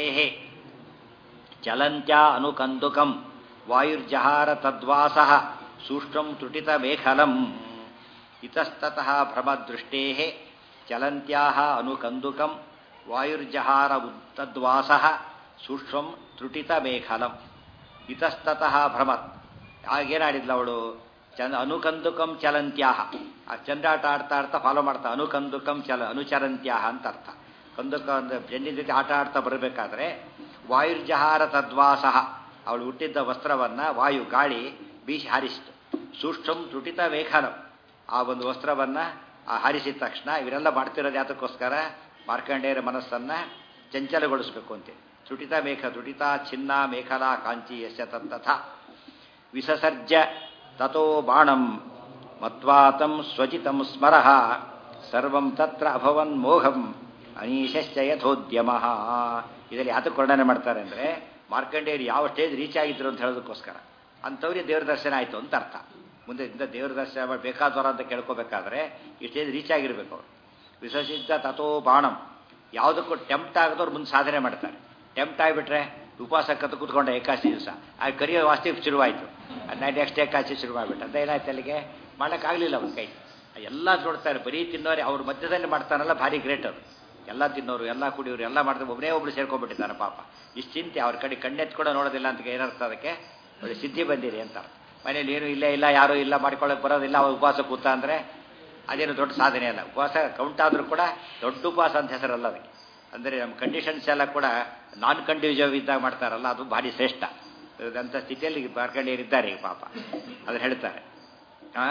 ಚಲಂತ್ಯ ಅನುಕಂದುಕಂ ವಾಯುರ್ಜಹಾರ ತದ್ವಾಸ ಸೂಕ್ಷ್ಮಂ ತ್ರುಟಿತ ಮೇಖಲಂ ಇತಸ್ತತಃ ಭ್ರಮದೃಷ್ಟೇ ಚಲಂತ್ಯಾ ಅನುಕಂದುಕಂ ವಾಯುರ್ಜಹಾರ ತದ್ವಾಸ ಸೂಕ್ಷ್ಮಂ ತ್ರುಟಿತ ಮೇಖಲಂ ಇತಸ್ತತಃ ಭ್ರಮತ್ ಆಗೇನಾಡಿದ್ಲು ಅವಳು ಚಂದ ಅನುಕಂದುಕಂ ಚಲಂತ್ಯಾಹ ಆ ಚಂದ್ರಾಟ ಆಡ್ತಾ ಆಡ್ತಾ ಫಾಲೋ ಮಾಡ್ತಾ ಅನುಕಂದುಕಂ ಚಲ ಅನುಚರಂತ್ಯಾಹ ಅಂತ ಅರ್ಥ ಕಂದುಕ ಅಂದ್ರೆ ಜನ್ಯ ಜೊತೆ ಆಟ ಆಡ್ತಾ ಬರಬೇಕಾದ್ರೆ ವಾಯುರ್ಜಹಾರ ತದ್ವಾಸ ಅವಳು ಹುಟ್ಟಿದ್ದ ವಸ್ತ್ರವನ್ನ ವಾಯು ಗಾಳಿ ಬೀಸಿ ಹಾರಿಸಿತು ಸೂಕ್ಷ್ಮಂ ತ್ರುಟಿತ ಮೇಖಲಂ ಆ ಒಂದು ವಸ್ತ್ರವನ್ನ ಆ ಹಾರಿಸಿದ ತಕ್ಷಣ ಇವರೆಲ್ಲ ಮಾಡ್ತಿರೋದು ಯಾತಕ್ಕೋಸ್ಕರ ಮಾರ್ಕಂಡೇಯರ ಮನಸ್ಸನ್ನ ಚಂಚಲಗೊಳಿಸಬೇಕು ಅಂತೆ ತ್ರುಟಿತ ಮೇಘ ತ್ರುಟಿತ ಚಿನ್ನ ಮೇಖಲಾ ಕಾಂಚಿ ಯಶ ತತ್ತಥ ವಿಸಸರ್ಜ ತಥೋ ಬಾಣಂ ಮತ್ವಾತಂ ಸ್ವಚಿತಂ ಸ್ಮರಃ ಸರ್ವಂ ತತ್ರ ಅಭವನ್ ಮೋಹಂ ಅನೀಶಶ್ಚ ಯಥೋದ್ಯಮ ಇದರಲ್ಲಿ ಯಾತಕ್ಕೆ ವರ್ಣನೆ ಮಾಡ್ತಾರೆ ಅಂದರೆ ಮಾರ್ಕಂಡೇಯರು ಯಾವ ಸ್ಟೇಜ್ ರೀಚ್ ಆಗಿದ್ರು ಅಂತ ಹೇಳೋದಕ್ಕೋಸ್ಕರ ಅಂಥವ್ರಿಗೆ ದೇವ್ರ ದರ್ಶನ ಆಯಿತು ಅಂತ ಅರ್ಥ ಮುಂದೆ ಇಂಥ ದೇವ್ರ ದರ್ಶನ ಬೇಕಾದವರ ಅಂತ ಕೇಳ್ಕೋಬೇಕಾದ್ರೆ ಈ ಸ್ಟೇಜ್ ರೀಚ್ ಆಗಿರ್ಬೇಕು ಅವರು ವಿಸರ್ಜಿತ ತಥೋ ಬಾಣಂ ಯಾವುದಕ್ಕೂ ಟೆಂಪ್ಟ್ ಆಗದವ್ರು ಮುಂದೆ ಸಾಧನೆ ಮಾಡ್ತಾರೆ ಟೆಂಪ್ಟ್ ಆಗಿಬಿಟ್ರೆ ಉಪವಾಸ ಕತ್ತು ಕೂತ್ಕೊಂಡ ಏಕಾಶಿ ದಿವಸ ಆ ಕರಿಯೋ ವಾಸ್ತಿ ಶುರುವಾಯಿತು ನೆಕ್ಸ್ಟ್ ಏಕಾಶಿ ಶುರು ಮಾಡಿಬಿಟ್ಟು ಅಂತ ಏನಾಯ್ತು ಅಲ್ಲಿಗೆ ಮಾಡೋಕ್ಕಾಗಲಿಲ್ಲ ಅವ್ನ ಕೈ ಎಲ್ಲ ನೋಡ್ತಾರೆ ಬರೀ ತಿನ್ನೋರೆ ಅವ್ರ ಮಧ್ಯದಲ್ಲಿ ಮಾಡ್ತಾರಲ್ಲ ಭಾರಿ ಗ್ರೇಟ್ ಅದು ಎಲ್ಲ ತಿನ್ನೋರು ಎಲ್ಲ ಕುಡಿಯೋರು ಎಲ್ಲ ಮಾಡ್ತಾರೆ ಒಬ್ಬನೇ ಒಬ್ರು ಸೇರ್ಕೊಂಡ್ಬಿಟ್ಟಿದ್ದಾರೆ ಪಾಪ ಇಷ್ಟು ಚಿಂತೆ ಅವ್ರ ಕಡೆ ಕಣ್ಣೆತ್ತು ಕೂಡ ನೋಡೋದಿಲ್ಲ ಅಂತ ಏನರ್ಥ ಅದಕ್ಕೆ ಒಳ್ಳೆ ಸಿದ್ಧಿ ಬಂದಿರಿ ಅಂತ ಮನೇಲಿ ಏನು ಇಲ್ಲ ಇಲ್ಲ ಯಾರೂ ಇಲ್ಲ ಮಾಡ್ಕೊಳ್ಳೋಕೆ ಬರೋದಿಲ್ಲ ಅವ್ರು ಉಪವಾಸ ಕೂತ ಅಂದರೆ ಅದೇನು ದೊಡ್ಡ ಸಾಧನೆ ಅಲ್ಲ ಉಪವಾಸ ಕೌಂಟ್ ಆದರೂ ಕೂಡ ದೊಡ್ಡ ಉಪವಾಸ ಅಂತ ಹೆಸರಲ್ಲ ಅದಕ್ಕೆ ಅಂದರೆ ನಮ್ಮ ಕಂಡೀಷನ್ಸ್ ಎಲ್ಲ ಕೂಡ ನಾನ್ ಕಂಡ್ಯೂಸಿವ್ ಇದ್ದಾಗ ಮಾಡ್ತಾರಲ್ಲ ಅದು ಭಾರಿ ಶ್ರೇಷ್ಠ ಅಂಥ ಸ್ಥಿತಿಯಲ್ಲಿ ಮಾರ್ಕಂಡೇಯರಿದ್ದಾರೆ ಈಗ ಪಾಪ ಅದನ್ನು ಹೇಳ್ತಾರೆ ಆ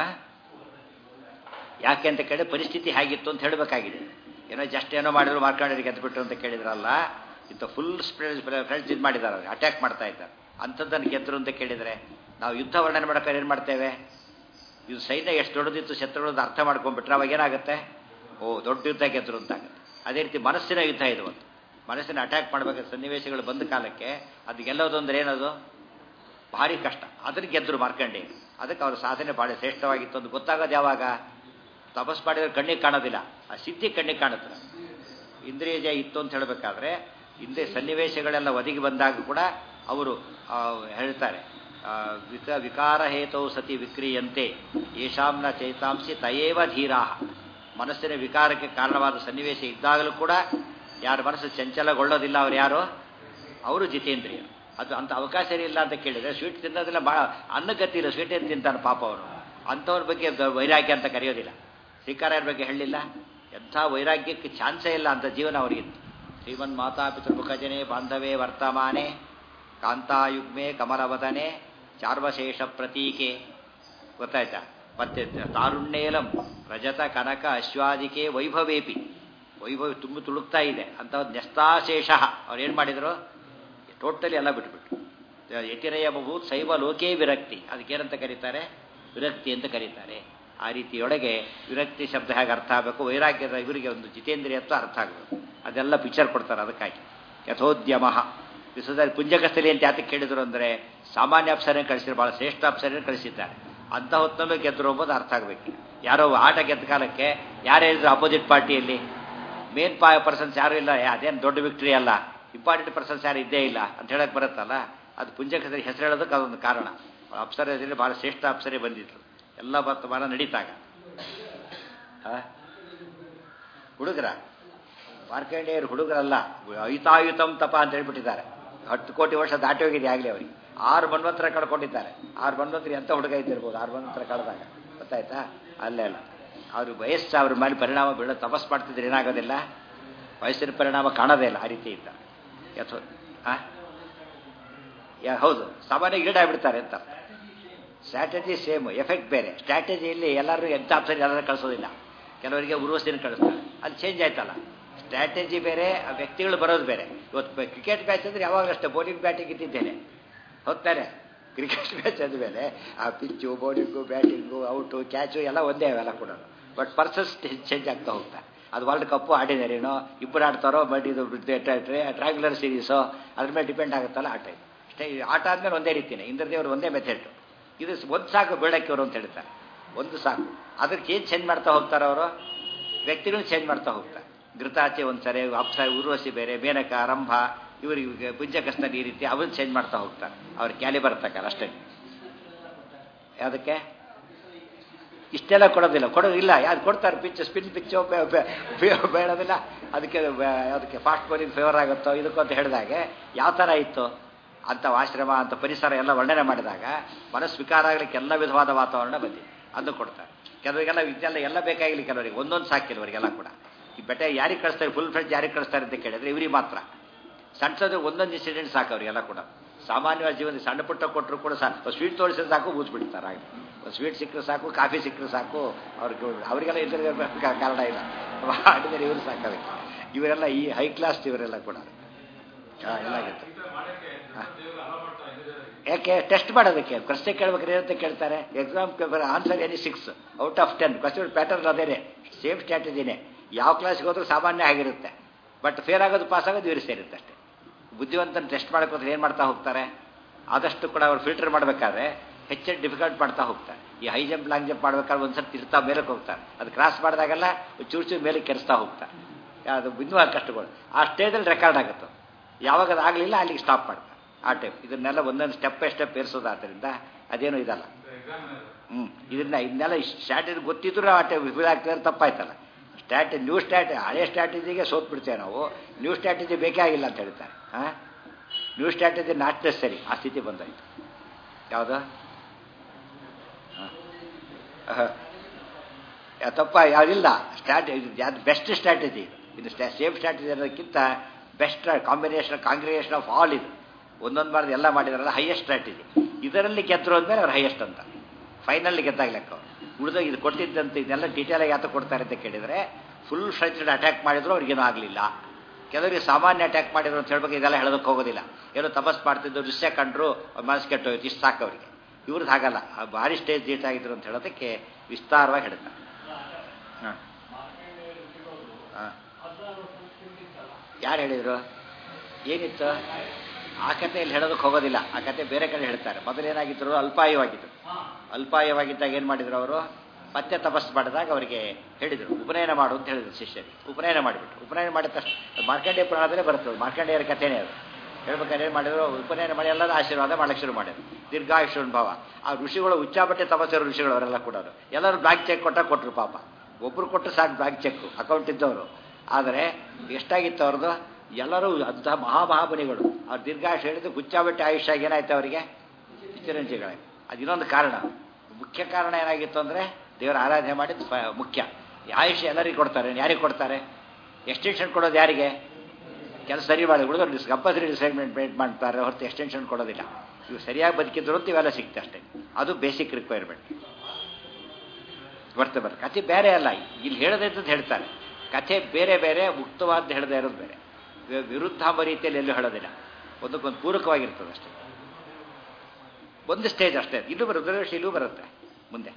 ಯಾಕೆ ಅಂತ ಕೇಳಿ ಪರಿಸ್ಥಿತಿ ಹೇಗಿತ್ತು ಅಂತ ಹೇಳಬೇಕಾಗಿದೆ ಏನೋ ಜಸ್ಟ್ ಏನೋ ಮಾಡಿದ್ರು ಮಾರ್ಕಂಡೇಯರಿಗೆ ಗೆದ್ದುಬಿಟ್ರು ಅಂತ ಕೇಳಿದ್ರಲ್ಲ ಇಂಥ ಫುಲ್ ಸ್ಪ್ರೆಡ್ ಫ್ರೆಂಡ್ಸ್ ಇದು ಮಾಡಿದ್ದಾರೆ ಅಟ್ಯಾಕ್ ಮಾಡ್ತಾ ಇದ್ದಾರೆ ಅಂಥದ್ದನ್ನು ಗೆದ್ದರು ಅಂತ ಕೇಳಿದರೆ ನಾವು ಯುದ್ಧ ವರ್ಣನೆ ಮಾಡೋಕೆ ಏನು ಮಾಡ್ತೇವೆ ಇದು ಸೈನ್ಯ ಎಷ್ಟು ದೊಡ್ಡದಿತ್ತು ಶತ್ರುಗಳದ್ದು ಅರ್ಥ ಮಾಡ್ಕೊಂಡ್ಬಿಟ್ರೆ ಅವಾಗ ಏನಾಗುತ್ತೆ ಓ ದೊಡ್ಡ ಯುದ್ಧ ಗೆದ್ದರು ಅಂತ ಆಗುತ್ತೆ ಅದೇ ರೀತಿ ಮನಸ್ಸಿನ ಯುದ್ಧ ಇದು ಒಂದು ಮನಸ್ಸಿನ ಅಟ್ಯಾಕ್ ಮಾಡಬೇಕಾದ ಸನ್ನಿವೇಶಗಳು ಬಂದ ಕಾಲಕ್ಕೆ ಅದು ಗೆಲ್ಲೋದು ಅಂದ್ರೆ ಏನದು ಭಾರಿ ಕಷ್ಟ ಅದನ್ನು ಗೆದ್ದರು ಮಾರ್ಕಂಡಿ ಅದಕ್ಕೆ ಅವರ ಸಾಧನೆ ಭಾಳ ಶ್ರೇಷ್ಠವಾಗಿತ್ತು ಅಂತ ಗೊತ್ತಾಗೋದು ಯಾವಾಗ ತಪಸ್ ಮಾಡಿದ್ರೆ ಕಣ್ಣಿಗೆ ಕಾಣೋದಿಲ್ಲ ಆ ಸಿದ್ಧಿ ಕಣ್ಣಿಗೆ ಕಾಣುತ್ತೆ ಇಂದ್ರಿಯ ಜಯ ಇತ್ತು ಅಂತ ಹೇಳಬೇಕಾದ್ರೆ ಹಿಂದೆ ಸನ್ನಿವೇಶಗಳೆಲ್ಲ ಒದಗಿ ಬಂದಾಗ ಕೂಡ ಅವರು ಹೇಳ್ತಾರೆ ವಿಕ ವಿಕಾರ ಹೇತೌ ಸತಿ ವಿಕ್ರಿಯಂತೆ ಯಶಾಂನ ಚೈತಾಂಸಿ ತಯೇವ ಧೀರಾ ಮನಸ್ಸಿನ ವಿಕಾರಕ್ಕೆ ಕಾರಣವಾದ ಸನ್ನಿವೇಶ ಇದ್ದಾಗಲೂ ಕೂಡ ಯಾರ ಮನಸ್ಸು ಚಂಚಲಗೊಳ್ಳೋದಿಲ್ಲ ಅವ್ರು ಯಾರು ಅವರು ಜಿತೇಂದ್ರಿಯ ಅದು ಅಂಥ ಅವಕಾಶ ಇಲ್ಲ ಅಂತ ಕೇಳಿದರೆ ಸ್ವೀಟ್ ತಿನ್ನೋದಿಲ್ಲ ಭಾಳ ಅನ್ನಗತಿ ಇಲ್ಲ ಸ್ವೀಟ್ ಏನು ತಿಂತಾನೆ ಪಾಪ ಅವರು ಅಂಥವ್ರ ಬಗ್ಗೆ ವೈರಾಗ್ಯ ಅಂತ ಕರೆಯೋದಿಲ್ಲ ಶ್ರೀಕಾರ್ಯರ ಬಗ್ಗೆ ಹೇಳಲಿಲ್ಲ ಎಂಥ ವೈರಾಗ್ಯಕ್ಕೆ ಚಾನ್ಸೇ ಇಲ್ಲ ಅಂತ ಜೀವನ ಅವರಿಗಿತ್ತು ಶ್ರೀಮನ್ ಮಾತಾ ಪಿತೃಮುಖಜನೆ ಬಾಂಧವೇ ವರ್ತಮಾನೆ ಕಾಂತಾಯುಗ್ಮೆ ಕಮಲವದನೆ ಚಾರ್ವಶೇಷ ಪ್ರತೀಕೆ ಗೊತ್ತಾಯ್ತಾ ಮತ್ತೆ ತಾರುಣ್ಯೇಲಂ ರಜತ ಕನಕ ಅಶ್ವಾದಿಕೆ ವೈಭವೇಪಿ ವೈಭವ ತುಂಬ ತುಳುಕ್ತಾ ಇದೆ ಅಂತ ನ್ಯಸ್ತಾಶೇಷ ಅವ್ರು ಏನು ಮಾಡಿದರು ಟೋಟಲಿ ಎಲ್ಲ ಬಿಟ್ಬಿಟ್ರು ಯತಿರಯ ಬಹುತ್ ಶೈವ ಲೋಕೇ ವಿರಕ್ತಿ ಅದಕ್ಕೇನಂತ ಕರೀತಾರೆ ವಿರಕ್ತಿ ಅಂತ ಕರೀತಾರೆ ಆ ರೀತಿಯೊಳಗೆ ವಿರಕ್ತಿ ಶಬ್ದ ಹೇಗೆ ಅರ್ಥ ಆಗಬೇಕು ವೈರಾಗ್ಯದ ಇವರಿಗೆ ಒಂದು ಜಿತೇಂದ್ರಿಯತ್ವ ಅರ್ಥ ಆಗಬೇಕು ಅದೆಲ್ಲ ಪಿಕ್ಚರ್ ಕೊಡ್ತಾರೆ ಅದಕ್ಕಾಗಿ ಯಥೋದ್ಯಮ ವಿಶ್ವದಲ್ಲಿ ಪುಂಜಕಸ್ಥಲಿ ಅಂತ ಯಾತಕ್ಕೆ ಕೇಳಿದ್ರು ಅಂದರೆ ಸಾಮಾನ್ಯ ಅಪ್ಸರನ್ನು ಕಳಿಸಿದ್ರು ಭಾಳ ಶ್ರೇಷ್ಠ ಅಪ್ಸರನ್ನು ಕಳಿಸಿದ್ದಾರೆ ಅಂಥ ಹೊತ್ತಲ್ಲೂ ಗೆದ್ದರು ಎಂಬುದು ಅರ್ಥ ಆಗಬೇಕು ಯಾರೋ ಆಟ ಗೆದ್ದ ಕಾಲಕ್ಕೆ ಯಾರೇ ಇದ್ರು ಅಪೋಸಿಟ್ ಪಾರ್ಟಿಯಲ್ಲಿ ಮೇನ್ ಪಾ ಪರ್ಸನ್ಸ್ ಯಾರೂ ಇಲ್ಲ ಅದೇನು ದೊಡ್ಡ ವಿಕ್ಟ್ರಿ ಅಲ್ಲ ಇಂಪಾರ್ಟೆಂಟ್ ಪರ್ಸನ್ಸ್ ಯಾರು ಇದ್ದೇ ಇಲ್ಲ ಅಂತ ಹೇಳಕ್ಕೆ ಬರುತ್ತಲ್ಲ ಅದು ಪುಂಜಕಸ್ಥಲಿ ಹೆಸರು ಹೇಳೋದಕ್ಕೆ ಅದೊಂದು ಕಾರಣ ಅಪ್ಸರದಲ್ಲಿ ಭಾಳ ಶ್ರೇಷ್ಠ ಅಪ್ಸರೆ ಬಂದಿದ್ರು ಎಲ್ಲ ವರ್ತಮಾನ ನಡೀತಾಗ ಹುಡುಗರ ಮಾರ್ಕಂಡೇಯರು ಹುಡುಗರಲ್ಲ ಅಯುತಾಯುತಂ ತಪ ಅಂತ ಹೇಳ್ಬಿಟ್ಟಿದ್ದಾರೆ ಹತ್ತು ಕೋಟಿ ವರ್ಷ ದಾಟಿ ಹೋಗಿದೆ ಆಗಲಿ ಅವರಿಗೆ ಆರು ಮನ್ವಂತರ ಕಳ್ಕೊಂಡಿದ್ದಾರೆ ಆರು ಮನ್ವಂತರ ಎಂಥ ಹುಡುಗ ಇದ್ದಿರ್ಬೋದು ಆರು ಮನ್ವಂತರ ಕಳೆದಾಗ ಗೊತ್ತಾಯ್ತಾ ಅಲ್ಲೇ ಅಲ್ಲ ಅವ್ರ ವಯಸ್ಸು ಅವ್ರ ಮೇಲೆ ಪರಿಣಾಮ ಬೀಳೋ ತಪಸ್ ಮಾಡ್ತಿದ್ರೆ ಏನಾಗೋದಿಲ್ಲ ವಯಸ್ಸಿನ ಪರಿಣಾಮ ಕಾಣೋದೇ ಇಲ್ಲ ಆ ರೀತಿ ಇದ್ದ ಯಥೋ ಆ ಯಾ ಹೌದು ಸಾಮಾನ್ಯ ಈಡಾಗ್ಬಿಡ್ತಾರೆ ಅಂತ ಸ್ಟ್ರಾಟಜಿ ಸೇಮ್ ಎಫೆಕ್ಟ್ ಬೇರೆ ಸ್ಟ್ರಾಟಜಿಯಲ್ಲಿ ಎಲ್ಲರೂ ಎಕ್ಸಾಮ್ಸಲ್ಲಿ ಎಲ್ಲರೂ ಕಳಿಸೋದಿಲ್ಲ ಕೆಲವರಿಗೆ ಉರ್ವಸಿನ ಕಳಿಸ್ತಾರೆ ಅದು ಚೇಂಜ್ ಆಯ್ತಲ್ಲ ಸ್ಟ್ರಾಟಜಿ ಬೇರೆ ಆ ವ್ಯಕ್ತಿಗಳು ಬರೋದು ಬೇರೆ ಇವತ್ತು ಕ್ರಿಕೆಟ್ ಮ್ಯಾಚ್ ಅಂದರೆ ಯಾವಾಗಲೂ ಅಷ್ಟೇ ಬೌಲಿಂಗ್ ಬ್ಯಾಟಿಂಗ್ ಇದ್ದಿದ್ದೇನೆ ಹೋಗ್ತಾರೆ ಕ್ರಿಕೆಟ್ ಮ್ಯಾಚ್ ಆದಮೇಲೆ ಆ pitch bowling batting out catch ಎಲ್ಲ ಒಂದೇ ಅವೆಲ್ಲ ಕೂಡ ಬಟ್ ಪರ್ಸನ್ಸ್ ಚೇಂಜ್ ಆಗ್ತಾ ಹೋಗ್ತಾರೆ ಅದು ವರ್ಲ್ಡ್ ಕಪ್ಪು ಆಡಿದಾರೇನೋ ಇಬ್ಬರು ಆಡ್ತಾರೋ ಬಟ್ ಇದು ಟ್ರಾಗ್ಯುಲರ್ ಸೀರೀಸು ಅದ್ರ ಮೇಲೆ ಡಿಪೆಂಡ್ ಆಗುತ್ತಲ್ಲ ಆ ಟೈಮ್ ಅಷ್ಟೇ ಈ ಆಟ ಆದಮೇಲೆ ಒಂದೇ ರೀತಿನೇ ಇಂದ್ರದೇವರು ಒಂದೇ ಮೆಥಡ್ ಇದು ಒಂದು ಸಾಕು ಬೇಡಕ್ಕಿವರು ಅಂತ ಹೇಳ್ತಾರೆ ಒಂದು ಸಾಕು ಅದಕ್ಕೆ ಏನು ಚೇಂಜ್ ಮಾಡ್ತಾ ಹೋಗ್ತಾರೆ ಅವರು ವ್ಯಕ್ತಿಗಳು ಚೇಂಜ್ ಮಾಡ್ತಾ ಹೋಗ್ತಾರೆ ಘೃತಾಚೆ ಒಂದು ಸರಿ ಅಪ್ಸ ಉರ್ವಶಿ ಬೇರೆ ಮೇನಕ ರಂಭ ಇವರಿಗೆ ಪುಂಜಕಸ್ತನ ಈ ರೀತಿ ಅವನ್ನ ಚೇಂಜ್ ಮಾಡ್ತಾ ಹೋಗ್ತಾರೆ ಅವ್ರ ಕ್ಯಾಲಿಬರ್ ತಕ್ಕಲ್ಲ ಅಷ್ಟೇ ಯಾವುದಕ್ಕೆ ಇಷ್ಟೆಲ್ಲ ಕೊಡೋದಿಲ್ಲ ಕೊಡೋದಿಲ್ಲ ಯಾರು ಕೊಡ್ತಾರೆ ಪಿಚ್ ಸ್ಪಿನ್ ಪಿಚ್ಚು ಬೇಡೋದಿಲ್ಲ ಅದಕ್ಕೆ ಅದಕ್ಕೆ ಫಾಸ್ಟ್ ಬೌಲಿಂಗ್ ಫೇವರ್ ಆಗುತ್ತೋ ಇದಕ್ಕೋ ಅಂತ ಹೇಳಿದಾಗೆ ಯಾವ ಥರ ಇತ್ತು ಅಂಥ ಆಶ್ರಮ ಅಂಥ ಪರಿಸರ ಎಲ್ಲ ವರ್ಣನೆ ಮಾಡಿದಾಗ ಮನಸ್ಸು ವಿಕಾರ ಆಗಲಿಕ್ಕೆ ಎಲ್ಲ ವಿಧವಾದ ವಾತಾವರಣ ಬಂದಿದೆ ಅದು ಕೊಡ್ತಾರೆ ಕೆಲವರಿಗೆಲ್ಲ ಇದೆಲ್ಲ ಎಲ್ಲ ಬೇಕಾಗಿಲ್ಲ ಕೆಲವರಿಗೆ ಒಂದೊಂದು ಸಾಕು ಕೆಲವರಿಗೆಲ್ಲ ಕೂಡ ಈ ಬೆಟ್ಟೆ ಯಾರಿಗೆ ಕಳಿಸ್ತಾರೆ ಫುಲ್ ಫ್ರೆಂಡ್ ಯಾರಿಗೆ ಕಳಿಸ್ತಾರೆ ಅಂತ ಕೇಳಿದ್ರೆ ಇವ್ರಿಗೆ ಮಾತ್ರ ಸಣ್ಣ ಸಣ್ಣ ಒಂದೊಂದು ಇನ್ಸಿಡೆಂಟ್ ಸಾಕು ಅವರಿಗೆಲ್ಲ ಕೂಡ ಸಾಮಾನ್ಯವಾದ ಜೀವನ ಸಣ್ಣ ಪುಟ್ಟ ಕೊಟ್ಟರು ಕೂಡ ಸಾಕು ಸ್ವೀಟ್ ತೋರಿಸಿದ್ರೆ ಸಾಕು ಬೂಸ್ಬಿಡ್ತಾರೆ ಹಾಗೆ ಸ್ವೀಟ್ ಸಿಕ್ಕರೆ ಸಾಕು ಕಾಫಿ ಸಿಕ್ಕರೆ ಸಾಕು ಅವ್ರಿಗೆ ಅವರಿಗೆಲ್ಲ ಇದ್ರೆ ಕಾರಣ ಇಲ್ಲ ಮಾಡಿದರೆ ಇವರು ಸಾಕಬೇಕು ಇವರೆಲ್ಲ ಈ ಹೈ ಕ್ಲಾಸ್ ಇವರೆಲ್ಲ ಕೂಡ ಎಲ್ಲ ಆಗಿತ್ತು ಯಾಕೆ ಟೆಸ್ಟ್ ಮಾಡೋದಕ್ಕೆ ಪ್ರಶ್ನೆ ಕೇಳ್ಬೇಕಾದ್ರೆ ಏನಂತ ಕೇಳ್ತಾರೆ exam paper answer any six out of ten question pattern ಅದೇನೆ ಸೇಮ್ ಸ್ಟ್ರಾಟಜಿನೇ ಯಾವ ಕ್ಲಾಸ್ಗೆ ಹೋದ್ರೂ ಸಾಮಾನ್ಯ ಆಗಿರುತ್ತೆ ಬಟ್ ಫೇಲ್ ಆಗೋದು ಪಾಸ್ ಆಗೋದು ಇವರು ಸೇರುತ್ತೆ ಅಷ್ಟೇ ಬುದ್ಧಿವಂತನ ಟೆಸ್ಟ್ ಮಾಡೋಕ್ಕೋದ್ರೆ ಏನು ಮಾಡ್ತಾ ಹೋಗ್ತಾರೆ ಆದಷ್ಟು ಕೂಡ ಅವ್ರು ಫಿಲ್ಟರ್ ಮಾಡಬೇಕಾದ್ರೆ ಹೆಚ್ಚು ಡಿಫಿಕಲ್ಟ್ ಮಾಡ್ತಾ ಹೋಗ್ತಾರೆ ಈ ಹೈ ಜಂಪ್ ಲಾಂಗ್ ಜಂಪ್ ಮಾಡ್ಬೇಕಾದ್ರೆ ಒಂದ್ಸಲ ತಿರ್ತಾ ಮೇಲಕ್ಕೆ ಹೋಗ್ತಾರೆ ಅದು ಕ್ರಾಸ್ ಮಾಡಿದಾಗೆಲ್ಲ ಚೂರು ಚೂರು ಮೇಲೆ ಕೆರೆಸ್ತಾ ಹೋಗ್ತಾರೆ ಅದು ಇನ್ನೂ ಕಷ್ಟಗಳು ಆ ಸ್ಟೇಜಲ್ಲಿ ರೆಕಾರ್ಡ್ ಆಗುತ್ತೆ ಯಾವಾಗ ಅದು ಆಗಲಿಲ್ಲ ಅಲ್ಲಿಗೆ ಸ್ಟಾಪ್ ಮಾಡ್ತಾರೆ ಆ ಟೈಪ್ ಇದನ್ನೆಲ್ಲ ಒಂದೊಂದು ಸ್ಟೆಪ್ ಬೈ ಸ್ಟೆಪ್ ಏರಿಸೋದಾದ್ರಿಂದ ಅದೇನು ಇದಲ್ಲ ಹ್ಞೂ ಇದನ್ನ ಇದನ್ನೆಲ್ಲ ಸ್ಟ್ರಾಟಜಿ ಗೊತ್ತಿದ್ರು ಆ ಟೈಪ್ ವಿಫಲ ಆಗ್ತಿದ್ರೆ ತಪ್ಪಾಯ್ತಲ್ಲ ಸ್ಟ್ರಾಟಜಿ ನ್ಯೂ ಸ್ಟ್ರಾಟಜಿ ಹಳೆ ಸ್ಟ್ರಾಟಜಿಗೆ ಸೋತ್ ಬಿಡ್ತೇವೆ ನಾವು ನ್ಯೂ ಸ್ಟ್ರಾಟಜಿ ಬೇಕೇ ಆಗಿಲ್ಲ ಅಂತ ಹೇಳ್ತಾರೆ ಹಾಂ ನ್ಯೂ ಸ್ಟ್ರಾಟಜಿ ನಾಟ್ ಸರಿ ಆ ಸ್ಥಿತಿ ಬಂದಾಯ್ತು ಯಾವುದು ತಪ್ಪ ಯಾವುದಿಲ್ಲ ಸ್ಟ್ರಾಟಜಿ ಯಾವ್ದು ಬೆಸ್ಟ್ ಸ್ಟ್ರಾಟಜಿ ಇದು ಸೇಮ್ ಸ್ಟ್ರಾಟಜಿ ಅನ್ನೋದಕ್ಕಿಂತ best combination congregation of all ಇದು ಒಂದೊಂದು ಬಾರ್ದು ಎಲ್ಲ ಮಾಡಿದಾರಲ್ಲ ಹೈಯೆಸ್ಟ್ ಸ್ಟ್ರಾಟಜಿ ಇದರಲ್ಲಿ ಗೆದ್ದರು ಅಂದಮೇಲೆ ಅವ್ರು ಹೈಯೆಸ್ಟ್ ಅಂತ ಫೈನಲ್ಲಿ ಗೆದ್ದಾಗ ಲೆಕ್ಕ ಅವರು ಉಳಿದ ಇದು ಕೊಟ್ಟಿದ್ದಂತೆ ಇದನ್ನೆಲ್ಲ ಡೀಟೇಲಾಗಿ ಯಾತ ಕೊಡ್ತಾರೆ ಅಂತ ಕೇಳಿದರೆ ಫುಲ್ ಫ್ರೆಂಚ್ ಅಟ್ಯಾಕ್ ಮಾಡಿದ್ರು ಅವ್ರಿಗೇನೂ ಆಗಲಿಲ್ಲ ಕೆಲವರಿಗೆ ಸಾಮಾನ್ಯ ಅಟ್ಯಾಕ್ ಮಾಡಿದ್ರು ಅಂತ ಹೇಳ್ಬೇಕು ಇದೆಲ್ಲ ಹೇಳೋದಕ್ಕೆ ಹೋಗೋದಿಲ್ಲ ಏನೋ ತಪಸ್ ಮಾಡ್ತಿದ್ದು ದೃಶ್ಯ ಕಂಡ್ರು ಮನಸ್ಸು ಕೆಟ್ಟೋಯ್ತು ಇಷ್ಟು ಸಾಕು ಅವರಿಗೆ ಇವ್ರದ್ದು ಹಾಗಲ್ಲ ಭಾರಿ ಸ್ಟೇಜ್ ಡೇಟ್ ಆಗಿದ್ರು ಅಂತ ಹೇಳೋದಕ್ಕೆ ವಿಸ್ತಾರವಾಗಿ ಹೇಳ್ತಾರೆ ಹಾಂ ಹಾಂ ಯಾರು ಹೇಳಿದರು ಏನಿತ್ತು ಆ ಕಥೆಯಲ್ಲಿ ಹೇಳೋದಕ್ಕೆ ಹೋಗೋದಿಲ್ಲ ಆ ಕತೆ ಬೇರೆ ಕಡೆ ಹೇಳ್ತಾರೆ ಮೊದಲೇನಾಗಿದ್ದರು ಅಲ್ಪಾಯವಾಗಿದ್ದರು ಅಲ್ಪಾಯವಾಗಿದ್ದಾಗ ಏನು ಮಾಡಿದ್ರು ಅವರು ಮತ್ತೆ ತಪಸ್ಸು ಮಾಡಿದಾಗ ಅವರಿಗೆ ಹೇಳಿದರು ಉಪನಯನ ಮಾಡು ಅಂತ ಹೇಳಿದ್ರು ಶಿಷ್ಯರಿಗೆ ಉಪನಯನ ಮಾಡಿಬಿಟ್ರು ಉಪನಯನ ಮಾಡಿದ ತಕ್ಷಣ ಮಾರ್ಕಂಡೇಯ ಪುರಾಣದಲ್ಲೇ ಬರ್ತದೆ ಮಾರ್ಕಂಡೇಯರ ಕಥೆನೇ ಅದು ಹೇಳ್ಬೇಕಾದ್ರೆ ಏನು ಮಾಡಿದ್ರು ಉಪನಯನ ಮಾಡಿ ಎಲ್ಲರೂ ಆಶೀರ್ವಾದ ಮಾಡಕ್ಕೆ ಶುರು ಮಾಡಿದ್ರು ದೀರ್ಘಾಯುಷ್ಯನ್ ಭಾವ ಆ ಋಷಿಗಳು ಉಚ್ಚಾಬಟ್ಟೆ ತಪಸ್ಸರು ಋಷಿಗಳು ಅವರೆಲ್ಲ ಕೊಡೋರು ಎಲ್ಲರೂ ಬ್ಯಾಂಕ್ ಚೆಕ್ ಕೊಟ್ಟ ಕೊಟ್ಟರು ಪಾಪ ಒಬ್ರು ಕೊಟ್ಟು ಸಾಕು ಬ್ಯಾಂಕ್ ಚೆಕ್ ಅಕೌಂಟ್ ಇದ್ದವರು ಆದರೆ ಎಷ್ಟಾಗಿತ್ತು ಅವ್ರದ್ದು ಎಲ್ಲರೂ ಅಂತಹ ಮಹಾಮಹಾಬಲಿಗಳು ಅವ್ರು ದೀರ್ಘಾಯುಷ ಹೇಳಿದ್ದು ಗುಚ್ಚಾಬಟ್ಟೆ ಆಯುಷ್ಯ ಏನಾಯ್ತು ಅವರಿಗೆ ಚಿರಂಜೀವಿಗಳೇ ಅದು ಇನ್ನೊಂದು ಕಾರಣ ಮುಖ್ಯ ಕಾರಣ ಏನಾಗಿತ್ತು ಅಂದರೆ ದೇವರ ಆರಾಧನೆ ಮಾಡಿದ್ದು ಮುಖ್ಯ ಆಯುಷ್ಯ ಎಲ್ಲರಿಗೆ ಕೊಡ್ತಾರೆ ಯಾರಿಗೆ ಕೊಡ್ತಾರೆ ಎಕ್ಸ್ಟೆನ್ಷನ್ ಕೊಡೋದು ಯಾರಿಗೆ ಕೆಲಸ ಸರಿ ಮಾಡಿ ಹುಡುಗರು ಕಂಪಲ್ಸರಿ ರಿಸೈರ್ಮೆಂಟ್ ಮಾಡ್ತಾರೆ ಹೊರತು ಎಕ್ಸ್ಟೆನ್ಷನ್ ಕೊಡೋದಿಲ್ಲ ಇವು ಸರಿಯಾಗಿ ಬದುಕಿದ್ರು ಅಂತ ಇವೆಲ್ಲ ಸಿಕ್ತೆ ಅಷ್ಟೇ ಅದು ಬೇಸಿಕ್ ರಿಕ್ವೈರ್ಮೆಂಟ್ ಬರ್ತೆ ಬರ್ತೆ ಕಥೆ ಬೇರೆ ಅಲ್ಲ ಇಲ್ಲಿ ಹೇಳದೆ ಅಂತ ಹೇಳ್ತಾರೆ ಕಥೆ ಬೇರೆ ಬೇರೆ ಮುಕ್ತವಾದ ಹೇಳದೇ ಇರೋದು ಬೇರೆ ವಿರುದ್ಧ ರೀತಿಯಲ್ಲಿ ಎಲ್ಲೂ ಹೇಳೋದಿಲ್ಲ ಒಂದಕ್ಕೊಂದು ಪೂರಕವಾಗಿರ್ತದೆ ಅಷ್ಟೇ ಒಂದು ಸ್ಟೇಜ್ ಅಷ್ಟೇ ಇಲ್ಲೂ ಬರುತ್ತೆ ಇಲ್ಲೂ ಬರುತ್ತೆ ಮುಂದೆ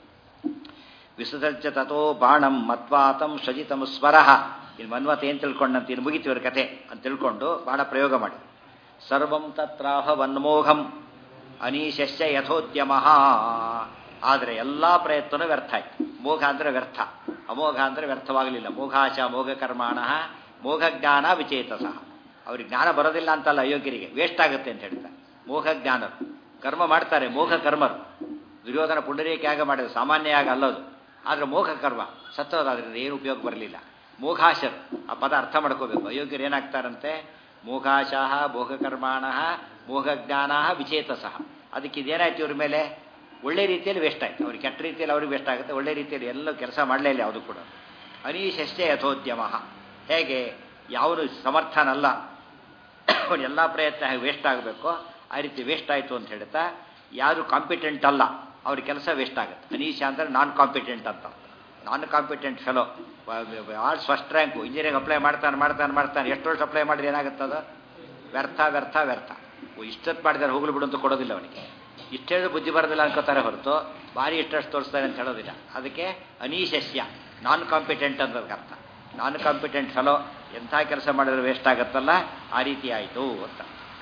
ವಿಸರ್ಜ ತಥೋ ಬಾಣಂ ಮತ್ವಾತಂ ಸ್ವಜಿತಂ ಸ್ವರಃ ಇನ್ನು ಮನ್ವತ ಏನು ತಿಳ್ಕೊಂಡಂತ ಇನ್ನು ಮುಗಿತೀವ್ರ ಕಥೆ ಅಂತ ತಿಳ್ಕೊಂಡು ಬಾಣ ಪ್ರಯೋಗ ಮಾಡಿ ಸರ್ವಂ ತತ್ರಾಹ ವನ್ಮೋಘಂ ಅನೀಶಸ್ಯ ಯಥೋದ್ಯಮ ಆದರೆ ಎಲ್ಲ ಪ್ರಯತ್ನನೂ ವ್ಯರ್ಥ ಆಯ್ತು ಮೋಘ ಅಂದರೆ ವ್ಯರ್ಥ ಅಮೋಘ ಅಂದರೆ ವ್ಯರ್ಥವಾಗಲಿಲ್ಲ ಮೋಘಾಶ ಮೋಘ ಕರ್ಮಾಣ ಮೋಘ ಜ್ಞಾನ ವಿಚೇತ ಸಹ ಅವ್ರಿಗೆ ಜ್ಞಾನ ಬರೋದಿಲ್ಲ ಅಂತಲ್ಲ ಅಯೋಗ್ಯರಿಗೆ ವೇಸ್ಟ್ ಆಗುತ್ತೆ ಅಂತ ಹೇಳ್ತಾರೆ ಮೋಘ ಜ್ಞಾನರು ಕರ್ಮ ಮಾಡ್ತಾರೆ ಮೋಘ ಕರ್ಮರು ದುರ್ಯೋಧನ ಪುಂಡರೀಕ ಯಾಗ ಮಾಡಿದ್ರು ಸಾಮಾನ್ಯ ಯಾಗ ಅಲ್ಲದು ಆದರೆ ಮೋಘ ಕರ್ಮ ಸತ್ತೋದಾದ್ರಿಂದ ಏನು ಉಪಯೋಗ ಬರಲಿಲ್ಲ ಮೋಘಾಶರು ಆ ಪದ ಅರ್ಥ ಮಾಡ್ಕೋಬೇಕು ಅಯೋಗ್ಯರು ಏನಾಗ್ತಾರಂತೆ ಮೋಘಾಶಾಹ ಮೋಘಕರ್ಮಾಣ ಮೋಘಜ್ಞಾನ ವಿಚೇತ ಸಹ ಅದಕ್ಕೆ ಇದೇನಾಯ್ತು ಇವ್ರ ಮೇಲೆ ಒಳ್ಳೆ ರೀತಿಯಲ್ಲಿ ವೇಸ್ಟ್ ಆಯ್ತು ಅವ್ರಿಗೆ ಕೆಟ್ಟ ರೀತಿಯಲ್ಲಿ ಅವ್ರಿಗೆ ವೇಸ್ಟ್ ಆಗುತ್ತೆ ಒಳ್ಳೆ ರೀತಿಯಲ್ಲಿ ಎಲ್ಲೂ ಕೆಲಸ ಮಾಡಲೇ ಇಲ್ಲ ಯಾವುದು ಕೂಡ ಅನೀಶಸ್ಯ ಯಥೋದ್ಯಮ ಹೇಗೆ ಯಾವನು ಸಮರ್ಥನಲ್ಲ ಅವನ ಎಲ್ಲ ಪ್ರಯತ್ನ ವೇಸ್ಟ್ ಆಗಬೇಕೋ ಆ ರೀತಿ ವೇಸ್ಟ್ ಆಯಿತು ಅಂತ ಹೇಳ್ತಾ ಯಾರು ಕಾಂಪಿಟೆಂಟ್ ಅಲ್ಲ ಅವ್ರ ಕೆಲಸ ವೇಸ್ಟ್ ಆಗುತ್ತೆ ಅನೀಶ ಅಂದರೆ ನಾನ್ ಕಾಂಪಿಟೆಂಟ್ ಅಂತ non competent fellow arts first rank engineering apply ಮಾಡ್ತಾನೆ ಮಾಡ್ತಾನೆ ಮಾಡ್ತಾನೆ ಎಷ್ಟು ವರ್ಷ ಅಪ್ಲೈ ಮಾಡಿದ್ರೆ ಏನಾಗುತ್ತದ ವ್ಯರ್ಥ ವ್ಯರ್ಥ ವ್ಯರ್ಥ ಇಷ್ಟೊತ್ತು ಮಾಡಿದಾರೆ ಹೋಗ್ಲು ಬಿಡು ಅಂತ ಕೊಡೋದಿಲ್ಲ ಅವನಿಗೆ ಇಷ್ಟೇ ಬುದ್ಧಿ ಬರೋದಿಲ್ಲ ಅನ್ಕೋತಾರೆ ಹೊರತು ಭಾರಿ ಇಷ್ಟಷ್ಟು ತೋರಿಸ್ತಾರೆ ಅಂತ ಹೇಳೋದಿಲ್ಲ ಅದಕ್ಕೆ ಅನೀಶಸ್ಯ ನಾನ್ ಕಾಂಪಿಟೆಂಟ್ ಅನ್ನೋದಕ್ಕೆ ಅರ್ಥ ನಾನ್ ಕಾಂಪಿಟೆಂಟ್ ಫೆಲೋ ಎಂಥ ಕೆಲಸ ಮಾಡಿದ್ರೆ ವೇಸ್ಟ್ ಆಗುತ್ತಲ್ಲ ಆ ರೀತಿ ಆಯಿತು ಅಂತ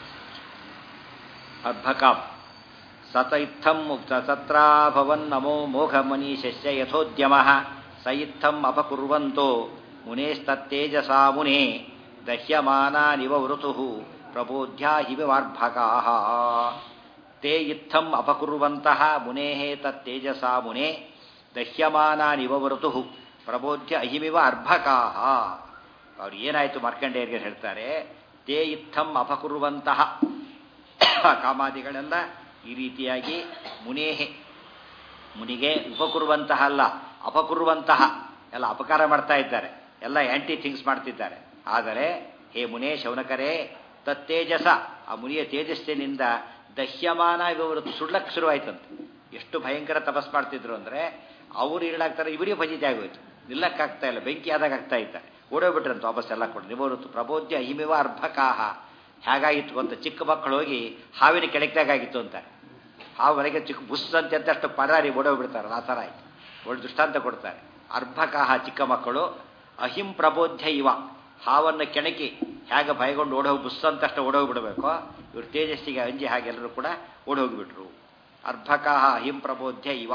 ಅರ್ಭಕಾಪ್ ಸತ ಇತ್ತಂ ಸತ್ರಾಭವನ್ ನಮೋ ಮೋಘ ಮನೀಶಸ್ಯ ಯಥೋದ್ಯಮ ಸ ಇತ್ತಂ ಅಪಕುರ್ವಂತೋ ಮುನೇಸ್ತತ್ತೇಜಸಾ ಮುನೆ ದಹ್ಯಮಾನಾನಿವ ವೃತು ಪ್ರಬೋಧ್ಯ ಹಿವ ವಾರ್ಭಕಾ ತೇ ಇತ್ತಂ ಅಪಕುರ್ವಂತಹ ಮುನೇ ತತ್ತೇಜಸಾ ಮುನೆ ದಹ್ಯಮಾನಾನಿವ ವೃತು ಪ್ರಬೋಧ್ಯ ಅಹಿಮಿವ ಅರ್ಭಕಾ ಅವ್ರು ಏನಾಯಿತು ಮಾರ್ಕಂಡೇಯರಿಗೆ ಹೇಳ್ತಾರೆ ತೇ ಇತ್ತಂ ಅಪಕುರುವಂತಹ ಕಾಮಾದಿಗಳೆಲ್ಲ ಈ ರೀತಿಯಾಗಿ ಮುನೇಹೆ ಮುನಿಗೆ ಉಪಕುರುವಂತಹ ಅಲ್ಲ ಅಪಕುರುವಂತಹ ಎಲ್ಲ ಅಪಕಾರ ಮಾಡ್ತಾ ಇದ್ದಾರೆ ಎಲ್ಲ ಆಂಟಿ ಥಿಂಗ್ಸ್ ಮಾಡ್ತಿದ್ದಾರೆ ಆದರೆ ಹೇ ಮುನೇ ಶೌನಕರೇ ತತ್ತೇಜಸ ಆ ಮುನಿಯ ತೇಜಸ್ಸಿನಿಂದ ದಹ್ಯಮಾನ ಇವರು ಸುಡ್ಲಕ್ಕೆ ಶುರುವಾಯ್ತಂತೆ ಎಷ್ಟು ಭಯಂಕರ ತಪಸ್ ಮಾಡ್ತಿದ್ರು ಅಂದರೆ ಅವ್ರು ಇರಲಾಗ್ತಾರೆ ಇವರಿಗೆ ಭಜಿತೆ ಆಗೋಯ್ತು ನಿಲ್ಲಕ್ಕಾಗ್ತಾ ಇಲ್ಲ ಬೆಂಕಿ ಆದಾಗ ಆಗ್ತಾ ಇದ್ದಾರೆ ಓಡೋಗ್ಬಿಟ್ರಂತ ವಾಪಸ್ ಎಲ್ಲ ಕೊಡು ನಿವೃತ್ತು ಪ್ರಬೋಧ್ಯ ಹಿಮಿವ ಅರ್ಭಕಾಹ ಹೇಗಾಗಿತ್ತು ಅಂತ ಚಿಕ್ಕ ಮಕ್ಕಳು ಹೋಗಿ ಹಾವಿನ ಕೆಳಕ್ದಾಗಿತ್ತು ಅಂತ ಹಾವು ಹೊರಗೆ ಚಿಕ್ಕ ಬುಸ್ ಅಂತ ಅಷ್ಟು ಪರಾರಿ ಓಡೋಗ್ಬಿಡ್ತಾರೆ ಆ ಥರ ಆಯ್ತು ಒಳ್ಳೆ ದೃಷ್ಟಾಂತ ಕೊಡ್ತಾರೆ ಅರ್ಭಕಾಹ ಚಿಕ್ಕ ಮಕ್ಕಳು ಅಹಿಂ ಪ್ರಬೋಧ್ಯ ಇವ ಹಾವನ್ನು ಕೆಣಕಿ ಹೇಗೆ ಭಯಗೊಂಡು ಓಡೋಗಿ ಬುಸ್ ಅಂತಷ್ಟು ಓಡೋಗ್ಬಿಡ್ಬೇಕೋ ಇವರು ತೇಜಸ್ಸಿಗೆ ಅಂಜಿ ಹಾಗೆಲ್ಲರೂ ಕೂಡ ಓಡೋಗ್ಬಿಟ್ರು ಅರ್ಭಕಾಹ ಅಹಿಂ ಪ್ರಬೋಧ್ಯ ಇವ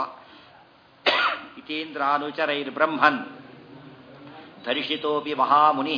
ಇತೀಂದ್ರಾನುಚರೈರ್ಬ್ರಹ್ಮನ್ ಧರಿಷಿತೋಪಿ ಮಹಾಮುನಿ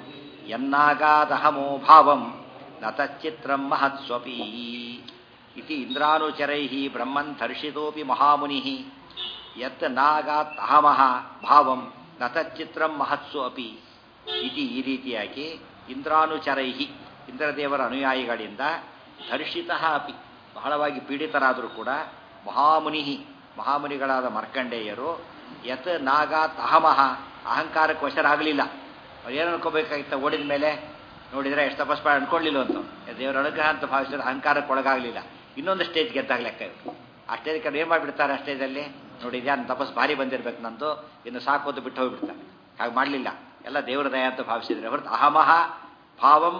ಯನ್ನಾಗಾದಹಮೋ ಭಾವಂ ನ ತಚ್ಚಿತ್ರಂ ಮಹತ್ಸ್ವಪಿ ಇತಿ ಇಂದ್ರಾನುಚರೈ ಬ್ರಹ್ಮನ್ ಧರ್ಷಿತೋಪಿ ಮಹಾಮುನಿ ಯತ್ ನಾಗಾತ್ ಅಹಮಃ ಭಾವಂ ನ ತಚ್ಚಿತ್ರಂ ಮಹತ್ಸು ಅಪಿ ಇತಿ ಈ ರೀತಿಯಾಗಿ ಇಂದ್ರಾನುಚರೈ ಇಂದ್ರದೇವರ ಅನುಯಾಯಿಗಳಿಂದ ಧರ್ಷಿತ ಅಪಿ ಬಹಳವಾಗಿ ಪೀಡಿತರಾದರೂ ಕೂಡ ಮಹಾಮುನಿ ಮಹಾಮುನಿಗಳಾದ ಮಾರ್ಕಂಡೇಯರು ಯತ್ ನಾಗಾತ್ ಅಹಮಃ ಅಹಂಕಾರಕ್ಕೆ ವಶರಾಗಲಿಲ್ಲ ಅವ್ರು ಏನು ಅನ್ಕೋಬೇಕಾಗಿತ್ತ ಓಡಿದ ಮೇಲೆ ನೋಡಿದರೆ ಎಷ್ಟು ತಪಸ್ ಮಾಡಿ ಅನ್ಕೊಳ್ಳಿಲ್ಲ ಅಂತ ದೇವರ ಅನುಗ್ರಹ ಅಂತ ಭಾವಿಸಿದ್ರೆ ಅಹಂಕಾರಕ್ಕೆ ಒಳಗಾಗಲಿಲ್ಲ ಇನ್ನೊಂದು ಸ್ಟೇಜ್ ಗೆದ್ದಾಗ ಲೆಕ್ಕ ಇವರು ಆ ಸ್ಟೇಜ್ ಕಡೆ ಏನು ಮಾಡಿಬಿಡ್ತಾರೆ ಆ ಸ್ಟೇಜಲ್ಲಿ ನೋಡಿ ಇದ್ಯಾನು ತಪಸ್ ಭಾರಿ ಬಂದಿರ್ಬೇಕು ನಂದು ಇನ್ನು ಸಾಕೋದು ಬಿಟ್ಟು ಹೋಗಿಬಿಡ್ತಾರೆ ಹಾಗೆ ಮಾಡಲಿಲ್ಲ ಎಲ್ಲ ದೇವರ ದಯ ಅಂತ ಭಾವಿಸಿದ್ರೆ ಹೊರತು ಅಹಮಹ ಭಾವಂ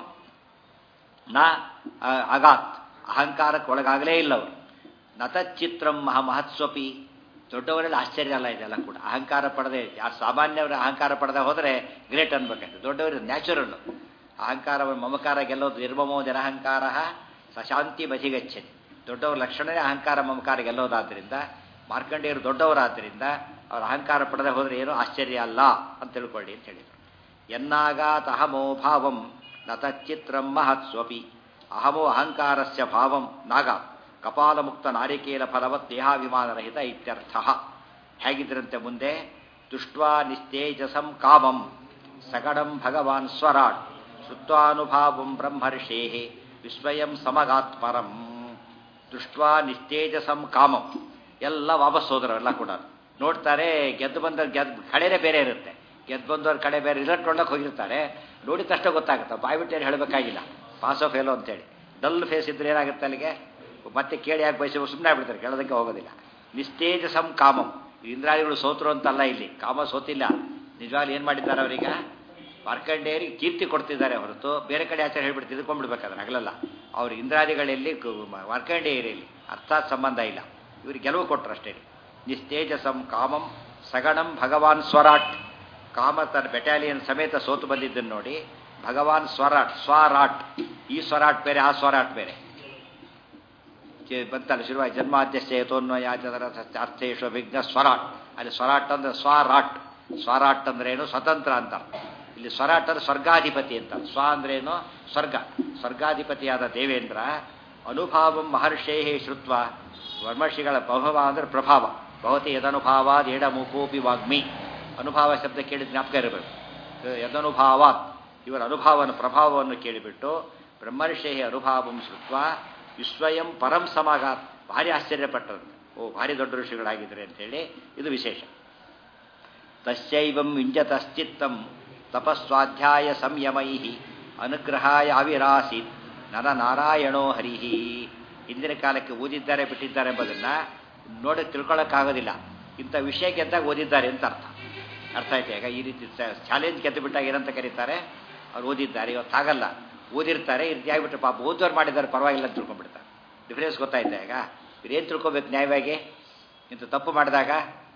ನ ಅಗಾತ್ ಅಹಂಕಾರಕ್ಕೆ ಒಳಗಾಗಲೇ ಇಲ್ಲ ಅವರು ನತಚಿತ್ರಂ ಮಹ ಮಹತ್ಸ್ವಪಿ ದೊಡ್ಡವರಲ್ಲಿ ಆಶ್ಚರ್ಯ ಅಲ್ಲ ಇದೆಲ್ಲ ಕೂಡ ಅಹಂಕಾರ ಪಡೆದೇ ಯಾರು ಸಾಮಾನ್ಯವರು ಅಹಂಕಾರ ಪಡೆದ ಹೋದರೆ ಗ್ರೇಟ್ ಅನ್ಬೇಕಂತೆ ದೊಡ್ಡವರು ನ್ಯಾಚುರಲ್ ಅಹಂಕಾರ ಮಮಕಾರ ಗೆಲ್ಲೋದು ನಿರ್ಮಮೋ ಜನಹಂಕಾರ ಸಶಾಂತಿ ಬದಿಗಚ್ಚನಿ ದೊಡ್ಡವರ ಲಕ್ಷಣವೇ ಅಹಂಕಾರ ಮಮಕಾರ ಗೆಲ್ಲೋದಾದ್ರಿಂದ ಮಾರ್ಕಂಡೇಯರು ದೊಡ್ಡವರಾದ್ದರಿಂದ ಅವ್ರ ಅಹಂಕಾರ ಪಡೆದ ಹೋದರೆ ಏನೂ ಆಶ್ಚರ್ಯ ಅಲ್ಲ ಅಂತ ತಿಳ್ಕೊಳ್ಳಿ ಅಂತ ಹೇಳಿದರು ಎನ್ನಾಗಾತ್ ಅಹಮೋ ಭಾವಂ ನ ತಚ್ಚಿತ್ರಂ ಮಹತ್ಸ್ವಪಿ ಅಹಮೋ ಅಹಂಕಾರಸ್ಯ ಭಾವಂ ನಾಗ ಕಪಾಲಮುಕ್ತ ನಾರಿಕೇಲ ಫಲವತ್ ದೇಹಾಭಿಮಾನರಹಿತ ಇತ್ಯರ್ಥ ಹೇಗಿದ್ರಂತೆ ಮುಂದೆ ದುಷ್ಟ್ವಾ ನಿಸ್ತೇಜಸಂ ಕಾಮಂ ಸಗಡಂ ಭಗವಾನ್ ಸ್ವರಾಟ್ ಶ್ರುತ್ವಾನುಭಾವಂ ಬ್ರಹ್ಮರ್ಷೇ ವಿಸ್ವಯಂ ಸಮಗಾತ್ ಪರಂ ದೃಷ್ಟ್ವಾ ನಿಸ್ತೇಜಸಂ ಕಾಮಂ ಎಲ್ಲ ವಾಪಸ್ ಹೋದ್ರು ಎಲ್ಲ ಕೂಡ ನೋಡ್ತಾರೆ ಗೆದ್ದು ಬಂದವ್ರ ಗೆದ್ದು ಕಡೆನೇ ಬೇರೆ ಇರುತ್ತೆ ಗೆದ್ದು ಬಂದವ್ರ ಕಡೆ ಬೇರೆ ರಿಸಲ್ಟ್ ಒಳಗೆ ಹೋಗಿರ್ತಾರೆ ನೋಡಿದ ತಕ್ಷಣ ಗೊತ್ತಾಗುತ್ತೆ ಬಾಯ್ಬಿಟ್ಟು ಏನು ಹೇಳಬೇಕಾಗಿಲ್ಲ ಪಾಸ್ ಆಫ್ ಫೇಲೋ ಅಂತೇಳಿ ಡಲ್ ಫೇಸ್ ಇದ್ರೆ ಏನಾಗುತ್ತೆ ಅಲ್ಲಿಗೆ ಮತ್ತೆ ಕೇಳಿ ಯಾಕೆ ಬಯಸಿ ಸುಮ್ಮನೆ ಆಗ್ಬಿಡ್ತಾರೆ ಕೇಳೋದಕ್ಕೆ ಹೋಗೋದಿಲ್ಲ ನಿಸ್ತೇಜಸಂ ಕಾಮಂ ಇಂದ್ರಾದಿಗಳು ಸೋತರು ಅಂತಲ್ಲ ಇಲ್ಲಿ ಕಾಮ ಸೋತಿಲ್ಲ ನಿಜವಾಗ್ಲೂ ಏನು ಮಾಡಿದ್ದಾರೆ ಅವರೀಗ ಮಾರ್ಕಂಡೇಯರಿಗೆ ಕೀರ್ತಿ ಕೊಡ್ತಿದ್ದಾರೆ ಹೊರತು ಬೇರೆ ಕಡೆ ಆಚಾರ ಹೇಳ್ಬಿಟ್ಟು ತಿಳ್ಕೊಂಡ್ಬಿಡ್ಬೇಕಾದ್ರೆ ಹಗಲಲ್ಲ ಅವ್ರ ಇಂದ್ರಾದಿಗಳಲ್ಲಿ ಮಾರ್ಕಂಡೇಯರಲ್ಲಿ ಅರ್ಥಾತ್ ಸಂಬಂಧ ಇಲ್ಲ ಇವ್ರಿಗೆ ಗೆಲುವು ಕೊಟ್ಟರು ಅಷ್ಟೇ ನಿಸ್ತೇಜಸಂ ಕಾಮಂ ಸಗಣಂ ಭಗವಾನ್ ಸ್ವರಾಟ್ ಕಾಮ ತನ್ನ ಬೆಟಾಲಿಯನ್ ಸಮೇತ ಸೋತು ಬಂದಿದ್ದನ್ನು ನೋಡಿ ಭಗವಾನ್ ಸ್ವರಾಟ್ ಸ್ವರಾಟ್ ಈ ಸ್ವರಾಟ್ ಬೇರೆ ಆ ಸ್ವರಾಟ್ ಬೇರೆ ಬಂತಲ್ಲ ಶುರುವಾಗಿ ಜನ್ಮಾದ್ಯಶ್ಚೇತೋನ್ವಯಾಚರ ಅರ್ಥೇಶು ವಿಘ್ನ ಸ್ವರಾಟ್ ಅಲ್ಲಿ ಸ್ವರಾಟ್ ಅಂದ್ರೆ ಸ್ವರಾಟ್ ಸ್ವರಾಟ್ ಅಂದ್ರೆ ಏನು ಸ್ವತಂತ್ರ ಅಂತ ಇಲ್ಲಿ ಸ್ವರಾಟ್ ಅಂದ್ರೆ ಸ್ವರ್ಗಾಧಿಪತಿ ಅಂತ ಸ್ವ ಅಂದ್ರೇನು ಸ್ವರ್ಗ ಸ್ವರ್ಗಾಧಿಪತಿಯಾದ ದೇವೇಂದ್ರ ಅನುಭಾವಂ ಮಹರ್ಷೇ ಶ್ರುತ್ವ ಮಹರ್ಷಿಗಳ ಪ್ರಭಾವ ಅಂದ್ರೆ ಪ್ರಭಾವ ಭವತಿ ಯದನುಭಾವಾದ್ ಎಡಮುಖೋಪಿ ವಾಗ್ಮಿ ಅನುಭಾವ ಶಬ್ದ ಕೇಳಿದ ಜ್ಞಾಪಕ ಇರಬೇಕು ಯದನುಭಾವಾತ್ ಇವರ ಅನುಭಾವನ ಪ್ರಭಾವವನ್ನು ಕೇಳಿಬಿಟ್ಟು ಬ್ರಹ್ಮರ್ಷೇ ಅನುಭಾವಂ ಶ್ರುತ್ವ ವಿಸ್ವಯಂ ಪರಂ ಸಮಾಗಾತ್ ಭಾರಿ ಆಶ್ಚರ್ಯಪಟ್ಟರಂತೆ ಓ ಭಾರಿ ದೊಡ್ಡ ಋಷಿಗಳಾಗಿದ್ದಾರೆ ಅಂತೇಳಿ ಇದು ವಿಶೇಷ ತಸ್ಯೈವಂ ವಿಂಜತಶ್ಚಿತ್ತಂ ತಪಸ್ವಾಧ್ಯಾಯ ಸಂಯಮೈ ಅನುಗ್ರಹಾಯ ಅವಿರಾಸಿತ್ ನರ ನಾರಾಯಣೋ ಹರಿಹಿ ಹಿಂದಿನ ಕಾಲಕ್ಕೆ ಓದಿದ್ದಾರೆ ಬಿಟ್ಟಿದ್ದಾರೆ ಎಂಬುದನ್ನು ನೋಡಿ ತಿಳ್ಕೊಳ್ಳೋಕ್ಕಾಗೋದಿಲ್ಲ ಇಂಥ ವಿಷಯ ಗೆದ್ದಾಗ ಓದಿದ್ದಾರೆ ಅಂತ ಅರ್ಥ ಅರ್ಥ ಆಯ್ತು ಈಗ ಈ ರೀತಿ ಚಾಲೆಂಜ್ ಗೆದ್ದು ಬಿಟ್ಟಾಗ ಏನಂತ ಕರೀತಾರೆ ಅವ್ರು ಓದಿದ್ದಾರೆ ಇವತ್ತು ಆಗಲ್ಲ ಓದಿರ್ತಾರೆ ಈ ರೀತಿ ಆಗಿಬಿಟ್ಟು ಪಾಪ ಓದೋರು ಮಾಡಿದ್ದಾರೆ ಪರವಾಗಿಲ್ಲ ಅಂತ ತಿಳ್ಕೊಂಡ್ಬಿಡ್ತಾರೆ ಡಿಫ್ರೆನ್ಸ್ ಗೊತ್ತಾಯ್ತಾ ಈಗ ಇವ್ರೇನು ತಿಳ್ಕೊಬೇಕು ನ್ಯಾಯವಾಗಿ ಇಂಥ ತಪ್ಪು ಮಾಡಿದಾಗ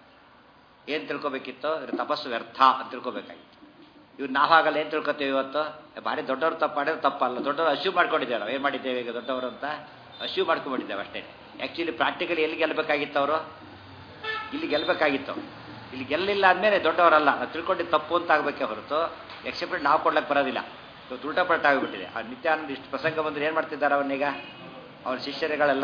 ಏನು ತಿಳ್ಕೊಬೇಕಿತ್ತು ಇವ್ರ ತಪಸ್ಸು ವ್ಯರ್ಥ ಅಂತ ತಿಳ್ಕೊಬೇಕಾಗಿತ್ತು ಇವ್ರು ನಾವಾಗಲ್ಲ ಏನು ತಿಳ್ಕೊತೀವಿ ಇವತ್ತು ಭಾರಿ ದೊಡ್ಡವ್ರು ತಪ್ಪು ಮಾಡಿದ್ರೆ ತಪ್ಪಲ್ಲ ದೊಡ್ಡವರು ಅಶ್ಯೂ ಮಾಡ್ಕೊಂಡಿದ್ದೇವೆ ನಾವು ಏನು ಮಾಡಿದ್ದೇವೆ ಈಗ ದೊಡ್ಡವರು ಅಂತ ಅಶ್ಯೂ ಮಾಡ್ಕೊಂಡ್ಬಿಟ್ಟಿದ್ದೇವೆ ಅಷ್ಟೇ ಆ್ಯಕ್ಚುಲಿ ಪ್ರಾಕ್ಟಿಕಲಿ ಎಲ್ಲಿ ಗೆಲ್ಲಬೇಕಾಗಿತ್ತು ಅವರು ಇಲ್ಲಿ ಗೆಲ್ಲಬೇಕಾಗಿತ್ತು ಇಲ್ಲಿ ಗೆಲ್ಲಿಲ್ಲ ಅಂದಮೇಲೆ ದೊಡ್ಡವರಲ್ಲ ನಾವು ತಿಳ್ಕೊಂಡಿದ್ದು ತಪ್ಪು ಅಂತ ಆಗಬೇಕೇ ಹೊರತು ಎಕ್ಸೆಪ್ಟ್ ನಾವು ಕೊಡ್ಲಿಕ್ಕೆ ಬರೋದಿಲ್ಲ ಇವತ್ತು ಉಲ್ಟಾ ಪಲ್ಟ ಆಗಿಬಿಟ್ಟಿದೆ ಆ ನಿತ್ಯಾನಂದ ಇಷ್ಟು ಪ್ರಸಂಗ ಬಂದ್ರೆ ಏನು ಮಾಡ್ತಿದ್ದಾರೆ ಅವನೀಗ ಅವನ ಶಿಷ್ಯರುಗಳೆಲ್ಲ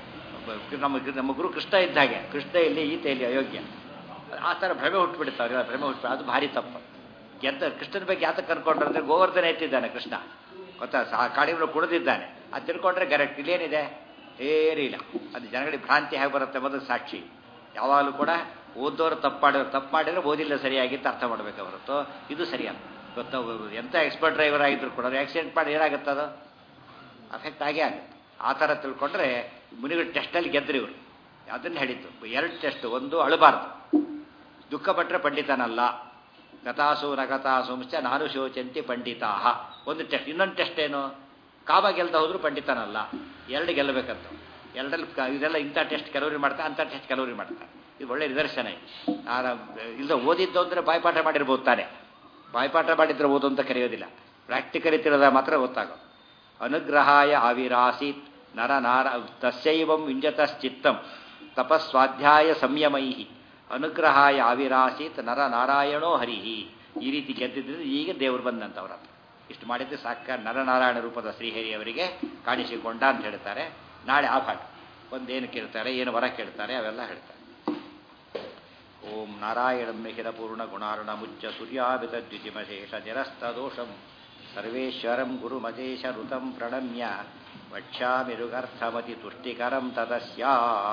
ನಮ್ಮ ನಮ್ಮ ಗುರು ಕೃಷ್ಣ ಇದ್ದ ಹಾಗೆ ಕೃಷ್ಣ ಇಲ್ಲಿ ಈತ ಇಲ್ಲಿ ಅಯೋಗ್ಯ ಆ ಥರ ಭ್ರಮೆ ಹುಟ್ಟುಬಿಡುತ್ತೆ ಅವರೆಲ್ಲ ಭ್ರಮೆ ಹುಟ್ಟು ಅದು ಭಾರಿ ತಪ್ಪು ಗೆದ್ದ ಕೃಷ್ಣನ ಬಗ್ಗೆ ಯಾತಕ್ಕೆ ಅನ್ಕೊಂಡ್ರೆ ಅಂದರೆ ಗೋವರ್ಧನ ಎತ್ತಿದ್ದಾನೆ ಕೃಷ್ಣ ಗೊತ್ತಾ ಆ ಕಾಡಿಗಳು ಕುಡಿದಿದ್ದಾನೆ ಅದು ತಿಳ್ಕೊಂಡ್ರೆ ಕರೆಕ್ಟ್ ಇಲ್ಲೇನಿದೆ ಏನಿಲ್ಲ ಅದು ಜನಗಳಿಗೆ ಭ್ರಾಂತಿ ಹೇಗೆ ಬರುತ್ತೆ ಮೊದಲು ಸಾಕ್ಷಿ ಯಾವಾಗಲೂ ಕೂಡ ಓದೋರು ತಪ್ಪು ಮಾಡಿದ್ರು ತಪ್ಪು ಮಾಡಿದ್ರೆ ಓದಿಲ್ಲ ಸರಿಯಾಗಿ ಅಂತ ಅರ್ಥ ಮಾಡಬೇಕು ಹೊರತು ಇದು ಸರಿಯಲ್ಲ ಗೊತ್ತಾ ಎಂಥ ಎಕ್ಸ್ಪರ್ಟ್ ಡ್ರೈವರ್ ಆಗಿದ್ರು ಕೂಡ ಆಕ್ಸಿಡೆಂಟ್ ಮಾಡಿ ಏನಾಗುತ್ತೆ ಅದು ಅಫೆಕ್ಟ್ ಆಗೇ ಆಗುತ್ತೆ ಆ ಥರ ತಿಳ್ಕೊಂಡ್ರೆ ಮುನಿಗಳು ಟೆಸ್ಟಲ್ಲಿ ಗೆದ್ದರು ಇವರು ಅದನ್ನು ಹೇಳಿದ್ದು ಎರಡು ಟೆಸ್ಟ್ ಒಂದು ಅಳಬಾರ್ದು ದುಃಖ ಪಟ್ಟರೆ ಪಂಡಿತನಲ್ಲ ಗತಾಸು ನಗತಾಸುಂಶ್ಚ ನಾನು ಶೋಚಂತಿ ಪಂಡಿತಾಹ ಒಂದು ಟೆಸ್ಟ್ ಇನ್ನೊಂದು ಟೆಸ್ಟ್ ಏನು ಕಾಮ ಗೆಲ್ದ ಹೋದ್ರು ಪಂಡಿತನಲ್ಲ ಎರಡು ಗೆಲ್ಲಬೇಕಂತ ಎರಡಲ್ಲಿ ಇದೆಲ್ಲ ಇಂಥ ಟೆಸ್ಟ್ ಕೆಲವರಿಗೆ ಮಾಡ್ತಾರೆ ಅಂಥ ಟೆಸ್ಟ್ ಕೆಲವರಿಗೆ ಮಾಡ್ತಾರೆ ಇದು ಒಳ್ಳೆ ನಿದರ್ಶನ ಇಲ್ಲ ಓದಿದ್ದು ಅಂದರೆ ಬಾಯ್ಪಾಠ ಮಾಡಿರ್ಬೋದು ತಾನೆ ಬಾಯ್ಪಾಠ ಮಾಡಿದ್ರೆ ಓದು ಅಂತ ಕರೆಯೋದಿಲ್ಲ ಪ್ರಾಕ್ಟಿಕಲಿ ತಿಳಿದ ಮಾತ್ರ ಗೊತ್ತಾಗೋ ಅನುಗ್ರಹಾಯ ಆವಿರಾಸೀತ್ ನರ ನಾರ ತಸ್ಯೈವಂ ವಿಂಜತಶ್ಚಿತ್ತಂ ತಪಸ್ವಾಧ್ಯಾಯ ಸಂಯಮೈ ಅನುಗ್ರಹಾಯ ಆವಿರಾಸೀತ್ ನರ ನಾರಾಯಣೋ ಹರಿಹಿ ಈ ರೀತಿ ಗೆದ್ದಿದ್ರೆ ಈಗ ದೇವರು ಬಂದಂಥವ್ರ ಇಷ್ಟು ಮಾಡಿದ್ರೆ ಸಾಕ ನರನಾರಾಯಣ ರೂಪದ ಶ್ರೀಹರಿಯವರಿಗೆ ಕಾಣಿಸಿಕೊಂಡ ಅಂತ ಹೇಳ್ತಾರೆ ನಾಳೆ ಆ ಭಾಗ ಒಂದೇನು ಕೇಳ್ತಾರೆ ಏನು ವರ ಕೇಳ್ತಾರೆ ಅವೆಲ್ಲ ಹೇಳ್ತಾರೆ ಓಂ ನಾರಾಯಣ ಮಿಹಿರ ಪೂರ್ಣ ಗುಣಾರ್ಣ ಮುಚ್ಚ ಸೂರ್ಯಾಭಿತ ದ್ವಿತಿಮಶೇಷ ನಿರಸ್ತದೋಷಂ ಸರ್ವೇಶ್ವರಂ ಗುರುಮಜೇಶ ಋತಂ ಪ್ರಣಮ್ಯ ವಕ್ಷ್ಯಾಮಿರುಗರ್ಥಮತಿ ತುಷ್ಟಿಕರಂ ತದಸ್ಯಾ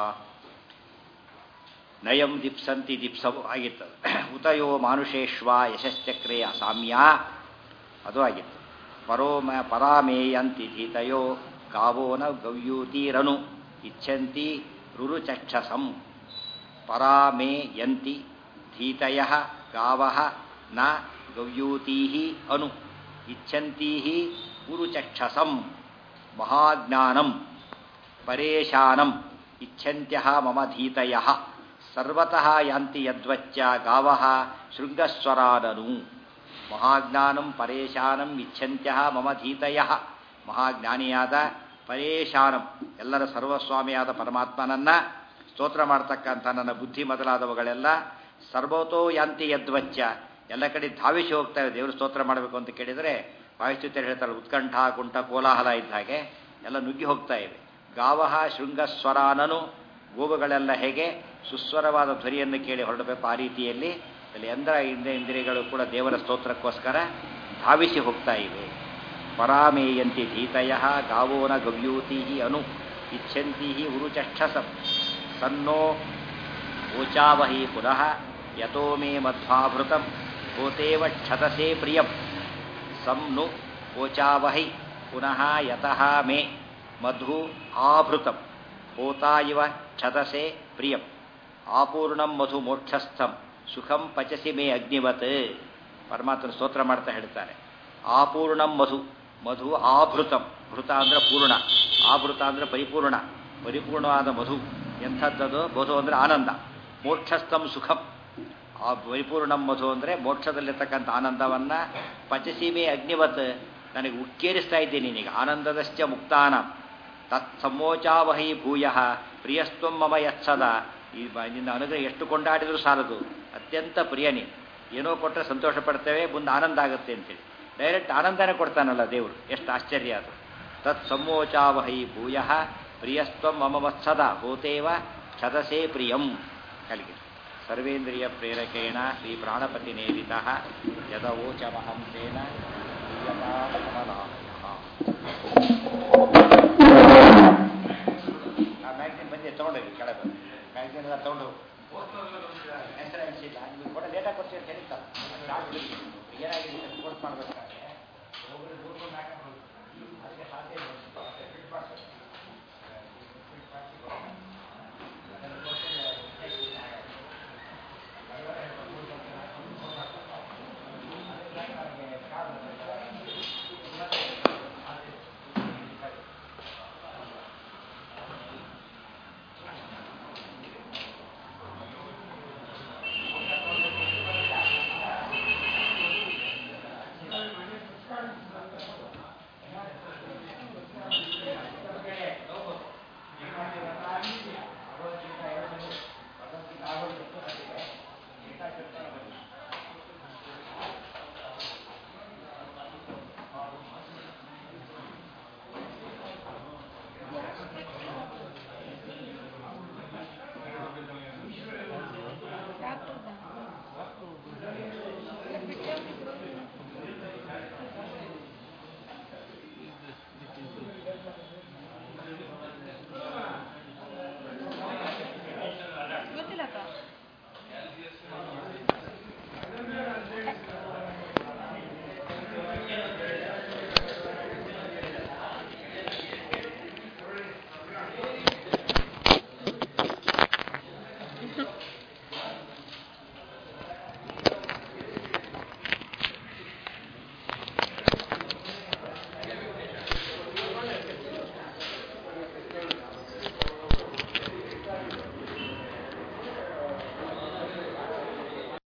ನಯಂ ದಿಪ್ಸಂತಿ ದಿಪ್ಸವು ಆಗಿತ್ತು ಉತಯೋ ಮಾನುಷೇಶ್ವ ಯಶಶ್ಚಕ್ರೇ ಅಸಾಮ್ಯ ಅದು ಆಗಿತ್ತು ಪರೋಮ ಪರಾಮೇಯಂತಿ ಧೀತಯೋ ಗಾವೋ ನ ಗವ್ಯೂತೀರನು ಇಚ್ಛಂತಿ ರುರುಚಕ್ಷಸಂ ಪರಾಮೇಯಂತಿ ಧೀತಯ ಗಾವ ನ ಗವ್ಯೂತೀ ಅನು ಇಚ್ಛಂತೀ ಉರುಚಕ್ಷಸಂ ಮಹಾಜ್ಞಾನಂ ಪರೇಶಾನಂ ಇಚ್ಛಂತ್ಯ ಮಮ ಧೀತಯ ಸರ್ವತಃ ಯಾಂತಿ ಯದ್ವಚ್ಚ ಗಾವ ಶೃಂಗಸ್ವರಾನನು ಮಹಾಜ್ಞಾನಂ ಪರೇಶಾನಂ ಇಚ್ಛಂತ್ಯ ಮಮ ಧೀತಯ ಮಹಾಜ್ಞಾನಿಯಾದ ಪರೇಶಾನಂ ಎಲ್ಲರ ಸರ್ವಸ್ವಾಮಿಯಾದ ಪರಮಾತ್ಮನನ್ನ ಸ್ತೋತ್ರ ಮಾಡ್ತಕ್ಕಂಥ ನನ್ನ ಬುದ್ಧಿ ಮೊದಲಾದವುಗಳೆಲ್ಲ ಸರ್ವತೋ ಯಾಂತಿ ಯದ್ವಚ್ಚ ಎಲ್ಲ ಕಡೆ ಧಾವಿಸಿ ಹೋಗ್ತವೆ ದೇವರು ಸ್ತೋತ್ರ ಮಾಡಬೇಕು ಅಂತ ಕೇಳಿದರೆ ವಾಯುಸ್ತುತಿಯರು ಹೇಳ್ತಾರೆ ಉತ್ಕಂಠ ಕುಂಠ ಕೋಲಾಹಲ ಇದ್ದ ಹಾಗೆ ಎಲ್ಲ ನುಗ್ಗಿ ಹೋಗ್ತಾ ಇವೆ ಗಾವಹ ಶೃಂಗಸ್ವರಾನನು ಗೋವುಗಳೆಲ್ಲ ಹೇಗೆ ಸುಸ್ವರವಾದ ಧ್ವನಿಯನ್ನು ಕೇಳಿ ಹೊರಡಬೇಕು ಆ ರೀತಿಯಲ್ಲಿ ಅಲ್ಲಿ ಎಂದ್ರ ಇಂದ್ರಿಯ ಇಂದ್ರಿಯಗಳು ಕೂಡ ದೇವರ ಸ್ತೋತ್ರಕ್ಕೋಸ್ಕರ ಧಾವಿಸಿ ಹೋಗ್ತಾ ಇವೆ ಪರಾಮೇಯಂತಿ ಧೀತಯ ಗಾವೋನ ಗವ್ಯೂತಿ ಅನು ಇಚ್ಛಂತಿ ಉರುಚಕ್ಷಸ ಸನ್ನೋ ಓಚಾವಹಿ ಪುನಃ ಯತೋ ಮೇ ಮಧ್ವಾಭೃತಂ ಹೋತೇವ ಕ್ಷತಸೇ ಪ್ರಿಯಂ ಸಂನು ಓಚಾವಹೈ ಪುನಃ ಯತಃ ಮೇ ಮಧು ಆಭೃತಂ ಹೋತಾ ಇವ ಕ್ಷತಸೆ ಪ್ರಿಯಂ ಆಪೂರ್ಣಂ ಮಧು ಮೋಕ್ಷಸ್ಥಂ ಸುಖಂ ಪಚಸಿ ಮೇ ಅಗ್ನಿವತ್ ಪರಮಾತ್ಮನ ಸ್ತೋತ್ರ ಮಾಡ್ತಾ ಹೇಳ್ತಾರೆ ಆಪೂರ್ಣಂ ಮಧು ಮಧು ಆಭೃತಂ ಭೃತ ಅಂದ್ರೆ ಪೂರ್ಣ ಆಭೃತ ಅಂದ್ರೆ ಪರಿಪೂರ್ಣ ಪರಿಪೂರ್ಣವಾದ ಮಧು ಎಂಥದ್ದದು ಮಧು ಅಂದರೆ ಆನಂದ ಮೋಕ್ಷಸ್ಥಂ ಸುಖಂ ಆ ಪರಿಪೂರ್ಣಂ ಮಧು ಅಂದರೆ ಮೋಕ್ಷದಲ್ಲಿರ್ತಕ್ಕಂಥ ಆನಂದವನ್ನು ಪಚಸೀಮೆ ಅಗ್ನಿವತ್ ನನಗೆ ಉಕ್ಕೇರಿಸ್ತಾ ಇದ್ದೀನಿ ನೀನೀಗ ಆನಂದದಶ್ಚ ಮುಕ್ತಾನ ತತ್ ಸಮೋಚಾವಹೈ ಭೂಯ ಪ್ರಿಯಸ್ತ್ವಂ ಮಮ ಯತ್ಸದ ಈ ಬ- ನಿನ್ನ ಅನುಗ್ರಹ ಎಷ್ಟು ಕೊಂಡಾಡಿದರೂ ಸಾಲದು ಅತ್ಯಂತ ಪ್ರಿಯ ನೀನು ಏನೋ ಕೊಟ್ಟರೆ ಸಂತೋಷ ಪಡ್ತೇವೆ ಮುಂದೆ ಆನಂದ ಆಗುತ್ತೆ ಅಂತೇಳಿ ಡೈರೆಕ್ಟ್ ಆನಂದನೇ ಕೊಡ್ತಾನಲ್ಲ ದೇವರು ಎಷ್ಟು ಆಶ್ಚರ್ಯ ಅದು ತತ್ ಸಮೋಚಾವಹೈ ಭೂಯ ಪ್ರಿಯಸ್ತ್ವಂ ಮಮ ವತ್ಸದ ಭೂತೇವ ಕ್ಷದಸೇ ಪ್ರಿಯಂ ಕಲಿಗೆ ಸರ್ವೇಂದ್ರಿಯ ಪ್ರೇರಕೇಣ ಶ್ರೀ ಪ್ರಾಣಪತಿ ನೇರಿತ ಯದವೋಚಮಹಂಸೇನ ಆ ಮ್ಯಾಗ್ಝಿನ್ ಬಂದು ತೊಗೊಂಡೋಗಿ ಕೆಳಗೆ ಬಂದು ಮ್ಯಾಗ್ಝಿನ್ ಎಲ್ಲ ತೊಗೊಂಡು ಹೆಸರು ಅನಿಸಿಲ್ಲ ನಿಮಗೆ ಕೂಡ ಲೇಟಾಗಿ ಕೊಡ್ತೀವಿ ಅಂತ ಹೇಳ್ತಾರೆ ಏನಾಗಿದೆ ಕೋರ್ಸ್ ಮಾಡಬೇಕಾದ್ರೆ ಒಬ್ಬರು